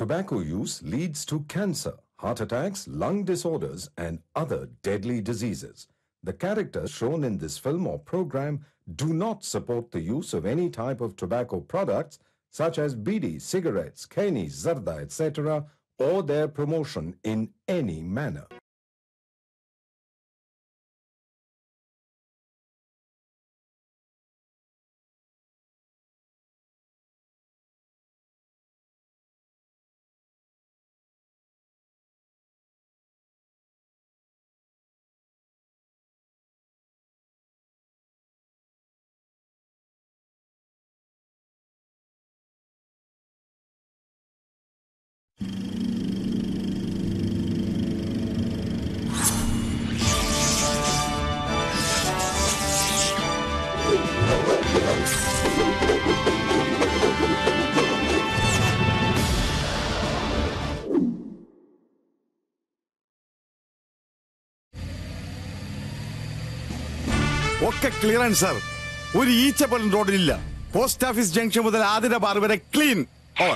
Tobacco use leads to cancer, heart attacks, lung disorders, and other deadly diseases. The characters shown in this film or program do not support the use of any type of tobacco products such as bidi, cigarettes, keni, zarda, etc., or their promotion in any manner. ഒക്കെ clearance sir ഒരു ഈച്ച പോലും റോഡിലില്ല post office junction മുതൽ Athira bar വരെ clean over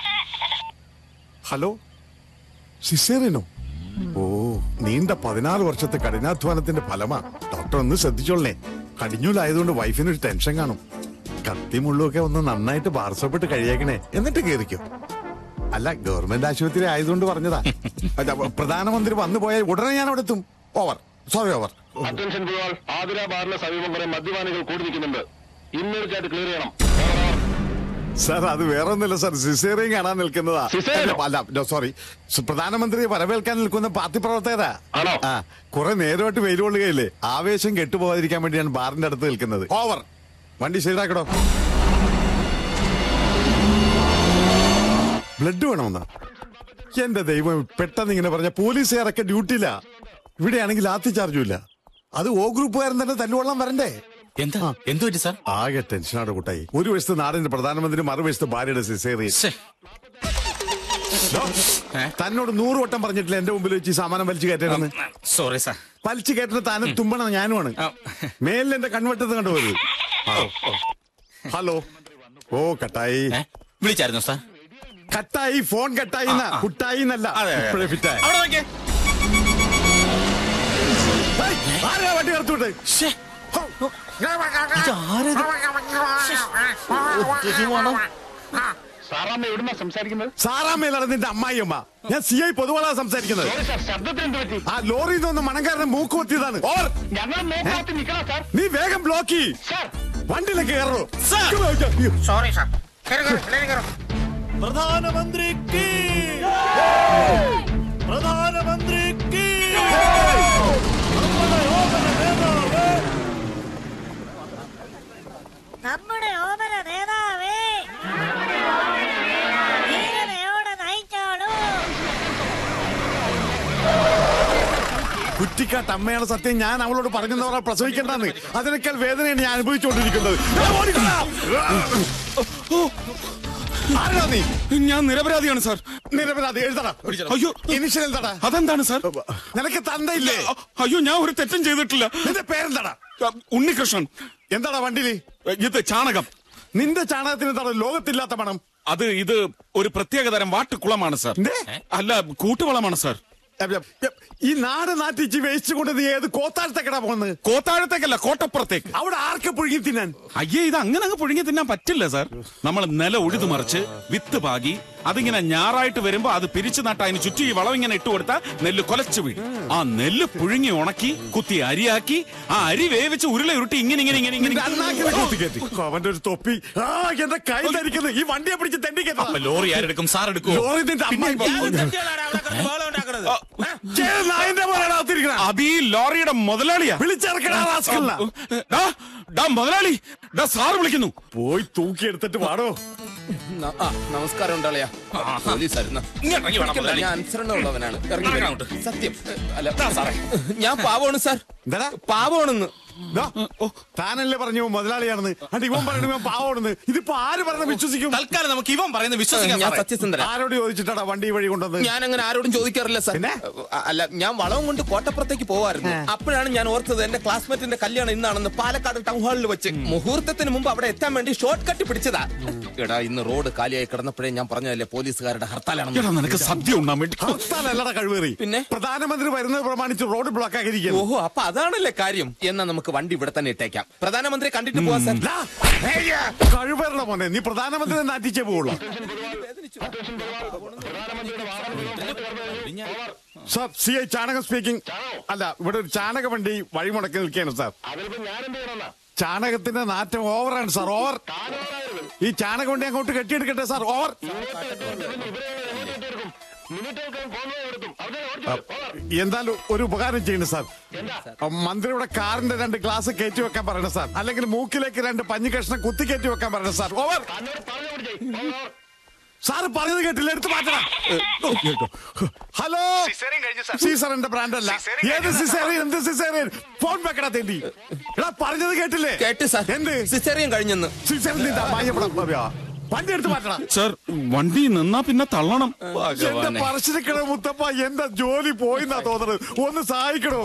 hello സിസേറിനോ ഓ നീണ്ട പതിനാറ് വർഷത്തെ കഠിനാധ്വാനത്തിന്റെ ഫലമാ ഡോക്ടർ ഒന്ന് ശ്രദ്ധിച്ചോളേ കടിഞ്ഞൂലായതുകൊണ്ട് വൈഫിന് ഒരു ടെൻഷൻ കാണും കത്തി മുള്ളുമൊക്കെ ഒന്ന് നന്നായിട്ട് പാർസപ്പെട്ട് കഴിയേക്കണേ എന്നിട്ട് കേറിക്കോ അല്ല ഗവൺമെന്റ് ആശുപത്രി ആയതുകൊണ്ട് പറഞ്ഞതാ അല്ല, പ്രധാനമന്ത്രി വന്നു പോയാൽ ഉടനെ ഞാൻ അവിടെ എത്തും ഓവർ സോറി ഓവർ അറ്റൻഷൻ പോയാൽ ആതിര ബാറിന് സമീപം കുറെ മദ്യപാനികൾ കൂടി നിൽക്കുന്നുണ്ട് ഇമ്മീഡിയറ്റ് ക്ലിയർ ചെയ്യണം സാർ അത് വേറെ ഒന്നുമില്ല സാർ സിസേറിയൻ കാണാൻ നിൽക്കുന്നതാ സിസേറിയനോ? അല്ല സോറി പ്രധാനമന്ത്രിയെ വരവേൽക്കാൻ നിൽക്കുന്ന പാർട്ടി പ്രവർത്തകരാ ആണോ? ആ കുറെ നേരമായിട്ട് വെയിൽ കൊള്ളുകയില്ലേ ആവേശം കെട്ടുപോകാതിരിക്കാൻ വേണ്ടിയാണ് ബാറിന്റെ അടുത്ത് നിൽക്കുന്നത് ഓവർ വണ്ടി ശരിയാക്കടോ ബ്ലഡ് വേണമെന്നാ എന്റെ ദൈവം പെട്ടെന്ന് ഇങ്ങനെ പറഞ്ഞ പോലീസുകാരൊക്കെ ഡ്യൂട്ടിയില്ല ഇവിടെയാണെങ്കിൽ ലാത്തി ചാർജും ഇല്ല അത് ഓ ഗ്രൂപ്പുകാരൻ തന്നെ തല്ലുകൊള്ളാൻ വരണ്ടേ എന്താ എന്തു പറ്റി സാർ ആകെ ടെൻഷനാണ് കൂട്ടായി ഒരു വശത്ത് നാടിന്റെ പ്രധാനമന്ത്രി മറുവശത്ത് ഭാര്യയുടെ സിസേറിയൻ ശ്ശേ. ഏ? തന്നോട് നൂറ് വട്ടം പറഞ്ഞിട്ടില്ല എന്റെ മുമ്പിൽ വെച്ച് ഈ സാമാനം വലിച്ചു കയറ്റരുന്ന് സോറി സാർ വലിച്ചു കയറ്റുന്ന താനും തുമ്പണം ഞാനുമാണ് ആ. മേലിൽ എന്റെ കൺവെട്ടത്ത് കണ്ടുപോയത് ഹലോ ഓ കട്ടായി ഏ? വിളിച്ചായിരുന്നു സാർ കട്ടായി ഫോൺ കട്ടായി ആ, ആ. കുട്ടായി എന്നല്ല അതെ, അതെ. ഇപ്പഴേ ഫിറ്റായി അവിടെ നോക്കിയേ ഏയ്, ആരാ വണ്ടി കടത്തുവിട്ടെ ശ്ശേ. സാറാമ്മ എവിടുന്നാ സംസാരിക്കുന്നത് സാറാമ്മയിലാണ് നിന്റെ അമ്മായിയമ്മ ഞാൻ സി ഐ പൊതുവാളാ സംസാരിക്കുന്നത് സോറി സാർ ശബ്ദത്തിന് എന്ത് പറ്റി ആ ലോറിയിൽ നിന്ന് മണങ്കാരനെ മൂക്ക് കൊത്തിയതാണ് ഓർ ഞങ്ങൾ നോക്കാത്ത നിൽക്കണം സാർ നീ വേഗം ബ്ലോക്ക് ചെയ്യ് സാർ വണ്ടിയിലേക്ക് കയറോ സോറി സാർ കയറി കയറി എല്ലാവരും കയറും പ്രധാനമന്ത്രിക്ക് പ്രധാനമന്ത്രിക്ക് നമ്മുടെ ഓമന നേതാവേ ധീരതയോടെ നയിച്ചോളൂ കുറ്റിക്കാട്ട് അമ്മയാണ് സത്യം ഞാൻ അവളോട് പറഞ്ഞെന്ന് പറഞ്ഞാൽ പ്രസവിക്കണ്ടെന്ന് അതിനേക്കാൾ വേദനയാണ് ഞാൻ അനുഭവിച്ചുകൊണ്ടിരിക്കുന്നത് ഞാൻ ഓടിക്കോളാ. ആരാ നീ ഞാൻ നിരപരാധിയാണ് സാർ നിരപരാധി എഴുതടാ അയ്യോ ഇനിഷ്യൽ എന്താടാ അതെന്താണ് സാർ നിനക്ക് തന്തയില്ലേ അയ്യോ ഞാൻ ഒരു തെറ്റും ചെയ്തിട്ടില്ല നിന്റെ പേരെന്താടാ ഉണ്ണികൃഷ്ണൻ എന്താടാ വണ്ടിയില് ഇത് ചാണകം നിന്റെ ചാണകത്തിന് എന്താണ് ലോകത്തില്ലാത്ത മണം അത് ഇത് ഒരു പ്രത്യേകതരം വാട്ടുകുളമാണ് സാർ എന്തേ? അല്ല കൂട്ടുവളമാണ് സാർ ഈ നാട് നാട്ടിച്ച് വേസ്റ്റ് കൊണ്ട് നീ ഏത് കോത്താഴത്തേക്കടാ പോകുന്നത് കോത്താഴത്തേക്കല്ല കോട്ടപ്പുറത്തേക്ക് അവിടെ ആർക്ക് പുഴുകി തിന്നാൻ അയ്യേ ഇത് അങ്ങനെ അങ്ങ് പുഴുങ്ങി തിന്നാൻ പറ്റില്ല സാർ നമ്മൾ നില ഉഴുതു മറിച്ച് വിത്ത് പാകി അതിങ്ങനെ ഞാറായിട്ട് വരുമ്പോ അത് പിരിച്ചു നട്ട അതിന് ചുറ്റി ഈ വളം ഇങ്ങനെ ഇട്ട് കൊടുത്താൽ നെല്ല് കൊലച്ചു വീഴും ആ നെല്ല് പുഴുങ്ങി ഉണക്കി കുത്തി അരിയാക്കി ആ അരി വേവിച്ച് ഉരുള ഉരുട്ടി ഇങ്ങനെ ഇങ്ങനെ ഇങ്ങനെ നിന്റെ ഇങ്ങനെ അണ്ണാക്കിനെ കുത്തിക്കയറ്റി. അവന്റെ ഒരു തൊപ്പി ആ എന്റെ കൈ ധരിക്കുന്നു ഈ വണ്ടിയെ പിടിച്ച് തെണ്ടി അപ്പൊ ലോറി ആരെടുക്കും സാർ എടുക്കുമോ ലോറി നിന്റെ അമ്മായി നായന്റെ പോലെയാണ് അകത്തിരിക്കണ അത് ഈ ലോറിയുടെ മുതലാളിയാ വിളിച്ചിറക്കണ റാസ്കലിനെ. ഡാ, ഡാ മുതലാളി ഡാ സാറ് വിളിക്കുന്നു പോയി തൂക്കി എടുത്തിട്ട് വാടോ നമസ്കാരം ഉണ്ടാളിയാ പോലീസായിരുന്ന ഇങ്ങോട്ട് ഇറങ്ങി വേണം മുതലാളി. ഞാൻ അനുസരണമുള്ളവനാണ് ഇറങ്ങി ഇറങ്ങ് വരാം. അങ്ങോട്ട്. സത്യം അല്ല ഞാൻ പാവമാണ് സാർ എന്താടാ പാവമാണെന്ന് ദാ, താനല്ലേ പറഞ്ഞു ഇവൻ മുതലാളിയാണെന്ന് അണ്ട് ഇവൻ പറയുന്നത് ഇവൻ പാവമാണെന്ന് ഇതിപ്പോ ആര് പറഞ്ഞ വിശ്വസിക്കും തൽക്കാലം നമുക്ക് ഇവൻ പറയുന്നത് വിശ്വസിക്കാൻ ഞാൻ സാറേ. സത്യസന്ധര ആരോട് ചോദിച്ചിട്ടാടാ വണ്ടി ഈ വഴി കൊണ്ടുവന്നത് ഞാൻ അങ്ങനെ ആരോടും ചോദിക്കാറില്ല സാർ പിന്നെ? അ- അല്ല ഞാൻ വളവും കൊണ്ട് കോട്ടപ്പുറത്തേക്ക് പോവായിരുന്നു അപ്പോഴാണ് ഞാൻ ഓർത്തത് എന്റെ ക്ലാസ്മേറ്റിന്റെ കല്യാണം ഇന്നാണെന്ന് പാലക്കാട് ടൗൺ ഹാളിൽ വെച്ച് മുഹൂർത്തത്തിന് മുമ്പ് അവിടെ എത്താൻ വേണ്ടി ഷോർട്ട് കട്ട് പിടിച്ചതാ എടാ ഇന്ന് റോഡ് കാലിയായി കിടന്നപ്പോഴേ ഞാൻ പറഞ്ഞതല്ലേ പോലീസുകാരുടെ ഹർത്താലാണെന്ന് എടാ നിനക്ക് സദ്യ ഉണ്ടാൻ വേണ്ടി ഹർത്താലല്ലടാ കഴിവേറി പിന്നെ? പ്രധാനമന്ത്രി വരുന്നത് പ്രമാണിച്ച് റോഡ് ബ്ലോക്ക് ആക്കിയിരിക്കുന്നു ഓഹോ അപ്പൊ അതാണല്ലേ കാര്യം എന്നാ നമുക്ക് വണ്ടി ഇവിടെ തന്നെ ഇട്ടേക്കാം പ്രധാനമന്ത്രി കണ്ടിട്ട് പോവാ സാർ കഴിവേറുടെ മോനെ നീ പ്രധാനമന്ത്രി നാട്ടിച്ചേ പോവുള്ളൂ സാർ സി ഐ ചാണകം സ്പീക്കിംഗ് അല്ല ഇവിടെ ഒരു ചാണക വണ്ടി വഴിമുടക്കി നിൽക്കുകയാണ് സാർ അതിലിപ്പോ ഞാൻ എന്ത് ചെയ്യണമെന്നാ ചാണകത്തിന്റെ നാറ്റം ഓവറാണ് സാർ ഓവർ ഈ ചാണക വണ്ടി അങ്ങോട്ട് കെട്ടിയെടുക്കട്ടെ സാർ ഓവർ മിനിറ്റുകൾക്കകം കോൺവോയ് എടുക്കും അവിടെ എന്തായാലും ഒരു ഉപകാരം ചെയ്യണം സാർ മന്ത്രിയുടെ കാറിന്റെ രണ്ട് ഗ്ലാസ് കയറ്റി വെക്കാൻ പറയണം സാർ അല്ലെങ്കിൽ മൂക്കിലേക്ക് രണ്ട് പഞ്ഞു കഷ്ണം കുത്തി കയറ്റി വെക്കാൻ പറയണം സാർ ഓവർ സാർ പറഞ്ഞത് കേട്ടില്ല എടുത്ത് മാറ്റണം ഹലോ സീസറിന്റെ ബ്രാൻഡ് അല്ല ഏത് സിസേറിയൻ എന്ത് സിസേറിയൻ ഫോൺ വെക്കടാ തേണ്ടി എടാ പറഞ്ഞത് കേട്ടില്ലേ കേട്ട് സാർ എന്ത് സിസേറിയൻ കഴിഞ്ഞെന്ന് സിസേറിയൻ വണ്ടി എടുത്ത് മാറ്റണം സർ വണ്ടി നിന്നാ പിന്നെ തള്ളണം എന്റെ പറശ്ശിനിക്കട മുത്തപ്പ എന്റെ ജോലി പോയിന്നാ തോന്നുന്നത് ഒന്ന് സഹായിക്കണോ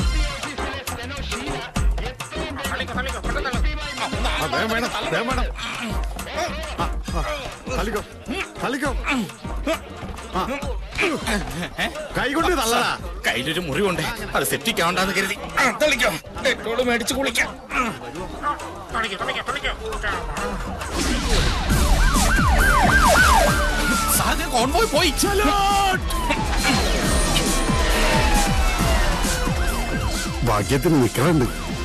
ആ, വേഗം വേണം വേഗം വേണം ആ, ആ, തള്ളിക്കോ തള്ളിക്കോ ആ. കൈകൊണ്ട് തള്ളടാ കയ്യിലൊരു മുറിവുണ്ട് അത് സെപ്റ്റിക് ആവണ്ടെന്ന് കരുതി ആ, തളിക്കോ പെട്രോള് മേടിച്ച് കുളിക്കാം സാർ കോൺവോയ് പോയി ഭാഗ്യത്തിന് നിക്കറുണ്ട്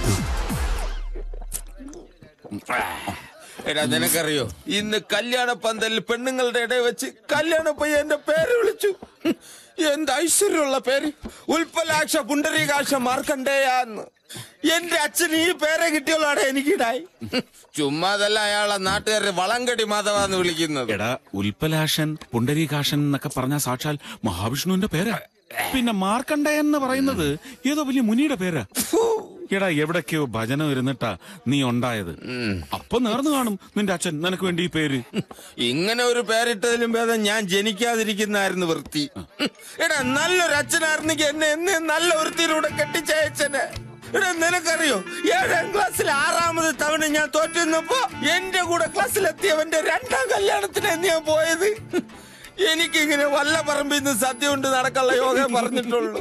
എടാ നിനക്കറിയോ ഇന്ന് കല്യാണ പന്തലിൽ പെണ്ണുങ്ങളുടെ ഇടയിൽ വെച്ച് കല്യാണ പയ്യന്റെ പേര് വിളിച്ചു എന്ത് ഐശ്വര്യമുള്ള പേര് ഉൽപ്പലാക്ഷ പുണ്ടരീകാക്ഷ മാർക്കണ്ടേയാന്ന് എന്റെ അച്ഛന് ഈ പേരെ കിട്ടിയുള്ളാടെ എനിക്കിടായി ചുമ്മാതല്ല അയാളെ നാട്ടുകാരെ വളങ്കടി മാധവാന്ന് വിളിക്കുന്നത് എടാ ഉൽപ്പലാഷൻ പുണ്ടരീകാശൻ എന്നൊക്കെ പറഞ്ഞ സാക്ഷാൽ മഹാവിഷ്ണുവിന്റെ പേരാ പിന്നെ മാർക്കണ്ഡയൻ എന്ന് പറയുന്നത് ഏതോ വലിയ മുനിയുടെ പേരാ എടാ എവിടൊക്കെയോ ഭജനം ഇരുന്നിട്ടാ നീ ഉണ്ടായത് അപ്പൊ നേർന്നു കാണും നിന്റെ അച്ഛൻ നിനക്ക് വേണ്ടി ഈ പേര് ഇങ്ങനെ ഒരു പേരിട്ടതിലും ഭേദം ഞാൻ ജനിക്കാതിരിക്കുന്നതായിരുന്നു വൃത്തി എടാ നല്ലൊരു അച്ഛനായിരുന്നെങ്കിൽ എന്നെ എന്ന് നല്ല ഒരുത്തിലൂടെ കെട്ടിച്ചയച്ചനെ എടാ നിനക്കറിയോ ഏഴാം ക്ലാസ്സിൽ ആറാമത് തവണ ഞാൻ തോറ്റുന്നപ്പോ എന്റെ കൂടെ ക്ലാസ്സിലെത്തിയവന്റെ രണ്ടാം കല്യാണത്തിന് ഞാൻ പോയത് എനിക്കിങ്ങനെ വല്ല പറമ്പിൽ നിന്ന് സദ്യ കൊണ്ട് നടക്കാനുള്ള യോഗ പറഞ്ഞിട്ടുള്ളൂ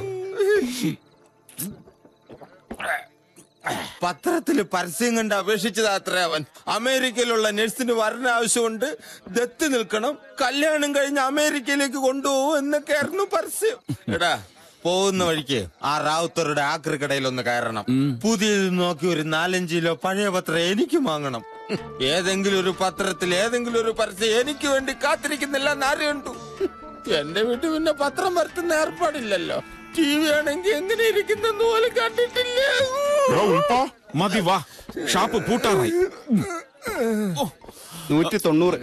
പത്രത്തില് പരസ്യം കണ്ട് അപേക്ഷിച്ചത് അത്ര അവൻ അമേരിക്കയിലുള്ള നഴ്സിന് വരണ ആവശ്യമുണ്ട് ദത്ത് നിൽക്കണം കല്യാണം കഴിഞ്ഞ് അമേരിക്കയിലേക്ക് കൊണ്ടുപോകും എന്നൊക്കെയായിരുന്നു പരസ്യം എടാ പോകുന്ന വഴിക്ക് ആ റാവുത്തറുടെ ആക്രി കടയിൽ ഒന്ന് കയറണം പുതിയത് നോക്കി ഒരു നാലഞ്ച് കിലോ പഴയ പത്രം എനിക്ക് വാങ്ങണം ഏതെങ്കിലും ഒരു പത്രത്തിൽ ഏതെങ്കിലും ഒരു പരസ്യം എനിക്ക് വേണ്ടി കാത്തിരിക്കുന്നില്ല എന്നറിയണ്ടു എന്റെ വീട്ടിൽ പിന്നെ പത്രം വരുത്തുന്ന ഏർപ്പാടില്ലല്ലോ ടി വി ആണെങ്കിൽ എങ്ങനെ ഇരിക്കുന്നെന്ന് പോലും കണ്ടിട്ടില്ല മതി വാ ഷാപ്പ് പൂട്ടാറായി നൂറ്റി തൊണ്ണൂറ്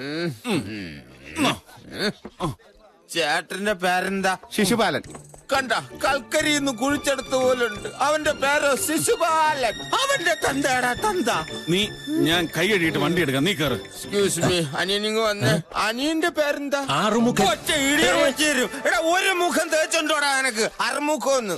ചേട്ടന്റെ പേരെന്താ ശിശുപാലൻ കണ്ട കൽക്കരിന്ന് കുഴിച്ചെടുത്ത പോലുണ്ട് അവന്റെ പേരോ ശിശുപാലൻ അവന്റെ തന്തയാടാ തന്ത നീ ഞാൻ കൈ കഴുകിയിട്ട് വണ്ടി എടുക്കാം നീ കയറ് എക്സ്ക്യൂസ് മീ അനിയനിങ് വന്ന് അനിയന്റെ പേരെന്താ ആറുമുഖൻ. ഒറ്റ ഇടിയ വെച്ച് തരും. എടാ ഒരു മുഖം തേച്ചുണ്ടോടാ എനക്ക് അറുമുഖം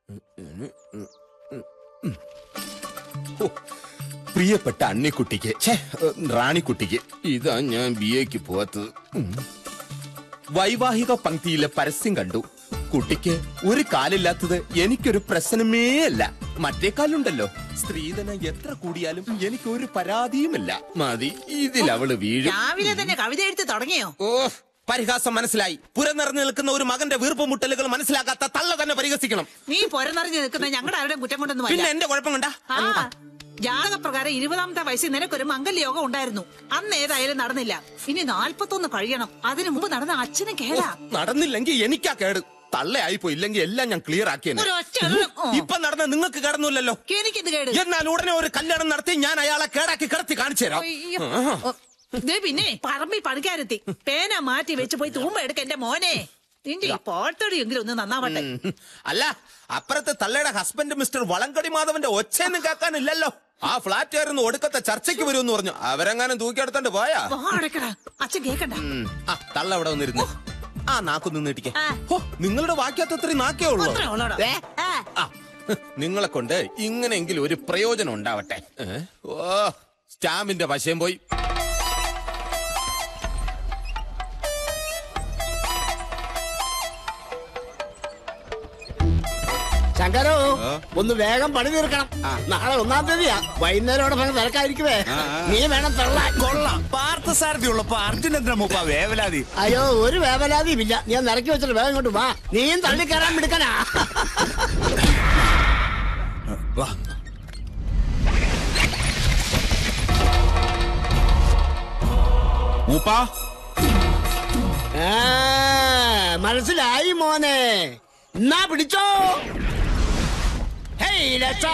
പ്രിയപ്പെട്ട അണ്ണിക്കുട്ടിക്ക് ഛേ റാണിക്കുട്ടിക്ക് ഇതാ ഞാൻ ബി എക്ക് പോവാത്തത് ഉം. വൈവാഹിക പങ്ക്തിയിലെ പരസ്യം കണ്ടു കുട്ടിക്ക് ഒരു കാലില്ലാത്തത് എനിക്കൊരു പ്രശ്നമേ അല്ല മറ്റേ കാലുണ്ടല്ലോ സ്ത്രീധനം എത്ര കൂടിയാലും എനിക്ക് ഒരു പരാതിയുമില്ല മതി ഇതിൽ അവള് വീഴും രാവിലെ തന്നെ കവിത എഴുത്ത് തുടങ്ങിയോ ഓ പരിഹാസം മനസ്സിലായി പുരം നിറഞ്ഞു നിൽക്കുന്ന ഒരു മകന്റെ വീർപ്പ് മുട്ടലുകൾ മനസ്സിലാക്കാത്ത തള്ള തന്നെ പരിഹസിക്കണം നീ പൊരന്നറിഞ്ഞ് നിൽക്കുന്ന ഞങ്ങളുടെ ആരുടെയും കുറ്റം കൊണ്ടൊന്നും പിന്നെ അല്ല എന്റെ കുഴപ്പം കണ്ട ആ ജാതകപ്രകാരം ഇരുപതാമത്തെ വയസ്സിൽ നിനക്കൊരു മംഗല്യോഗം ഉണ്ടായിരുന്നു അന്ന് ഏതായാലും നടന്നില്ല ഇനി നാൽപ്പത്തൊന്ന് കഴിയണം അതിനു മുമ്പ് നടന്ന അച്ഛന് കേടാ നടന്നില്ലെങ്കിൽ എനിക്കാ കേട് തള്ളയായി പോയി ഇല്ലെങ്കിൽ എല്ലാം ഞാൻ ക്ലിയർ ആക്കിയെന്നെ ഒരൊറ്റ എണ്ണം. ഓ. ഇപ്പൊ നടന്ന നിങ്ങൾക്ക് കിടന്നില്ലല്ലോ എനിക്കിത് കേട് എന്നാൽ ഉടനെ ഒരു കല്യാണം നടത്തി ഞാൻ അയാളെ കേടാക്കി കിടത്തി കാണിച്ചു തരാം അയ്യോ. ഓ, ദേ പിന്നെ പറമ്പിൽ പണിക്കാരെത്തി പേന മാറ്റി വെച്ച് പോയി തൂമ്പ എടുക്ക എന്റെ മോനെ നിന്റെ ഈ പാട്ടടിയെങ്കിലും ഒന്ന് നന്നാവട്ടെ ഉം. അല്ല അപ്പുറത്തെ തള്ളയുടെ ഹസ്ബൻഡ് മിസ്റ്റർ വളങ്കടി മാധവന്റെ ഒച്ചയൊന്നും കേൾക്കാനില്ലല്ലോ ആ ഫ്ലാറ്റ് ആയിരുന്നു ഒടുക്കത്തെ ചർച്ചയ്ക്ക് വരുമെന്ന് പറഞ്ഞു അവരെങ്ങാനും തൂക്കിയെടുത്തോണ്ട് പോയാ വാ അടക്കടാ അച്ഛൻ കേക്കണ്ട ഉം. ആ തള്ള അവിടെ വന്നിരുന്നു ആ നാക്കൊന്ന് നീട്ടിക്കേ ആ. ഹോ, നിങ്ങളുടെ വാക്യത്ത് അത്രയും നാക്കേ ഉള്ളൂ അത്രേ ഉള്ളൂടാ. ഏ? ആ. ആ, നിങ്ങളെ കൊണ്ട് ഇങ്ങനെയെങ്കിലും ഒരു പ്രയോജനം ഉണ്ടാവട്ടെ ഏ? ഓ സ്റ്റാമ്പിന്റെ വശം പോയി ശങ്കരോ ഒന്ന് വേഗം പണി തീർക്കണം നാളെ ഒന്നാം തീയതിയാ വൈകുന്നേരം അവിടെ ഭയങ്കര തിരക്കായിരിക്കുവേ നീ വേണം തള്ളാൻ കൊള്ളാം പാർത്ഥ സാരഥി ഉള്ളപ്പോ അർജുനന്ദ്ര മൂപ്പ വേവലാതി അയ്യോ ഒരു വേവലാതിയും ഇല്ല ഞാൻ നിറക്കി വെച്ചിട്ട് വേഗം ഇങ്ങോട്ട് വാ നീയും തള്ളിക്കയറാൻ മിടുക്കനാ വാ മൂപ്പാ ആ, മനസ്സിലായി മോനെ എന്നാ പിടിച്ചോ ഹേയ് ലച്ചാ.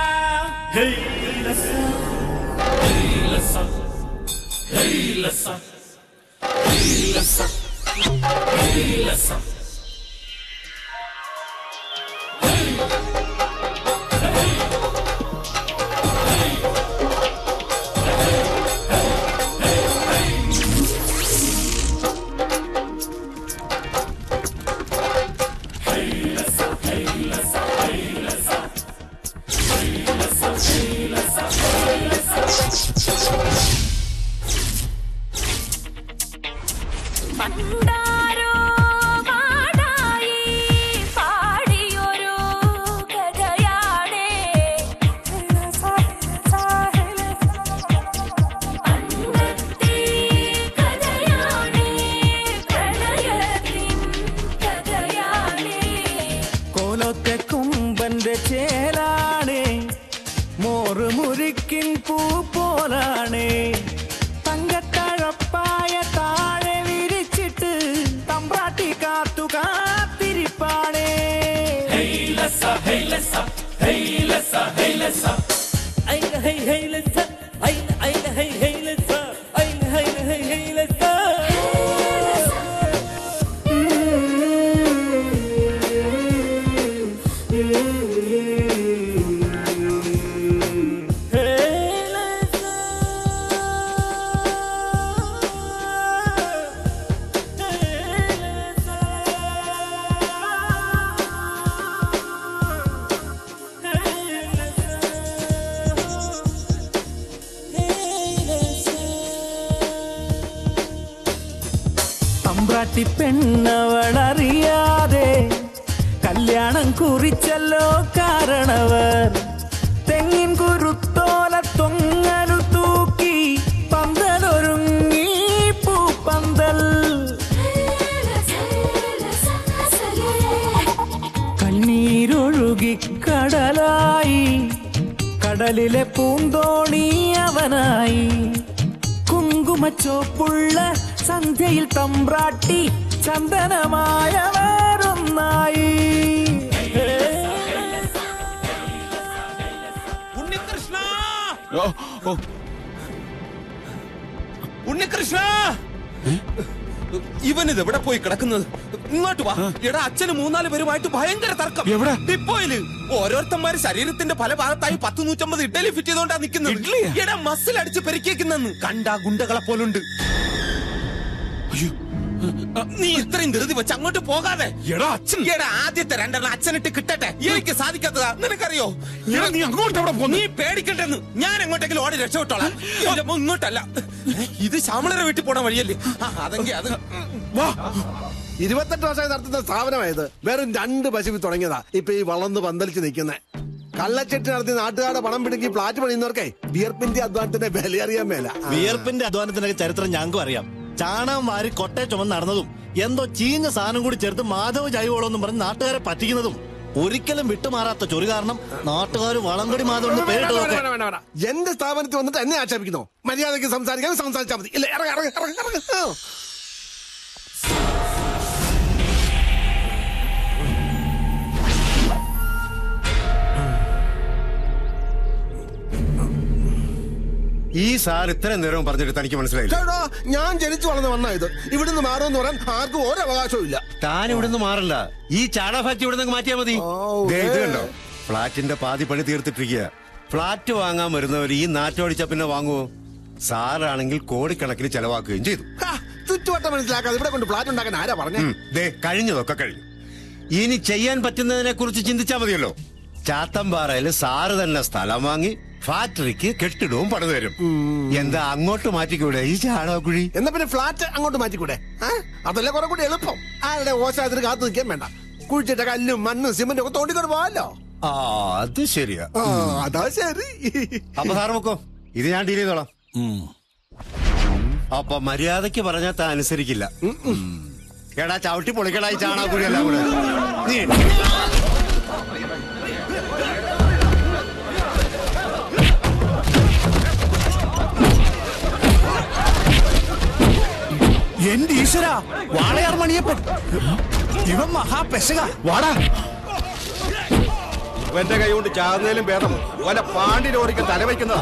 പണ്ടാരോ പാടായി പാടിയൊരു കഥയാണേ പണ്ടത്തെ കഥയാണേ പ്രണയത്തിൻ കഥയാണേ കോലത്തെ കുമ്പന്റെ ചേലാണേ മോറ് മുരിക്കിൻ പൂ പോലാണേ തങ്കത്തഴപ്പായ താഴെ വിരിച്ചിട്ട് തമ്പ്രാട്ടി കാത്തു കാത്തിരിപ്പാണേ തമ്പ്രാട്ടി പെണ്ണവളറിയാതെ കല്യാണം കുറിച്ചല്ലോ കാരണവർ തെങ്ങിൻ കുരുത്തോല തൊങ്ങലു തൂക്കി പന്തലൊരുങ്ങി പൂപ്പന്തൽ കണ്ണീരൊഴുകി കടലായി കടലിലെ പൂന്തോണി അവനായി കുങ്കുമച്ചോപ്പുള്ള സന്ധ്യയിൽ തമ്പ്രാട്ടി ചന്ദനമായ വേറൊന്നായി ഉണ്ണികൃഷ്ണ ഓ, ഓ, ഉണ്ണികൃഷ്ണ ഇവനിത് എവിടെ പോയി കിടക്കുന്നത് ഇങ്ങോട്ട് വാ എടാ അച്ഛന് മൂന്നാല് പേരുമായിട്ട് ഭയങ്കര തർക്കം എവിടെ? ഡിപ്പോയില് ഓരോരുത്തന്മാര് ശരീരത്തിന്റെ പല ഭാഗത്തായി പത്ത് നൂറ്റമ്പത് ഇഡലി ഫിറ്റ് ചെയ്തോണ്ടാ നിക്കുന്നത് ഇഡ്ഡലിയാ? എടാ മസിൽ അടിച്ച് പെരുക്കിയേക്കുന്നെന്ന് കണ്ടാ ഗുണ്ടകളെ പോലുണ്ട് അയ്യോ നീ ഇത്രയും ധൃതി വെച്ച് അങ്ങോട്ട് പോകാതെ എടാ അച്ഛൻ എടാ ആദ്യത്തെ രണ്ടെണ്ണം അച്ഛനിട്ട് കിട്ടട്ടെ എനിക്ക് സാധിക്കാത്തതാ നിനക്കറിയോ എടാ നീ അങ്ങോട്ട് എവിടെ പോന്നു നീ പേടിക്കണ്ടെന്ന് ഞാൻ എങ്ങോട്ടെങ്കിലും ഓടി രക്ഷപ്പെട്ടോളാം എന്റെ അമ്മ ഇങ്ങോട്ടല്ല ഇത് ശ്യാമളയുടെ വീട്ടിൽ പോണ വഴിയല്ലേ ആ, അതെങ്കി അത് വാ ഇരുപത്തെട്ട് വർഷമായി നടത്തുന്ന സ്ഥാപനമായത് വെറും രണ്ട് പശുവിൽ തുടങ്ങിയതാ ഇപ്പൊ ഈ വളർന്ന് പന്തലിച്ച് നിൽക്കുന്നത് കള്ളച്ചെട്ടി നടത്തി നാട്ടുകാരുടെ പണം പിടുക്കി ഫ്ലാറ്റ് പണിയുന്നവർക്കേ വിയർപ്പിന്റെ അധ്വാനത്തിന്റെ വിലയറിയാൻ മേല ആ. വിയർപ്പിന്റെ അധ്വാനത്തിന്റെ ചരിത്രം ഞങ്ങൾക്കും അറിയാം ചാണകം വാരി കൊട്ടേ ചുമന്ന് നടന്നതും എന്തോ ചീഞ്ഞ സാധനം കൂടി ചേർത്ത് മാധവ് ജൈവവളം പറഞ്ഞ് നാട്ടുകാരെ പറ്റിക്കുന്നതും ഒരിക്കലും വിട്ടുമാറാത്ത ചൊരു കാരണം നാട്ടുകാർ വളങ്കടി മാധവ് എന്ന് വേണ്ട, പേരിട്ടതൊക്കെ വേണ്ട, വേണ്ട, വേണ്ട. എന്റെ സ്ഥാപനത്തിൽ വന്നിട്ട് എന്നെ ആക്ഷേപിക്കുന്നോ മര്യാദയ്ക്ക് സംസാരിക്കാൻ സംസാരിച്ചാൽ മതി ഇല്ല ഇറങ്ങ ഇറങ്ങ ഇറങ്ങ ഇറങ്ങ ആ. ഈ സാർ ഇത്രയും നേരവും പറഞ്ഞിട്ട് തനിക്ക് മനസ്സിലായില്ല ചേട്ടാ ഞാൻ ജനിച്ചു വളർന്ന് വന്ന ഇത് ഇവിടുന്ന് മാറുമെന്ന് പറയാൻ ആർക്കും ഒരു അവകാശവും ഇല്ല താൻ ഇവിടുന്ന് മാറില്ല ഈ ചാണ ഫാക്ടറി ഇവിടെ നിന്ന് മാറ്റിയാ മതി ദേ ഇത് കണ്ടോ ഫ്ളാറ്റിന്റെ പാതി പണി തീർത്തിട്ടിരിക്കുക ഫ്ളാറ്റ് വാങ്ങാൻ വരുന്നവർ ഈ നാറ്റോടിച്ച പിന്നെ വാങ്ങുവോ സാറാണെങ്കിൽ കോടിക്കണക്കിന് ചെലവാക്കുകയും ചെയ്തു ഹാ, ചുറ്റുവട്ടം മനസ്സിലാക്കാതെ ഇവിടെ കൊണ്ട് ഫ്ലാറ്റ് ഉണ്ടാക്കാൻ ആരാ പറഞ്ഞ ഉം, ദേ കഴിഞ്ഞതൊക്കെ കഴിഞ്ഞു ഇനി ചെയ്യാൻ പറ്റുന്നതിനെ കുറിച്ച് ചിന്തിച്ചാ മതിയല്ലോ ചാത്തമ്പാറയിൽ സാറ് തന്നെ സ്ഥലം വാങ്ങി ഫാക്ടറിക്ക് കെട്ടിടവും പണിതു തരും എന്താ അങ്ങോട്ട് മാറ്റിക്കൂടെ ഈ ചാണകക്കുഴി എന്നാ പിന്നെ ഫ്ലാറ്റ് അങ്ങോട്ട് മാറ്റിക്കൂടെ ആ? അതല്ലേ കുറെ കൂടി എളുപ്പം ആരുടെ ഓശാത്തിന് കാത്തു നിൽക്കാൻ വേണ്ട കുഴിച്ചിട്ട കല്ലും മണ്ണും സിമെന്റും ഒക്കെ തോണ്ടിക്കൊണ്ട് പോവാലോ ആ അത് ശരിയാ ആ, അതാ ശരി അപ്പൊ സാറ് വെക്കോ ഇത് ഞാൻ ഡീൽ ചെയ്തോളാം അപ്പൊ മര്യാദക്ക് പറഞ്ഞാൽ താൻ അനുസരിക്കില്ല ഉം. എടാ ചവിട്ടി പൊളിക്കടായി ചാണകക്കുഴി എല്ലാം കൂടെ നീ എന്റെ ഈശ്വര വാളയാർ മണിയപ്പൻ ഇവൻ മഹാപെശക വാടാ എന്റെ കൈ കൊണ്ട് ചാകുന്നതിലും ഭേദം വല്ല പാണ്ടി ലോറിക്ക് തലവയ്ക്കുന്നതാ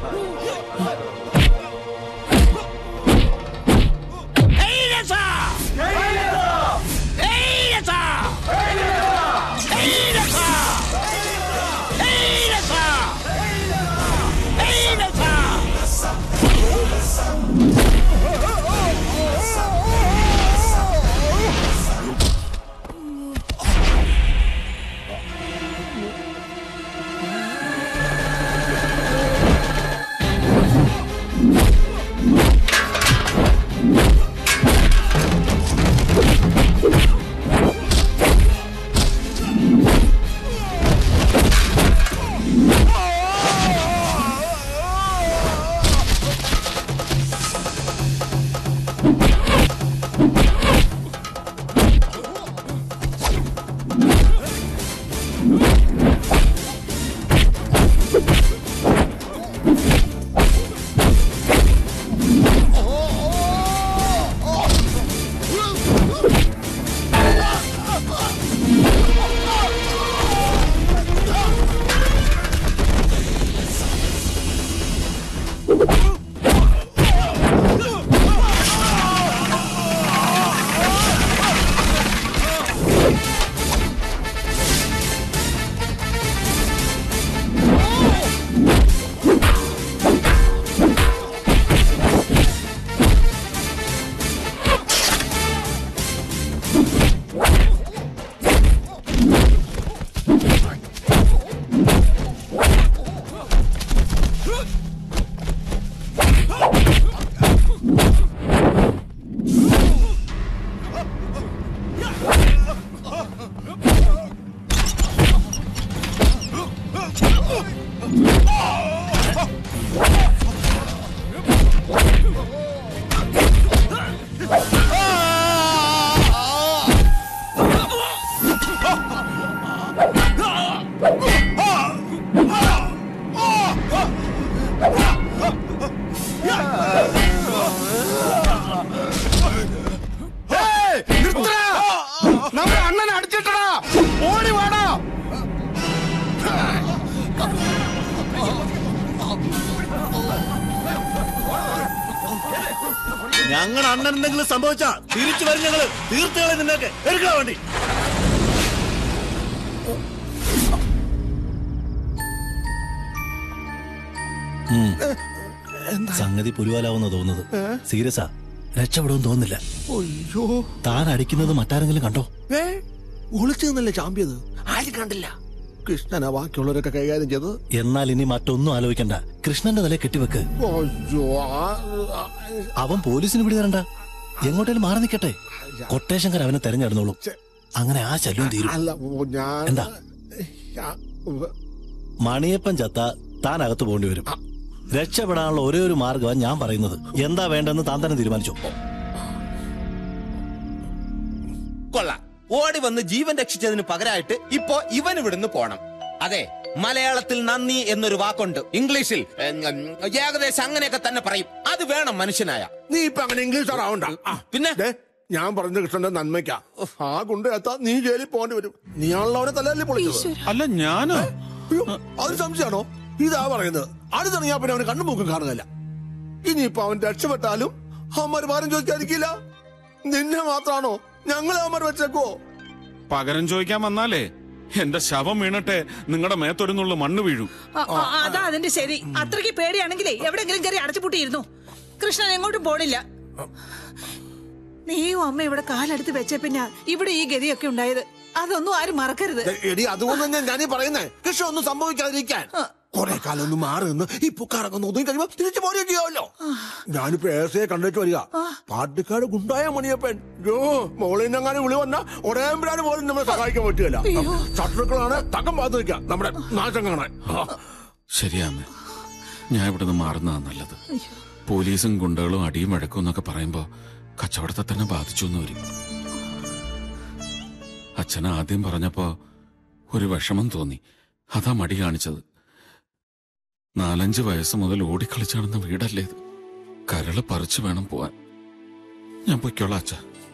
നമ്മുടെ അണ്ണൻ അടിച്ചിട്ടടാ ഓടി വാടാ ഞങ്ങൾ അണ്ണൻ എന്തെങ്കിലും സംഭവിച്ചാ തിരിച്ചു വരും ഞങ്ങള് തീർത്തുകളെ നിന്നൊക്കെ എടുക്കാൻ വേണ്ടി ഉം. സംഗതി പുലിവാലാവുന്ന തോന്നുന്നത് സീരിയസാ രക്ഷപ്പെടുമെന്ന് തോന്നുന്നില്ല അയ്യോ താൻ അടിക്കുന്നത് മറ്റാരെങ്കിലും കണ്ടോ ഏ ഒളിച്ചു നിന്നല്ലേ ചാമ്പിയത് ആരും കണ്ടില്ല കൃഷ്ണനാ ബാക്കിയുള്ളവരൊക്കെ കൈകാര്യം ചെയ്തത് എന്നാൽ ഇനി മറ്റൊന്നും ആലോചിക്കണ്ട കൃഷ്ണന്റെ തല കെട്ടിവെക്ക് അയ്യോ ആ- ആ- അവൻ പോലീസിന് പിടി തരണ്ട എങ്ങോട്ടേലും മാറി നിൽക്കട്ടെ കൊട്ടേശങ്കർ അവനെ തെരഞ്ഞെടുന്നോളും അങ്ങനെ ആ ശല്യം തീരും അല്ല ഓ, ഞാൻ എന്താ ഞാൻ- ഉവ്വ്. മണിയപ്പൻ ചത്ത താൻ അകത്ത് പോകേണ്ടി വരും രക്ഷപ്പെടാനുള്ള ഒരേ ഒരു മാർഗമാണ് ഞാൻ പറയുന്നത് എന്താ വേണ്ടെന്ന് താൻ തന്നെ തീരുമാനിച്ചു കൊള്ളാം ഓടി വന്ന് ജീവൻ രക്ഷിച്ചതിന് പകരമായിട്ട് ഇപ്പോ ഇവൻ ഇവിടുന്ന് പോണം അതെ മലയാളത്തിൽ നന്ദി എന്നൊരു വാക്കുണ്ട് ഇംഗ്ലീഷിൽ ഉം, ഉം, ഏകദേശം അങ്ങനെയൊക്കെ തന്നെ പറയും അത് വേണം മനുഷ്യനായ നീ ഇപ്പൊ അങ്ങനെ ഇംഗ്ലീഷ് ആവണ്ട പിന്നെ ഞാൻ പറഞ്ഞ കൃഷ്ണന്റെ നന്മയ്ക്കാ ആ കൊണ്ട് എത്താ നീ ജയിലിൽ പോകേണ്ടി വരും നീയാണല്ലോ അവനെ തലയിൽ പൊളിച്ചത് അല്ല ഞാനോ അയ്യോ അത് സംശയമാണോ ഇതാ പറയുന്നത് അടുത്തിറങ്ങിയാ പിന്നെ അവന് കണ്ണു മൂക്കും കാണുകയില്ല ഇനിയിപ്പൊ അവൻ രക്ഷപ്പെട്ടാലും അവന്മാര് ഭാരം ചോദിക്കാതിരിക്കില്ല നിന്നെ മാത്രാണോ ഞങ്ങൾ അവന്മാർ വെച്ചേക്കോ പകരം ചോദിക്കാൻ വന്നാലേ എന്റെ ശവം വീണട്ടെ നിങ്ങളുടെ മേത്തൊരുന്നുള്ള മണ്ണ് വീഴും ആ, ആ, അതാ അതിന്റെ ശരി അത്രയ്ക്ക് പേടിയാണെങ്കിലേ എവിടെങ്കിലും കയറി അടച്ചുപൂട്ടിയിരുന്നു കൃഷ്ണൻ എങ്ങോട്ടും പോണില്ല നീയും അമ്മ ഇവിടെ കാലെടുത്ത് വെച്ച പിന്നെ ഇവിടെ ഈ ഗതിയൊക്കെ ഉണ്ടായത് അതൊന്നും ആരും മറക്കരുത് ദേ, എടി അതുകൊണ്ട് തന്നെ ഞാനീ പറയുന്നേ കൃഷ്ണ ഒന്നും സംഭവിക്കാതിരിക്കാൻ കുറെ കാലം ഒന്ന് മാറി നിന്ന് ഈ പുക്കാറൊക്കെ ഒന്ന് ഒതുങ്ങി കഴിയുമ്പോ തിരിച്ചു പോരുകയും ചെയ്യാമല്ലോ ഞാനിപ്പോ ഏസയെ കണ്ടിട്ട് വരിക പാട്ടിക്കാട് ഗുണ്ടായ മണിയപ്പൻ യോ മോളിൽ നിന്നെങ്ങാനും വിളി വന്ന ഉടയമ്പരാന് പോലും നമ്മളെ സഹായിക്കാൻ പറ്റുകയില്ല ശത്രുക്കളാണ് തക്കം പാത്ത് നിൽക്കുക നമ്മുടെ നാശം കാണാൻ ആ. ശരിയാമ്മ ഞാൻ ഇവിടുന്ന് മാറുന്നതാ നല്ലത് പോലീസും ഗുണ്ടകളും അടിയും വഴക്കും എന്നൊക്കെ പറയുമ്പോ കച്ചവടത്തെ തന്നെ ബാധിച്ചു എന്ന് വരും അച്ഛൻ ആദ്യം പറഞ്ഞപ്പോ ഒരു വിഷമം തോന്നി അതാ മടി കാണിച്ചത് നാലഞ്ച് വയസ്സ് മുതൽ ഓടിക്കളിച്ചാണെന്ന വീടല്ലേ ഇത് കരള് പറിച്ചു വേണം പോവാൻ ഞാൻ പൊയ്ക്കോളാം അച്ഛ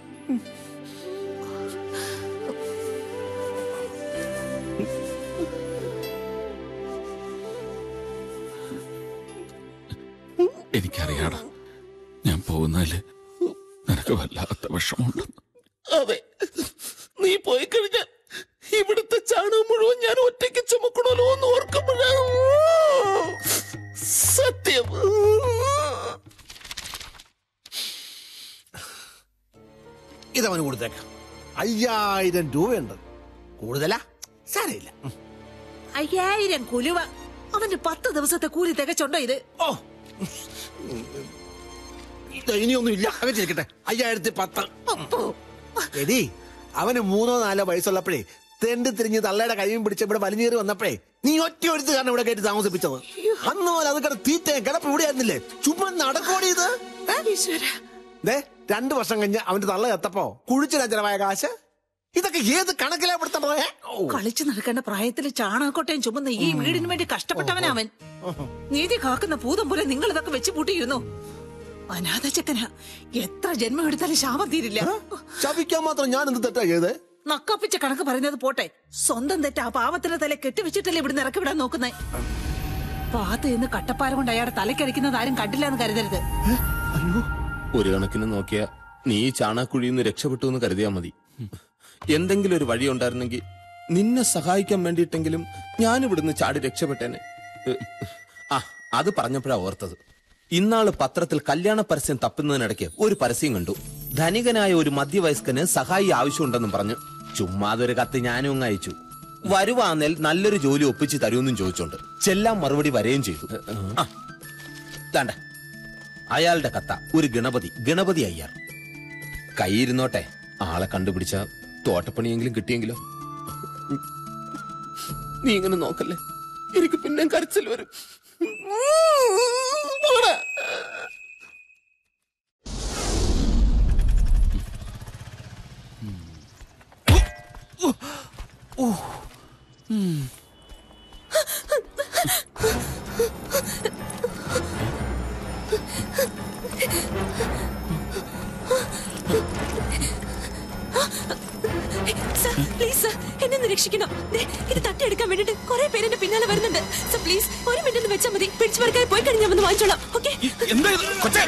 എനിക്കറിയാടാ ഞാൻ പോകുന്നതില് നിനക്ക് വല്ലാത്ത വിഷമമുണ്ടെന്ന് അതെ നീ പോയി കഴിഞ്ഞാൽ ഇവിടുത്തെ ചാണകം മുഴുവൻ ഞാൻ ഒറ്റയ്ക്ക് ചുമക്കണമല്ലോ എന്ന് ഓർക്കുമ്പോഴാണ് സത്യം ഇതവന് കൊടുത്തേക്കാം അയ്യായിരം രൂപയുണ്ട് കൂടുതലാ സാരയില്ല അയ്യായിരം കുലുവ അവന്റെ പത്ത് ദിവസത്തെ കൂലി തികച്ചുണ്ടോ ഇത് ഓ ഇത് ഇനിയൊന്നും ഇല്ല അകറ്റിരിക്കട്ടെ അയ്യായിരത്തി പത്ത് എടി അവന് മൂന്നോ നാലോ വയസ്സുള്ളപ്പോഴേ തെണ്ടി തിരിഞ്ഞ് തള്ളയുടെ കൈയും പിടിച്ച് ഇവിടെ വലിഞ്ഞേറി വന്നപ്പോഴേ നീ ഒറ്റ ഒരുത്ത് കാരണം ഇവിടെ കയറ്റി താമസിപ്പിച്ചത് അന്ന് പോലെ അത് കിട തീറ്റയും കിടപ്പ് ഇവിടെ ആയിരുന്നില്ലേ ചുമ്മാ നടക്കോടി ഇത് ദേ രണ്ടു വർഷം കഴിഞ്ഞ് അവന്റെ തള്ള എത്തപ്പോ കുഴിച്ചിടാൻ ചെലവായ കാശ് ഇതൊക്കെ ഏത് കണക്കിലാ പെടുത്തണ്ടേ കളിച്ചു നടക്കേണ്ട പ്രായത്തിൽ ചാണകക്കൊട്ടയും ചുമന്ന് ഈ വീടിന് വേണ്ടി കഷ്ടപ്പെട്ടവനാ അവൻ നീതി കാക്കുന്ന ഭൂതം പോലെ നിങ്ങൾ ഇതൊക്കെ വെച്ച് പൂട്ടിയിരുന്നു അനാഥ ചെക്കനാ എത്ര ജന്മം എടുത്താലും ശാപം തീരില്ല ശപിക്കാൻ മാത്രം ഞാൻ എന്ത് തെറ്റാ ചെയ്തേ നക്കാപ്പിച്ച കണക്ക് പറയുന്നത് പോട്ടെ സ്വന്തം തെറ്റ് ആ പാവത്തിന്റെ തല കെട്ടിവെച്ചിട്ടല്ലേ ഇവിടെ ഇറക്കി വിടാൻ നോക്കുന്നേ പാത്ത് നിന്ന് കട്ടപ്പാര കൊണ്ട് അയാളുടെ തലക്കടിക്കുന്നത് ആരും കണ്ടില്ല എന്ന് കരുതരുത് ഒരു കണക്കിന് നോക്കിയ നീ ഈ ചാണാക്കുഴിയിൽ നിന്ന് രക്ഷപ്പെട്ടു എന്ന് കരുതിയാ മതി എന്തെങ്കിലും ഒരു വഴി ഉണ്ടായിരുന്നെങ്കിൽ നിന്നെ സഹായിക്കാൻ വേണ്ടിയിട്ടെങ്കിലും ഞാൻ ഇവിടുന്ന് ചാടി രക്ഷപ്പെട്ടേനെ ഏ, ആ അത് പറഞ്ഞപ്പോഴാ ഓർത്തത് ഇന്നാള് പത്രത്തിൽ കല്യാണ പരസ്യം തപ്പുന്നതിനിടയ്ക്ക് ഒരു പരസ്യം കണ്ടു ധനികനായ ഒരു മധ്യവയസ്കന് സഹായി ആവശ്യമുണ്ടെന്നും പറഞ്ഞു ചുമ്മാതൊരു കത്ത് ഞാനും അങ്ങ് അയച്ചു വരുവാന്നേൽ നല്ലൊരു ജോലി ഒപ്പിച്ച് തരുമെന്നും ചോദിച്ചോണ്ട് ചെല്ലാൻ മറുപടി വരെയും ചെയ്തു ആ ദാണ്ട അയാളുടെ കത്ത ഒരു ഗണപതി ഗണപതി അയ്യർ കൈയിരുന്നോട്ടെ ആളെ കണ്ടുപിടിച്ച തോട്ടപ്പണിയെങ്കിലും കിട്ടിയെങ്കിലോ നീ ഇങ്ങനെ നോക്കല്ലേ എനിക്ക് പിന്നെ കരച്ചിൽ വരും പോടാ. സർ പ്ലീസ് സർ എന്നെ ഒന്ന് രക്ഷിക്കണം ദേ, ഇത് തട്ടിയെടുക്കാൻ വേണ്ടിട്ട് കുറെ പേര് എന്റെ പിന്നാലെ വരുന്നുണ്ട് സർ പ്ലീസ് ഒരു മിനിറ്റ് ഒന്ന് വെച്ചാൽ മതി പിടിച്ചു പറിക്കാൻ പോയി കഴിഞ്ഞാൽ വന്ന് വാങ്ങിച്ചോളാം ഓക്കെ എന്താ ഇത് കൊച്ചേ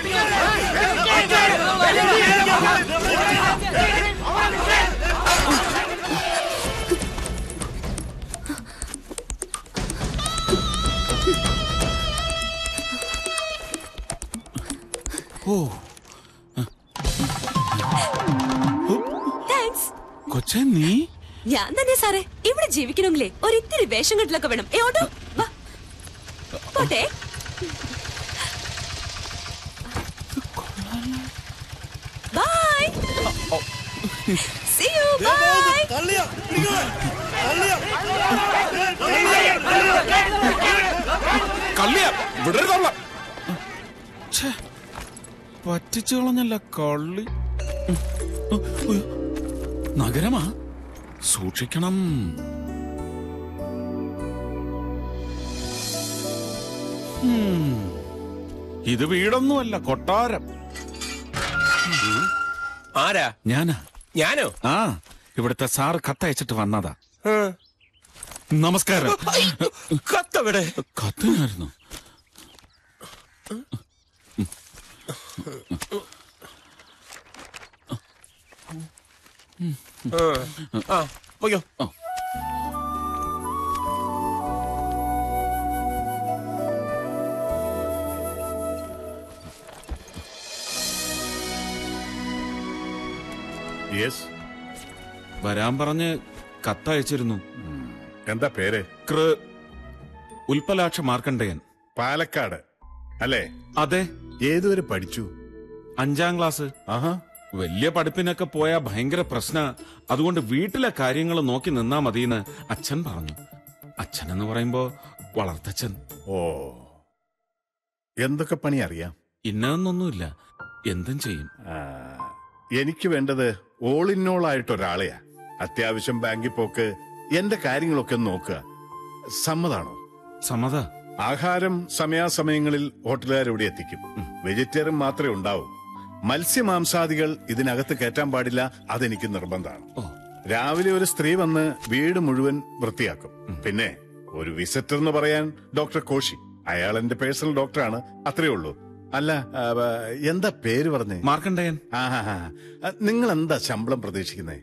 ഓ താങ്ക്സ് കൊച്ചേ നീ ഞാൻ തന്നെ സാറേ ഇവിടെ ജീവിക്കണമെങ്കിലേ ഒരിത്തിരി വേഷം കെട്ടിലൊക്കെ വേണം ഏ ഓട്ടോ വാ പോട്ടെ ബൈ See you. Bye. കള്ളിയ വിടരുതള്ള പറ്റിച്ചു കളഞ്ഞല്ല കള്ളി ഉം. ഉം. ഉയ്യോ. നഗരമാ സൂക്ഷിക്കണം ഉം. ഇത് വീടൊന്നുമല്ല കൊട്ടാരം ആരാ ഞാനാ ഞാനോ ആ ഇവിടുത്തെ സാറ് കത്തയച്ചിട്ട് വന്നതാ നമസ്കാരം കത്തവിടെ കത്തിനായിരുന്നു ആ പോയോ യെസ് വരാൻ പറഞ്ഞ് കത്തയച്ചിരുന്നു എന്താ പേര് കൃ ഉൽപ്പലാക്ഷ മാർക്കണ്ഡയൻ പാലക്കാട് അല്ലേ അതെ ഏതുവരെ പഠിച്ചു അഞ്ചാം ക്ലാസ് ആഹാ വലിയ പഠിപ്പിനൊക്കെ പോയാ ഭയങ്കര പ്രശ്ന അതുകൊണ്ട് വീട്ടിലെ കാര്യങ്ങൾ നോക്കി നിന്നാ മതിയെന്ന് അച്ഛൻ പറഞ്ഞു അച്ഛൻ എന്ന് പറയുമ്പോ വളർത്തച്ഛൻ ഓ എന്തൊക്കെ പണി അറിയാം ഇന്നതൊന്നൊന്നുമില്ല എന്തും ചെയ്യും ആ, എനിക്ക് വേണ്ടത് ഓൾ ഇൻ ഓൾ ആയിട്ട് ഒരാളെയാ അത്യാവശ്യം ബാങ്കിൽ പോക്ക് എന്റെ കാര്യങ്ങളൊക്കെ ഒന്ന് നോക്കുക സമ്മതാണോ സമ്മത ആഹാരം സമയാസമയങ്ങളിൽ ഹോട്ടലുകാർ ഇവിടെ എത്തിക്കും വെജിറ്റേറിയൻ മാത്രമേ ഉണ്ടാവൂ മത്സ്യമാംസാദികൾ ഇതിനകത്ത് കയറ്റാൻ പാടില്ല അതെനിക്ക് നിർബന്ധമാണ് രാവിലെ ഒരു സ്ത്രീ വന്ന് വീട് മുഴുവൻ വൃത്തിയാക്കും പിന്നെ ഒരു വിസിറ്റർ എന്ന് പറയാൻ ഡോക്ടർ കോശി അയാൾ എന്റെ പേഴ്സണൽ ഡോക്ടറാണ് അത്രേ ഉള്ളൂ അല്ല ആ, ആ, എന്താ പേര് പറഞ്ഞേ മാർക്കണ്ഡയൻ നിങ്ങൾ എന്താ ശമ്പളം പ്രതീക്ഷിക്കുന്നേ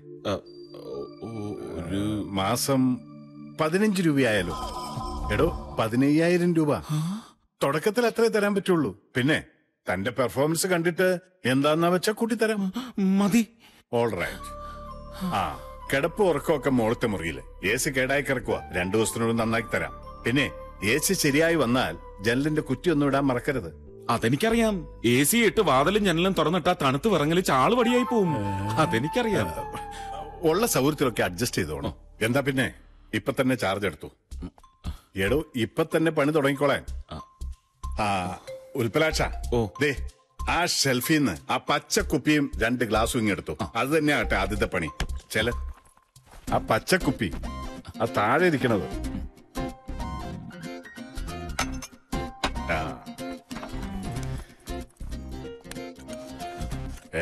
ഒരു മാസം പതിനഞ്ച് രൂപയായാലോ എടോ പതിനയ്യായിരം രൂപ തുടക്കത്തിൽ അത്രേ തരാൻ പറ്റുള്ളൂ പിന്നെ തന്റെ പെർഫോമൻസ് കണ്ടിട്ട് എന്താന്നാ വെച്ചാ കൂട്ടിത്തരാം മതി ഓൾ റൈറ്റ് ആ കിടപ്പ് ഉറക്കമൊക്കെ മോളത്തെ മുറിയില് എ സി കേടായി കിടക്കുക രണ്ടു ദിവസത്തിനോട് നന്നാക്കി തരാം പിന്നെ എ സി ശരിയായി വന്നാൽ ജനലിന്റെ കുറ്റി ഒന്നും ഇടാൻ മറക്കരുത് അതെനിക്കറിയാം എ സി ഇട്ട് വാതിലും ജനലും തുറന്നിട്ടാ തണുത്ത് വിറങ്ങല് ചാള് പടിയായി പോവും അതെനിക്കറിയാം ഉള്ള സൗകര്യത്തിലൊക്കെ അഡ്ജസ്റ്റ് ചെയ്തോണം എന്താ പിന്നെ ഇപ്പൊ തന്നെ ചാർജ് എടുത്തു എടോ ഇപ്പൊ തന്നെ പണി തുടങ്ങിക്കോളാൻ ആ ഉൽപ്പലാക്ഷ ഓ ദേ ആ ഷെൽഫിൽ നിന്ന് ആ പച്ച കുപ്പിയും രണ്ട് ഗ്ലാസും ഇങ്ങെടുത്തു അത് തന്നെയാട്ടെ ആദ്യത്തെ പണി ചെല ആ പച്ച കുപ്പി ആ താഴെ ഇരിക്കണത് ആ ഏ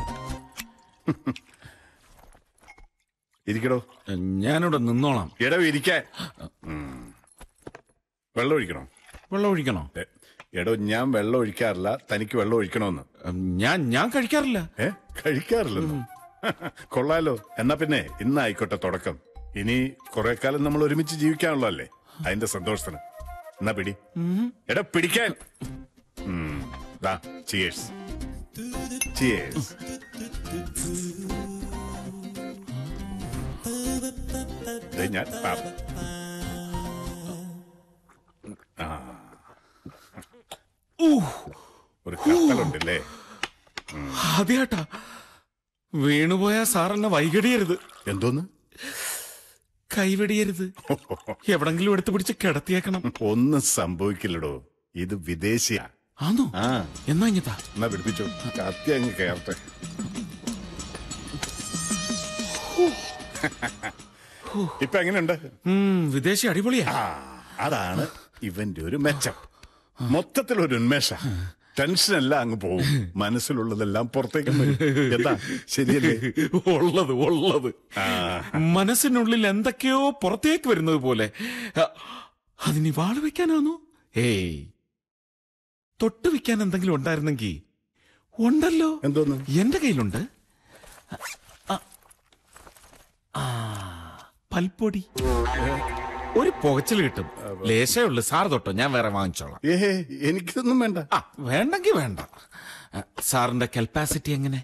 ഇരിക്കടോ ഞാനിവിടെ നിന്നോളാം എടോ ഇരിക്കാൻ ഉം. വെള്ളം ഒഴിക്കണോ വെള്ളം ഒഴിക്കണോ എ- എടോ ഞാൻ വെള്ളം ഒഴിക്കാറില്ല തനിക്ക് വെള്ളം ഒഴിക്കണമെന്ന് ഞാൻ ഞാൻ കഴിക്കാറില്ല ഏ കഴിക്കാറില്ലെന്നോ കൊള്ളാലോ എന്നാ പിന്നെ ഇന്നായിക്കോട്ടെ തുടക്കം ഇനി കുറെ കാലം നമ്മൾ ഒരുമിച്ച് ജീവിക്കാനുള്ളതല്ലേ അതിന്റെ സന്തോഷത്തിന് എന്നാ പിടി എടാ പിടിക്കാൻ ഉം. ദാ ചിയേഴ്സ് ചിയേഴ്സ് ഞാൻ ആ. ആ. ഒരു കത്തലുണ്ടല്ലേ ആദ്യാട്ടാ വീണുപോയ സാറെന്നെ വൈകടിയരുത് എന്തോന്ന് കൈവെടിയരുത് എവിടെങ്കിലും എടുത്തു പിടിച്ച് കിടത്തിയേക്കണം ഒന്നും സംഭവിക്കില്ലടോ ഇത് വിദേശിയാ ആണോ ആ എന്നാ ഇങ്ങത്താ എന്നാ പിടിപ്പിച്ചോ കത്തി അങ്ങ് കയറട്ടെ ഇപ്പൊ എങ്ങനെയുണ്ട് വിദേശി അടിപൊളിയാ ആ അതാണ് ഇവന്റെ ഒരു മെച്ചം മൊത്തത്തിൽ ഒരു ഉന്മേഷ ടെൻഷനെല്ലാം അങ്ങ് പോകും മനസ്സിലുള്ളതെല്ലാം പുറത്തേക്ക് വരും എന്താ ശരിയല്ലേ ഉള്ളത് ഉള്ളത് മനസ്സിനുള്ളിൽ എന്തൊക്കെയോ പുറത്തേക്ക് വരുന്നത് പോലെ അ- അതിനി വാള് വെക്കാനാണോ ഏയ് തൊട്ട് വെക്കാൻ എന്തെങ്കിലും ഉണ്ടായിരുന്നെങ്കി ഉണ്ടല്ലോ എന്തോന്ന് എന്റെ കയ്യിലുണ്ട് അ- ആ, പൽപ്പൊടി ഒരു പുകച്ചിൽ കിട്ടും ലേശേ ഉള്ളു സാർ തൊട്ടോ ഞാൻ വേറെ വാങ്ങിച്ചോളാം ഏഹേ എനിക്കിതൊന്നും വേണ്ട ആ വേണ്ടെങ്കി വേണ്ട ആ, സാറിന്റെ കെൽപ്പാസിറ്റി എങ്ങനെ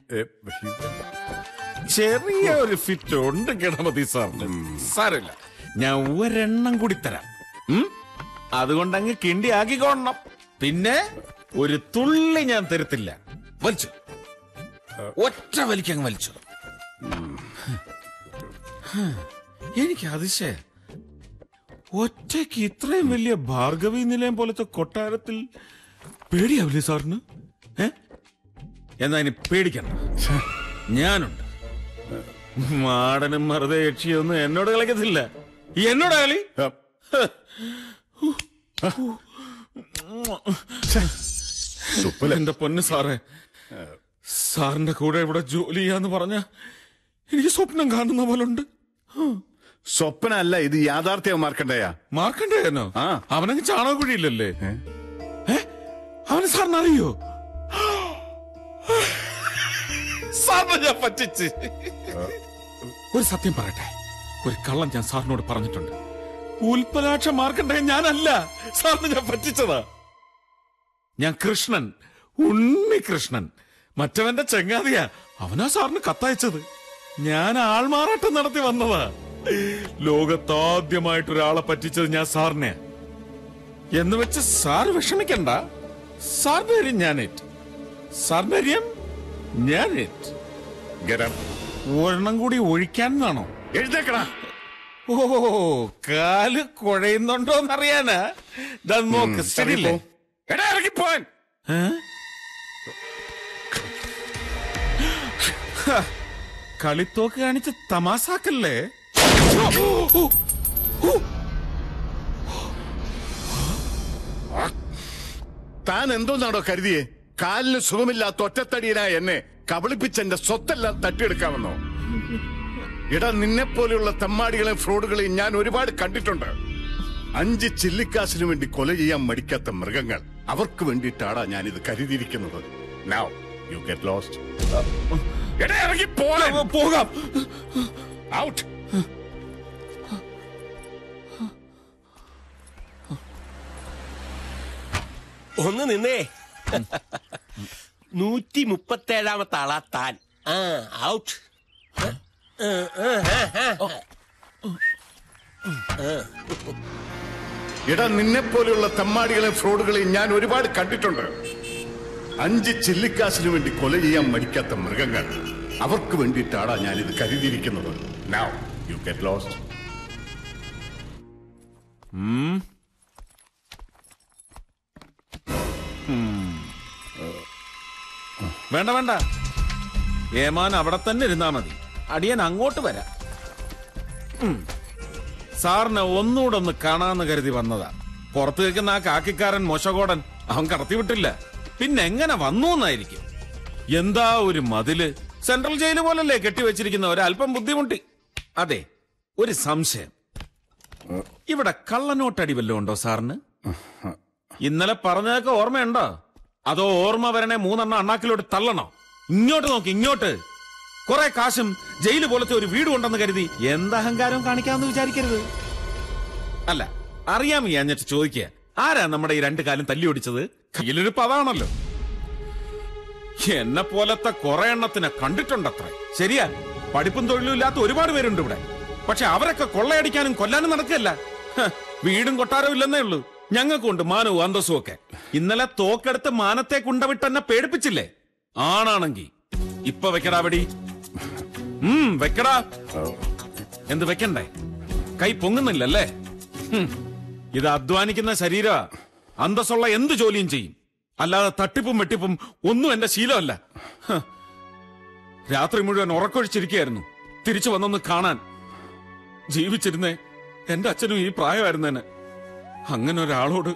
ചെറിയ ഒരു ഫിറ്റ് ഉണ്ട് ഗണപതി സാറിന് സാരമില്ല ഞാൻ ഒരെണ്ണം കൂടി തരാം ഉം? അതുകൊണ്ട് അങ്ങ് കിണ്ടി ആക്കിക്കോണം പിന്നെ ഒരു തുള്ളി ഞാൻ തരത്തില്ല വലിച്ചു ഒറ്റ വലിക്കങ്ങ് വലിച്ചു എനിക്ക് അതിശയ ഒറ്റയ്ക്ക് ഇത്രയും വലിയ ഭാർഗവി നിലയം പോലത്തെ കൊട്ടാരത്തിൽ പേടിയാവില്ലേ സാറിന് ഏ എന്നാ ഇനി പേടിക്കണ്ട ഞാനുണ്ട് മാടനും മറുതെ യക്ഷിയൊന്നും എന്നോട് കളിക്കത്തില്ല എന്നോട് കളി എന്റെ പൊന്ന് സാറേ സാറിന്റെ കൂടെ ഇവിടെ ജോലി ചെയ്യാന്ന് പറഞ്ഞ എനിക്ക് സ്വപ്നം കാണുന്ന പോലെ ഉണ്ട് സ്വപ്നല്ല ഇത് യാഥാർത്ഥ്യം മാർക്കണ്ടയാ മാർക്കണ്ടേനോ അവനങ്ങ് ചാണകക്കുഴിയില്ലല്ലേ ഏ? അവന് സാറിന് അറിയോ സാറിനെ ഞാൻ പറ്റിച്ച് ഒരു സത്യം പറയട്ടെ ഒരു കള്ളം ഞാൻ സാറിനോട് പറഞ്ഞിട്ടുണ്ട് ഉൽപ്പലാക്ഷ മാർക്കണ്ടേ ഞാനല്ല സാറിന് ഞാൻ പറ്റിച്ചതാ ഞാൻ കൃഷ്ണൻ ഉണ്ണി കൃഷ്ണൻ മറ്റവന്റെ ചെങ്ങാതിയാ അവനാ സാറിന് കത്തയച്ചത് ഞാൻ ആൾമാറാട്ടം നടത്തി വന്നതാ ലോകത്താദ്യമായിട്ട് ഒരാളെ പറ്റിച്ചത് ഞാൻ സാറിനെ എന്ന് വെച്ച് സാറ് വിഷമിക്കണ്ട സാറിന്റെ കാര്യം ഞാൻ ഏറ്റ് സാറിന്റെ കാര്യം ഞാൻ ഏറ്റ് ഗരം ഒരെണ്ണം കൂടി ഒഴിക്കാന്നാണോ എഴുതേക്കടാ ഓ കാല് കുഴയുന്നുണ്ടോന്നറിയാനാ ദാ നോക്ക് ശരിയല്ലേ എടാ ഇറങ്ങിപ്പോൻ ഏ? ഹ, കളിത്തോക്ക് കാണിച്ച് തമാസാക്കല്ലേ താൻ എന്തോന്നാണോ കരുതിയേ കാലിന് സുഖമില്ലാത്ത ഒറ്റത്തടിയനായ എന്നെ കബളിപ്പിച്ചെന്റെ സ്വത്തെല്ലാം തട്ടിയെടുക്കാമെന്നോ ഇടാ നിന്നെ പോലെയുള്ള തെമ്മാടികളെയും ഫ്രോഡുകളെയും ഞാൻ ഒരുപാട് കണ്ടിട്ടുണ്ട് അഞ്ച് ചില്ലിക്കാശിന് വേണ്ടി കൊല ചെയ്യാൻ മടിക്കാത്ത മൃഗങ്ങൾ അവർക്ക് വേണ്ടിയിട്ടാടാ ഞാൻ ഇത് കരുതിയിരിക്കുന്നത് Now, you get lost. എടാ, ഇറങ്ങി പോലെ പോകാം ഔട്ട് ഒന്ന് നിന്നേ നൂറ്റി മുപ്പത്തേഴാമത്തെ ആളാ താൻ ആ ഔട്ട് എടാ നിന്നെ പോലെയുള്ള തെമ്മാടികളെയും ഫ്രോഡുകളെയും ഞാൻ ഒരുപാട് കണ്ടിട്ടുണ്ട് അഞ്ച് ചില്ലിക്കാശിന് വേണ്ടി കൊല ചെയ്യാൻ മടിക്കാത്ത മൃഗങ്ങൾ അവർക്ക് വേണ്ടിയിട്ടാടാ ഞാൻ ഇത് കരുതിയിരിക്കുന്നത് Now, you get lost. ഉം. ഉം. വേണ്ട വേണ്ട ഏമാൻ അവിടെ തന്നെ ഇരുന്നാ മതി അടിയൻ അങ്ങോട്ട് വരാം ഉം. സാറിനെ ഒന്നുകൂടെ ഒന്ന് കാണാന്ന് കരുതി വന്നതാ പുറത്ത് നിൽക്കുന്ന ആ കാക്കിക്കാരൻ മോശകോടൻ അവൻ കടത്തിവിട്ടില്ല പിന്നെ എങ്ങനെ വന്നു എന്നായിരിക്കും എന്താ ഒരു മതില് സെൻട്രൽ ജയില് പോലല്ലേ കെട്ടിവെച്ചിരിക്കുന്ന ഒരല്പം ബുദ്ധിമുട്ടി അതെ ഒരു സംശയം ഇവിടെ കള്ളനോട്ടടി വല്ലതും ഉണ്ടോ സാറിന് ഇന്നലെ പറഞ്ഞതൊക്കെ ഓർമ്മയുണ്ടോ അതോ ഓർമ്മ വരണേ മൂന്നെണ്ണം അണ്ണാക്കിലോട്ട് തള്ളണോ ഇങ്ങോട്ട് നോക്കി ഇങ്ങോട്ട് കുറെ കാശും ജയില് പോലത്തെ ഒരു വീടും ഉണ്ടെന്ന് കരുതി എന്ത് അഹങ്കാരവും കാണിക്കാമെന്ന് വിചാരിക്കരുത് അല്ല അറിയാൻ വയ്യാഞ്ഞിട്ട് ചോദിക്കുക ആരാ നമ്മുടെ ഈ രണ്ട് കാലം തല്ലി ഓടിച്ചത് കയ്യിലൊരു പതാണല്ലോ എന്നെ പോലത്തെ കുറെ എണ്ണത്തിനെ കണ്ടിട്ടുണ്ടത്രേ ശരിയാ പഠിപ്പും തൊഴിലും ഇല്ലാത്ത ഒരുപാട് പേരുണ്ട് ഇവിടെ പക്ഷെ അവരൊക്കെ കൊള്ളയടിക്കാനും കൊല്ലാനും നടക്കല്ല ഹ, വീടും കൊട്ടാരവും ഇല്ലെന്നേ ഉള്ളൂ ഞങ്ങൾക്കുണ്ട് മാനവും അന്തസ്സും ഒക്കെ ഇന്നലെ തോക്കെടുത്ത് മാനത്തെ കുണ്ടവിട്ടെന്നെ പേടിപ്പിച്ചില്ലേ ആണാണെങ്കി ഇപ്പൊ വെക്കടാ വെടി ഉം വെക്കടാ എന്ത് വെക്കണ്ടേ കൈ പൊങ്ങുന്നില്ലല്ലേ ഹും, ഇത് അധ്വാനിക്കുന്ന ശരീര അന്തസ്സുള്ള എന്ത് ജോലിയും ചെയ്യും അല്ലാതെ തട്ടിപ്പും വെട്ടിപ്പും ഒന്നും എന്റെ ശീലമല്ല ഹ. രാത്രി മുഴുവൻ ഉറക്കൊഴിച്ചിരിക്കുകയായിരുന്നു തിരിച്ചു വന്നൊന്ന് കാണാൻ ജീവിച്ചിരുന്നേ എന്റെ അച്ഛനും ഈ പ്രായമായിരുന്നേന് അങ്ങനെ ഒരാളോട്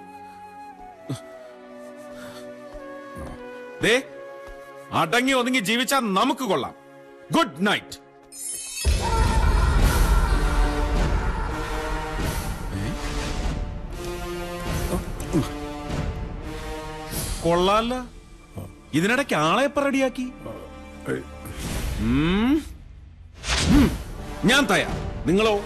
ദേ അടങ്ങി ഒതുങ്ങി ജീവിച്ചാൽ നമുക്ക് കൊള്ളാം ഗുഡ് നൈറ്റ് കൊള്ളാല്ല ഇതിനിടയ്ക്ക് ആളെപ്പ റെഡിയാക്കി ഉം. ഉം. ഞാൻ തയ്യാർ നിങ്ങളോ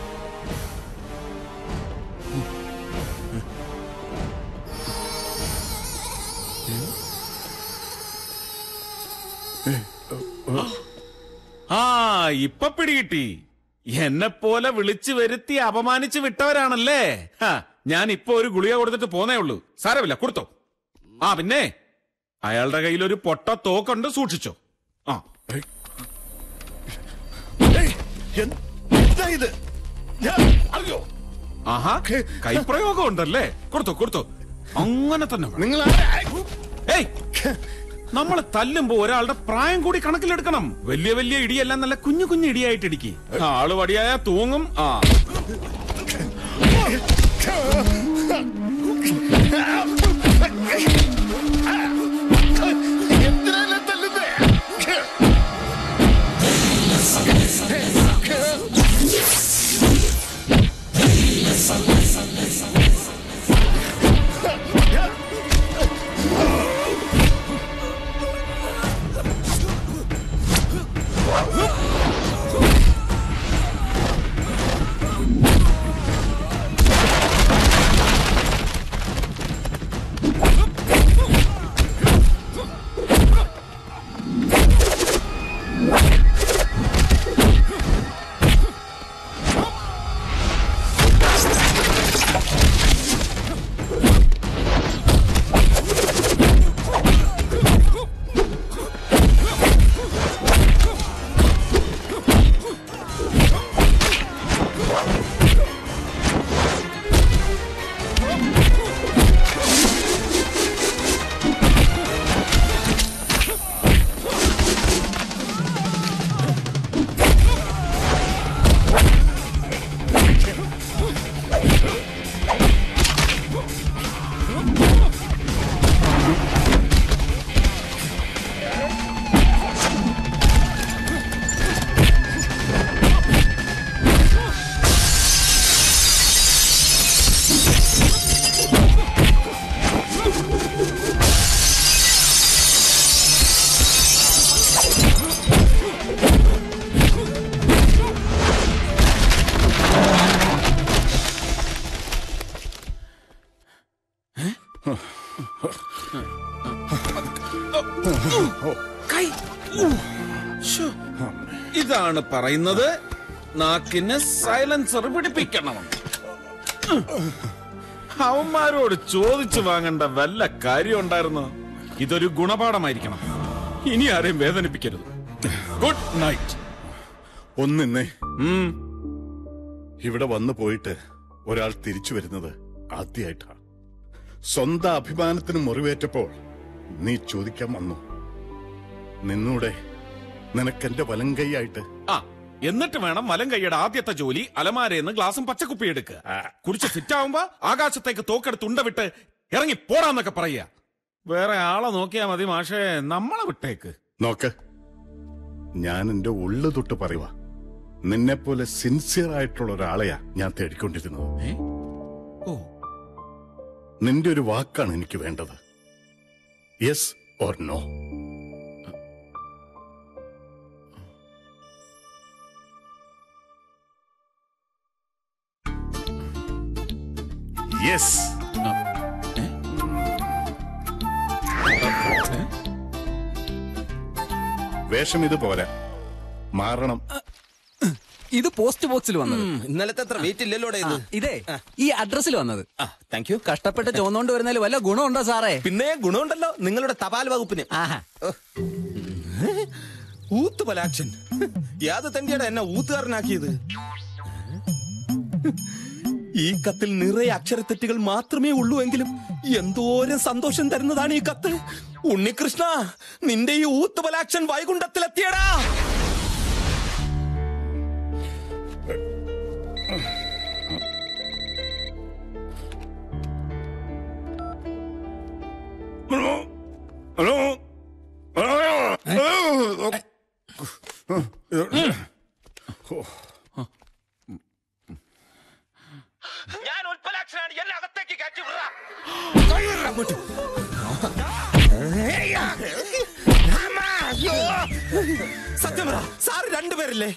ആ ഇപ്പൊ പിടികിട്ടി എന്നെ പോലെ വിളിച്ചു വരുത്തി അപമാനിച്ച് വിട്ടവരാണല്ലേ ഹാ, ഞാൻ ഇപ്പൊ ഒരു ഗുളിക കൊടുത്തിട്ട് പോന്നേ ഉള്ളൂ സാരമില്ല കൊടുത്തോ ആ പിന്നെ അയാളുടെ കയ്യിൽ ഒരു പൊട്ട തോക്കുണ്ട് സൂക്ഷിച്ചോ ആ എന്താ ഇത് ഞാൻ അറിയോ ആഹാ കൈപ്രയോഗം ഉണ്ടല്ലേ കൊടുത്തോ കൊടുത്തോ അങ്ങനെ തന്നെ നിങ്ങൾ ഏയ് നമ്മൾ തല്ലുമ്പോ ഒരാളുടെ പ്രായം കൂടി കണക്കിലെടുക്കണം വലിയ വലിയ ഇടിയല്ല നല്ല കുഞ്ഞു കുഞ്ഞു ഇടിയായിട്ട് ഇടിക്ക് ആള് വടിയായ തൂങ്ങും ആ എന്തിനാ തല്ലുന്നേ കൈ ഊ. ശ്ശോ. ഇതാണ് പറയുന്നത് നാക്കിന് സൈലൻസർ പിടിപ്പിക്കണം അവന്മാരോട് ചോദിച്ചു വാങ്ങേണ്ട വല്ല കാര്യം ഉണ്ടായിരുന്നോ ഇതൊരു ഗുണപാഠമായിരിക്കണം ഇനി ആരെയും വേദനിപ്പിക്കരുത് ഗുഡ് നൈറ്റ് ഒന്നിന്നേ ഇവിടെ വന്നു പോയിട്ട് ഒരാൾ തിരിച്ചു വരുന്നത് ആദ്യമായിട്ടാ സ്വന്തം അഭിമാനത്തിന് മുറിവേറ്റപ്പോൾ നീ ചോദിക്കാൻ വന്നു നിന്നൂടെ നിനക്കെന്റെ വലം കൈയായിട്ട് ആ എന്നിട്ട് വേണം വലം കൈയുടെ ആദ്യത്തെ ജോലി അലമാരയെന്ന് ഗ്ലാസും പച്ചക്കുപ്പി എടുക്കുക കുടിച്ച് ഫിറ്റ് ആവുമ്പോ ആകാശത്തേക്ക് തോക്കെടുത്ത് ഉണ്ട വിട്ട് ഇറങ്ങി പോടാന്നൊക്കെ പറയുക വേറെ ആളെ നോക്കിയാ മതി മാഷേ നമ്മളെ വിട്ടേക്ക് നോക്ക് ഞാൻ എന്റെ ഉള്ളു തൊട്ട് പറയുക നിന്നെ പോലെ സിൻസിയർ ആയിട്ടുള്ള ഒരാളെയാ ഞാൻ തേടിക്കൊണ്ടിരുന്നത് ഓ നിന്റെ ഒരു വാക്കാണ് എനിക്ക് വേണ്ടത് യെസ് ഓർ നോ യെസ് വേഷം ഇത് പോരാ മാറണം ഇത് പോസ്റ്റ് ബോക്സിൽ വന്നത് ഇന്നലത്തെ അത്ര വെയിറ്റ് ഇല്ലല്ലോ ഇത് ഇതേ ഈ അഡ്രസ്സിൽ വന്നത് താങ്ക് യു കഷ്ടപ്പെട്ട് ചോന്നോണ്ട് വരുന്നതിൽ വല്ല ഗുണമുണ്ടോ സാറേ പിന്നെ ഗുണമുണ്ടല്ലോ നിങ്ങളുടെ തപാൽ വകുപ്പിന് ഊത്ത് പലാക്ഷൻ യാത് തന്റെയാണ് എന്നെ ഊത്തുകാരനാക്കിയത് ഈ കത്തിൽ നിറയെ അക്ഷരത്തെറ്റുകൾ മാത്രമേ ഉള്ളൂ എങ്കിലും എന്തോരം സന്തോഷം തരുന്നതാണ് ഈ കത്ത് ഉണ്ണികൃഷ്ണ നിന്റെ ഈ ഊത്ത് പലാക്ഷൻ വൈകുണ്ഠത്തിലെത്തിയടാ ഞാൻ ഉൽപ്പലാക്ഷനാണ് എന്നെ അകത്തേക്ക് കയറ്റി സത്യം പറ സാർ രണ്ടുപേരല്ലേ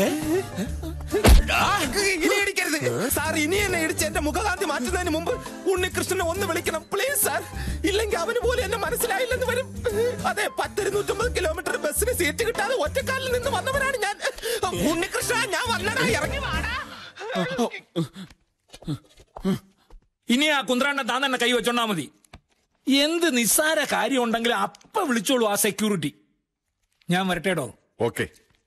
ആ, ഇനി ഇടിക്കരുത് സാർ ഇനി എന്നെ ഇടിച്ച് എന്റെ മുഖകാന്തി മാറ്റുന്നതിന് മുമ്പ് ഉണ്ണികൃഷ്ണനെ ഒന്ന് വിളിക്കണം പ്ലീസ് സാർ ഇല്ലെങ്കിൽ അവന് പോലും എന്നെ മനസ്സിലായില്ലെന്ന് വരും അതെ പത്തിരുന്നൂറ്റമ്പത് കിലോമീറ്റർ ബസ്സിന് സീറ്റ് കിട്ടാതെ ഒറ്റക്കാലിൽ നിന്ന് വന്നവനാണ് ഞാൻ ഉണ്ണികൃഷ്ണ ഞാൻ വന്നടാ ഇറങ്ങി വാടാ ഇനി ആ കുന്ത്രാണ്ട താൻ തന്നെ കൈ വെച്ചോണ്ടാ മതി എന്ത് നിസ്സാര കാര്യം ഉണ്ടെങ്കിലും അപ്പ വിളിച്ചോളൂ ആ സെക്യൂരിറ്റി ഞാൻ വരട്ടേടോ ഓക്കെ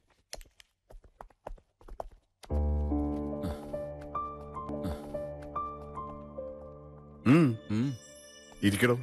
ഇരിക്കടോ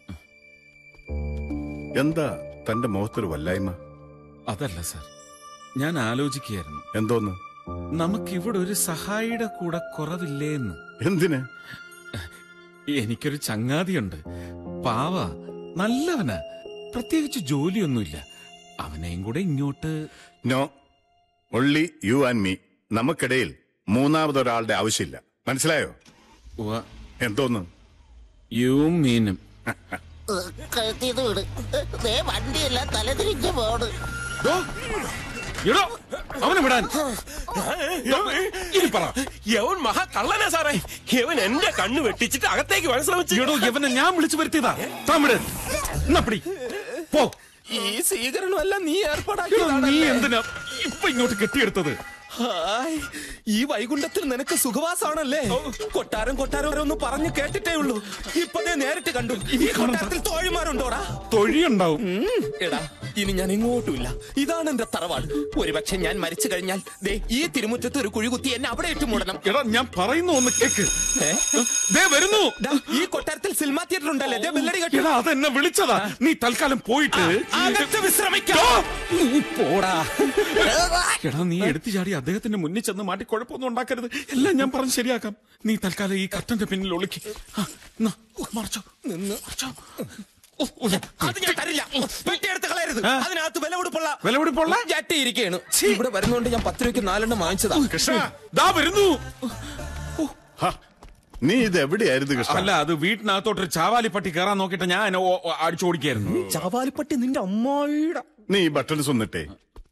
എന്താ തന്റെ മുഖത്തൊരു വല്ലായ്മ അതല്ല സാർ ഞാൻ ആലോചിക്കുകയായിരുന്നു എന്തോന്ന് നമുക്കിവിടെ ഒരു സഹായിയുടെ കൂടെ കുറവില്ലേന്ന് എന്തിന് എനിക്കൊരു ചങ്ങാതിയുണ്ട് പാവ നല്ലവനാ പ്രത്യേകിച്ച് ജോലിയൊന്നുമില്ല അവനെയും കൂടെ ഇങ്ങോട്ട് no only you and me നമുക്കിടയിൽ മൂന്നാമതൊരാളുടെ ആവശ്യമില്ല മനസ്സിലായോ എന്തോന്ന് യു മീനും കഴുത്തിയത് വിട് ദേ വണ്ടിയല്ല തലതിരിഞ്ഞ് പോണ് എടോ അവനെ വിടാൻ ഇനി പറ യവൻ മഹാ കള്ളനാ സാറേ യവൻ എന്റെ കണ്ണ് വെട്ടിച്ചിട്ട് അകത്തേക്ക് വരാൻ ശ്രമിച്ചു എടോ യവനെ ഞാൻ വിളിച്ചു വരുത്തിയതാ തമിഴ് എന്നപ്പടി പോ ഈ സ്വീകരണമല്ല നീ എടോ, നീ ഏർപ്പാടാക്കിയതാണല്ലേ എന്തിനാ ഇപ്പൊ ഇങ്ങോട്ട് കെട്ടിയെടുത്തത് ഹായ് ഈ വൈകുണ്ഠത്തിൽ നിനക്ക് സുഖവാസാണല്ലേ കൊട്ടാരം കൊട്ടാരം ഒന്ന് പറഞ്ഞു കേട്ടിട്ടേ ഉള്ളൂ ഇപ്പതേ നേരിട്ട് കണ്ടു ഈ കൊട്ടാരത്തിൽ തോഴിമാരുണ്ടോടാ തൊഴിയുണ്ടാവും ഉം, എടാ ഇനി ഞാൻ എങ്ങോട്ടുമില്ല ഇതാണ് എന്റെ തറവാട് ഒരുപക്ഷെ ഞാൻ മരിച്ചു കഴിഞ്ഞാൽ ദേ ഈ തിരുമുറ്റത്ത് ഒരു കുഴി കുത്തി എന്നെ അവിടെ ഇട്ട് മൂടണം എടാ ഞാൻ പറയുന്നു ഒന്ന് കേക്ക് ഏ? ദേ വരുന്നു ദാ, ഈ കൊട്ടാരത്തിൽ സിനിമാ തിയേറ്റർ ഉണ്ടല്ലേ ദേ ബെല്ലടി കെട്ടി എടാ അതെന്നെ വിളിച്ചതാ നീ തൽക്കാലം പോയിട്ട് അകത്ത് വിശ്രമിക്കാം നീ പോടാ എടാ നീ എടുത്തു ചാടി അദ്ദേഹത്തിന്റെ മുന്നിൽ ചെന്ന് മാറ്റി കുഴപ്പമൊന്നും ഉണ്ടാക്കരുത് എല്ലാം ഞാൻ പറഞ്ഞ് ശരിയാക്കാം നീ തൽക്കാലം ഈ കർട്ടന്റെ പിന്നിൽ ഒളിക്ക് ആ, എന്നാ, മറച്ചോ നിന്ന് മറച്ചോ അത് ഞാൻ തരില്ല പെട്ടിയെടുത്ത് കളയരുത് അതിനകത്ത് വില കൊടുപ്പുള്ള വില കൊടുപ്പുള്ള ജട്ടി ഇരിക്കുകയാണ് ഇവിടെ വരുന്നോണ്ട് ഞാൻ പത്ത് രൂപയ്ക്ക് നാലെണ്ണം വാങ്ങിച്ചതാ കൃഷ്ണ ദാ വരുന്നു ഹ, നീ ഇത് എവിടെയായിരുന്നു കൃഷ്ണ അല്ല അത് വീട്ടിനകത്തോട്ടൊരു ചാവാലിപ്പട്ടി കയറാൻ നോക്കിയിട്ട് ഞാൻ അടിച്ചോടിക്കായിരുന്നു ചാവാലിപ്പട്ടി നിന്റെ അമ്മായിയുടെ നീ ഈ ബട്ടൺസ് ഒന്നിട്ടേ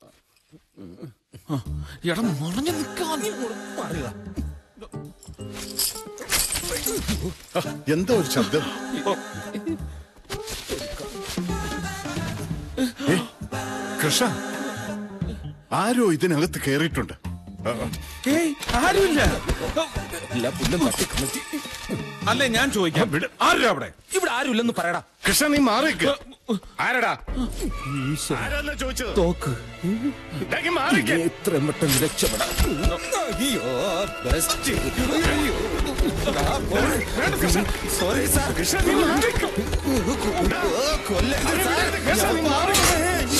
എടാ മറഞ്ഞു നിൽക്കാൻ ഹ, എന്താ ഒരു ശബ്ദം ഏ, കൃഷ്ണ ആരോ ഇതിനകത്ത് കയറിയിട്ടുണ്ട് ആ, ആ. ഏയ് ആരുമില്ല എല്ലാ പുല്ലും തട്ടി കമഴ്ത്തി. അല്ലേ ഞാൻ ചോദിക്കാം ആരും അവിടെ ഇവിടെ ആരുമില്ലെന്ന് പറയടാ കൃഷ്ണ നീ മാറിക്ക് ആരടാ ആരാന്നാ ചോദിച്ചത് തോക്ക് ഇതാക്കി മാറിക്ക് എത്രയും പെട്ടെന്ന് രക്ഷപ്പെടാം അയ്യോ ബെസ്റ്റ് സോറി സാർ കൃഷ്ണ നീ മാറിക്ക് കൊല്ലരുത് സാർ കൃഷ്ണ നീ മാറിക്ക്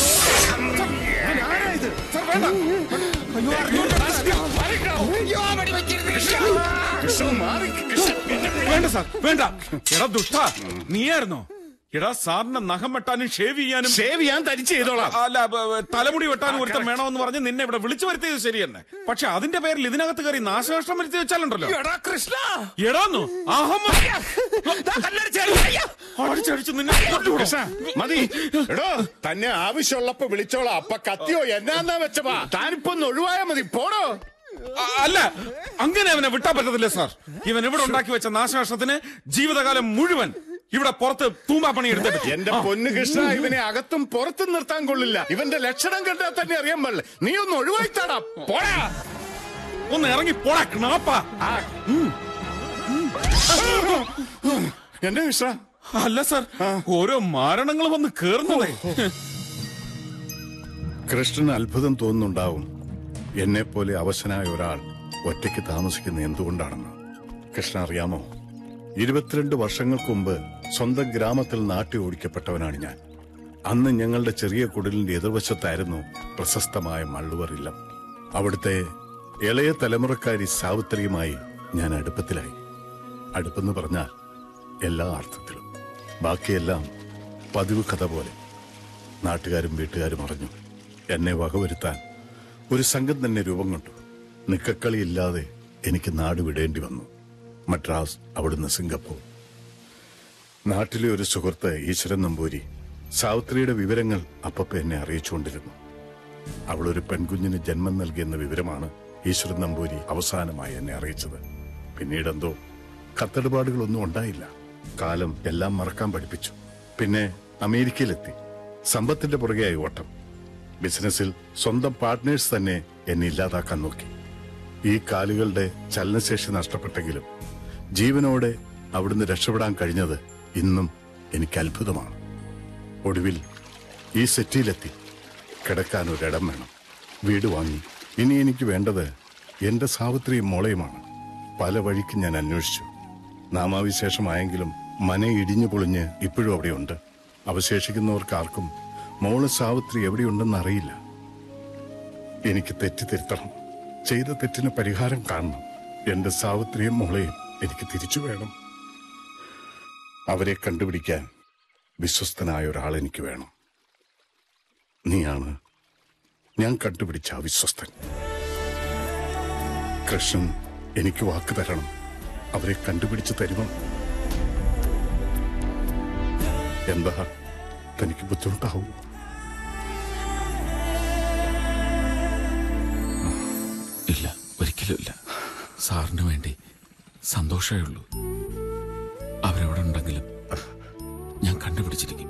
ആരാ ഇത് സാർ വേണ്ട അയ്യോ അറിഞ്ഞൂടാ. അയ്യോ വെടിവെക്കരുത് കൃഷ്ണ മാറിക്ക് കൃഷ്ണ വേണ്ട സാർ വേണ്ട എടാ ദുഷ്ട നീയായിരുന്നോ എടാ സാറിന്റെ നഖം വെട്ടാനും ഷേവ് ചെയ്യാനും ഷേവ് ചെയ്യാൻ തരിച്ച് ചെയ്തോളാം അല്ല ബ- ബ- തലമുടി വെട്ടാനും ഒരുത്തം വേണമെന്ന് പറഞ്ഞ് നിന്നെ ഇവിടെ വിളിച്ചു വരുത്തിയത് ശരി തന്നെ പക്ഷെ അതിന്റെ പേരിൽ ഇതിനകത്ത് കയറി നാശനഷ്ടം വരുത്തി വെച്ചാലുണ്ടല്ലോ എടാ കൃഷ്ണ എടാന്നു അഹമ്മ ദാ കല്ലടിച്ചാടി. അയ്യോ. അടിച്ചടിച്ച് നിന്നെ കൊണ്ടുവിടും. കൃഷ്ണ മതി എടോ തന്നെ ആവശ്യമുള്ളപ്പോ വിളിച്ചോളാം അപ്പൊ കത്തിയോ എന്നാന്നാ വെച്ചപ്പാ താനിപ്പോ ഒന്ന് ഒഴിവായാ മതി പോടോ അ- അല്ല അങ്ങനെ അവനെ വിട്ടാൻ പറ്റത്തില്ല സാർ ഇവൻ ഇവിടെ ഉണ്ടാക്കി വെച്ച നാശനഷ്ടത്തിന് ജീവിതകാലം മുഴുവൻ ഇവിടെ പുറത്ത് തൂമ്പാപ്പണി എടുത്തേ പറ്റൂ. എന്റെ പൊന്നു കൃഷ്ണ ഇവനെ അകത്തും പുറത്തും നിർത്താൻ കൊള്ളില്ല ഇവന്റെ ലക്ഷണം കണ്ടാൽ തന്നെ അറിയാൻ പാടില്ല നീ ഒന്ന് ഒഴിവായിത്താടാ പോടാ ഒന്ന് ഇറങ്ങി പോടാ ക്ണാപ്പാ എന്റെ കൃഷ്ണ അല്ല സാർ ഓരോ മാരണങ്ങൾ വന്ന് കേറുന്നതേ കൃഷ്ണന് അത്ഭുതം തോന്നുന്നുണ്ടാവും എന്നെ പോലെ അവശനായ ഒരാൾ ഒറ്റയ്ക്ക് താമസിക്കുന്ന എന്തുകൊണ്ടാണെന്ന് കൃഷ്ണ അറിയാമോ ഇരുപത്തിരണ്ട് വർഷങ്ങൾക്ക് മുമ്പ് സ്വന്തം ഗ്രാമത്തിൽ നാട്ടി ഓടിക്കപ്പെട്ടവനാണ് ഞാൻ അന്ന് ഞങ്ങളുടെ ചെറിയ കുടിലിന്റെ എതിർവശത്തായിരുന്നു പ്രശസ്തമായ മള്ളുവർ ഇല്ലം അവിടുത്തെ ഇളയ തലമുറക്കാരി സാവിത്രിയുമായി ഞാൻ അടുപ്പത്തിലായി അടുപ്പെന്ന് പറഞ്ഞാൽ എല്ലാ അർത്ഥത്തിലും ബാക്കിയെല്ലാം പതിവ് കഥ പോലെ നാട്ടുകാരും വീട്ടുകാരും അറിഞ്ഞു എന്നെ വകവരുത്താൻ ഒരു സംഘം തന്നെ രൂപം കൊണ്ടു നിക്കക്കളിയില്ലാതെ എനിക്ക് നാട് വിടേണ്ടി വന്നു മദ്രാസ് അവിടുന്ന് സിംഗപ്പൂർ നാട്ടിലെ ഒരു സുഹൃത്ത് ഈശ്വരൻ നമ്പൂരി സാവിത്രിയുടെ വിവരങ്ങൾ അപ്പപ്പ എന്നെ അറിയിച്ചുകൊണ്ടിരുന്നു അവളൊരു പെൺകുഞ്ഞിന് ജന്മം നൽകിയെന്ന വിവരമാണ് ഈശ്വരൻ നമ്പൂരി അവസാനമായി എന്നെ അറിയിച്ചത് പിന്നീടെന്തോ കത്തടുപാടുകളൊന്നും ഉണ്ടായില്ല കാലം എല്ലാം മറക്കാൻ പഠിപ്പിച്ചു പിന്നെ അമേരിക്കയിലെത്തി സമ്പത്തിന്റെ പുറകെയായി ഓട്ടം ബിസിനസ്സിൽ സ്വന്തം പാർട്ട്നേഴ്സ് തന്നെ എന്നെ ഇല്ലാതാക്കാൻ നോക്കി ഈ കാലുകളുടെ ചലനശേഷി നഷ്ടപ്പെട്ടെങ്കിലും ജീവനോടെ അവിടുന്ന് രക്ഷപ്പെടാൻ കഴിഞ്ഞത് ഇന്നും എനിക്ക് അത്ഭുതമാണ് ഒടുവിൽ ഈ സെറ്റിയിലെത്തി കിടക്കാൻ ഒരിടം വേണം വീട് വാങ്ങി ഇനി എനിക്ക് വേണ്ടത് എന്റെ സാവിത്രിയും മോളയുമാണ് പല വഴിക്ക് ഞാൻ അന്വേഷിച്ചു നാമാവിശേഷമായെങ്കിലും മന ഇടിഞ്ഞു പൊളിഞ്ഞ് ഇപ്പോഴും അവിടെയുണ്ട് അവശേഷിക്കുന്നവർക്ക് ആർക്കും മോള് സാവിത്രി എവിടെയുണ്ടെന്ന് അറിയില്ല എനിക്ക് തെറ്റ് തിരുത്തണം ചെയ്ത തെറ്റിന് പരിഹാരം കാണണം എന്റെ സാവിത്രിയും മോളെയും എനിക്ക് തിരിച്ചു വേണം അവരെ കണ്ടുപിടിക്കാൻ വിശ്വസ്തനായ ഒരാൾ എനിക്ക് വേണം നീയാണ് ഞാൻ കണ്ടുപിടിച്ച ആ വിശ്വസ്തൻ കൃഷ്ണൻ എനിക്ക് വാക്ക് തരണം അവരെ കണ്ടുപിടിച്ച് തരുമോ എന്താ തനിക്ക് ബുദ്ധിമുട്ടാവും ഇല്ല ഒരിക്കലും ഇല്ല സാറിന് വേണ്ടി സന്തോഷമേ ഉള്ളൂ അവരെവിടെ ഉണ്ടെങ്കിലും ഞാൻ കണ്ടുപിടിച്ചിരിക്കും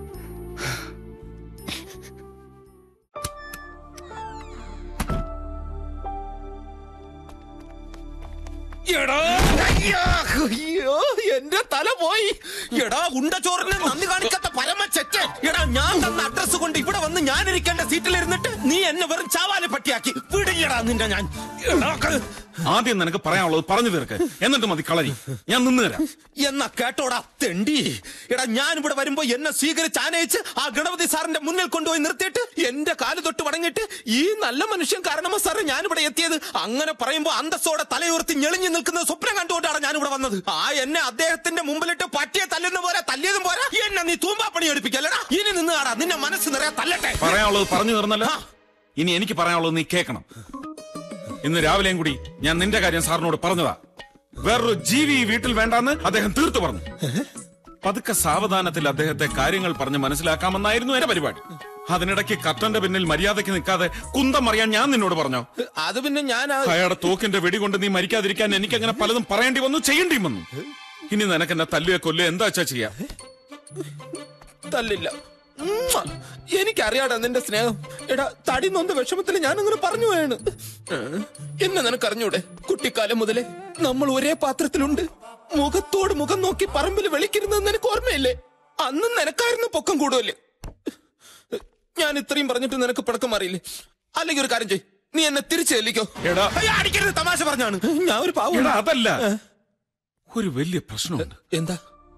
എടാ അയ്യോ, അയ്യോ എന്റെ തല പോയി എടാ ഉണ്ടച്ചോറിന് നന്ദി കാണിക്കാത്ത പരമ ചെറ്റ് എടാ ഞാൻ തന്ന അഡ്രസ് കൊണ്ട് ഇവിടെ വന്ന് ഞാൻ ഇരിക്കേണ്ട സീറ്റിൽ ഇരുന്നിട്ട് നീ എന്നെ വെറും ചാവാനെ പട്ടിയാക്കി വിടില്ലടാ നിന്റെ ഞാൻ എടാ, ക- ആദ്യം നിനക്ക് പറയാനുള്ളത് പറഞ്ഞു തീർക്ക് എന്നിട്ട് മതി കളരി ഞാൻ നിന്ന് തരാം എന്നാ കേട്ടോടാ തെണ്ടി എടാ ഞാൻ ഇവിടെ വരുമ്പോ എന്നെ സ്വീകരിച്ച് ആനയിച്ച് ആ ഗണപതി സാറിന്റെ മുന്നിൽ കൊണ്ടുപോയി നിർത്തിയിട്ട് എന്റെ കാല് തൊട്ട് വടങ്ങിട്ട് ഈ നല്ല മനുഷ്യൻ കാരണമോ സാറേ ഞാൻ ഇവിടെ എത്തിയത് അങ്ങനെ പറയുമ്പോ അന്തസ്സോടെ തലയുയർത്തി ഞെളിഞ്ഞു നിൽക്കുന്ന സ്വപ്നം കണ്ടുകൊണ്ടാണ് ഞാൻ ഇവിടെ വന്നത് ആ എന്നെ അദ്ദേഹത്തിന്റെ മുമ്പിലിട്ട് പട്ടിയെ തല്ലുന്ന പോലെ തല്ലിയതും പോരാ എന്നെ നീ തൂമ്പാപ്പണി എടുപ്പിക്കല്ലടാ ഇനി നിന്ന് ആടാ നിന്നെ മനസ്സ് നിറയെ തല്ലട്ടെ പറയാനുള്ളത് പറഞ്ഞു തീർന്നല്ലോ ഇനി എനിക്ക് പറയാനുള്ളത് നീ കേൾക്കണം ഇന്ന് രാവിലെയും കൂടി ഞാൻ നിന്റെ കാര്യം സാറിനോട് പറഞ്ഞതാ വേറൊരു ജീവി ഈ വീട്ടിൽ വേണ്ടാന്ന് അദ്ദേഹം തീർത്തു പറഞ്ഞു പതുക്കെ സാവധാനത്തിൽ അദ്ദേഹത്തെ കാര്യങ്ങൾ പറഞ്ഞ് മനസ്സിലാക്കാമെന്നായിരുന്നു എന്റെ പരിപാടി അതിനിടയ്ക്ക് കർട്ടന്റെ പിന്നിൽ മര്യാദയ്ക്ക് നിൽക്കാതെ കുന്തം അറിയാൻ ഞാൻ നിന്നോട് പറഞ്ഞോ അത് പിന്നെ ഞാൻ അയാളുടെ തോക്കിന്റെ വെടി കൊണ്ട് നീ മരിക്കാതിരിക്കാൻ എനിക്ക് അങ്ങനെ പലതും പറയേണ്ടി വന്നു ചെയ്യേണ്ടി വന്നു ഇനി നിനക്ക് എന്നെ തല്ലുക കൊല്ലുക എന്താ വെച്ചാ ചെയ്യാം തല്ലില്ല ഉമ്മ. എനിക്കറിയാടാ നിന്റെ സ്നേഹം എടാ തടി നൊന്ത വിഷമത്തിൽ ഞാൻ അങ്ങനെ പറഞ്ഞു പോയാണ് എന്നെ നിനക്കറിഞ്ഞൂടെ കുട്ടിക്കാലം മുതലേ നമ്മൾ ഒരേ പാത്രത്തിലുണ്ട് മുഖത്തോട് മുഖം നോക്കി പറമ്പിൽ വിളിക്കരുതെന്ന് നിനക്ക് ഓർമ്മയില്ലേ അന്നും നിനക്കായിരുന്നു പൊക്കം കൂടുതല് ഞാൻ ഇത്രയും പറഞ്ഞിട്ട് നിനക്ക് പിടക്കം അറിയില്ലേ അല്ലെങ്കിൽ ഒരു കാര്യം ചെയ് നീ എന്നെ തിരിച്ചു ചെല്ലിക്കോ എടാ അയ്യോ, അടിക്കരുത് തമാശ പറഞ്ഞാണ് ഞാൻ ഒരു പാവം എടാ അതല്ല ഒരു വലിയ പ്രശ്നമുണ്ട് എന്താ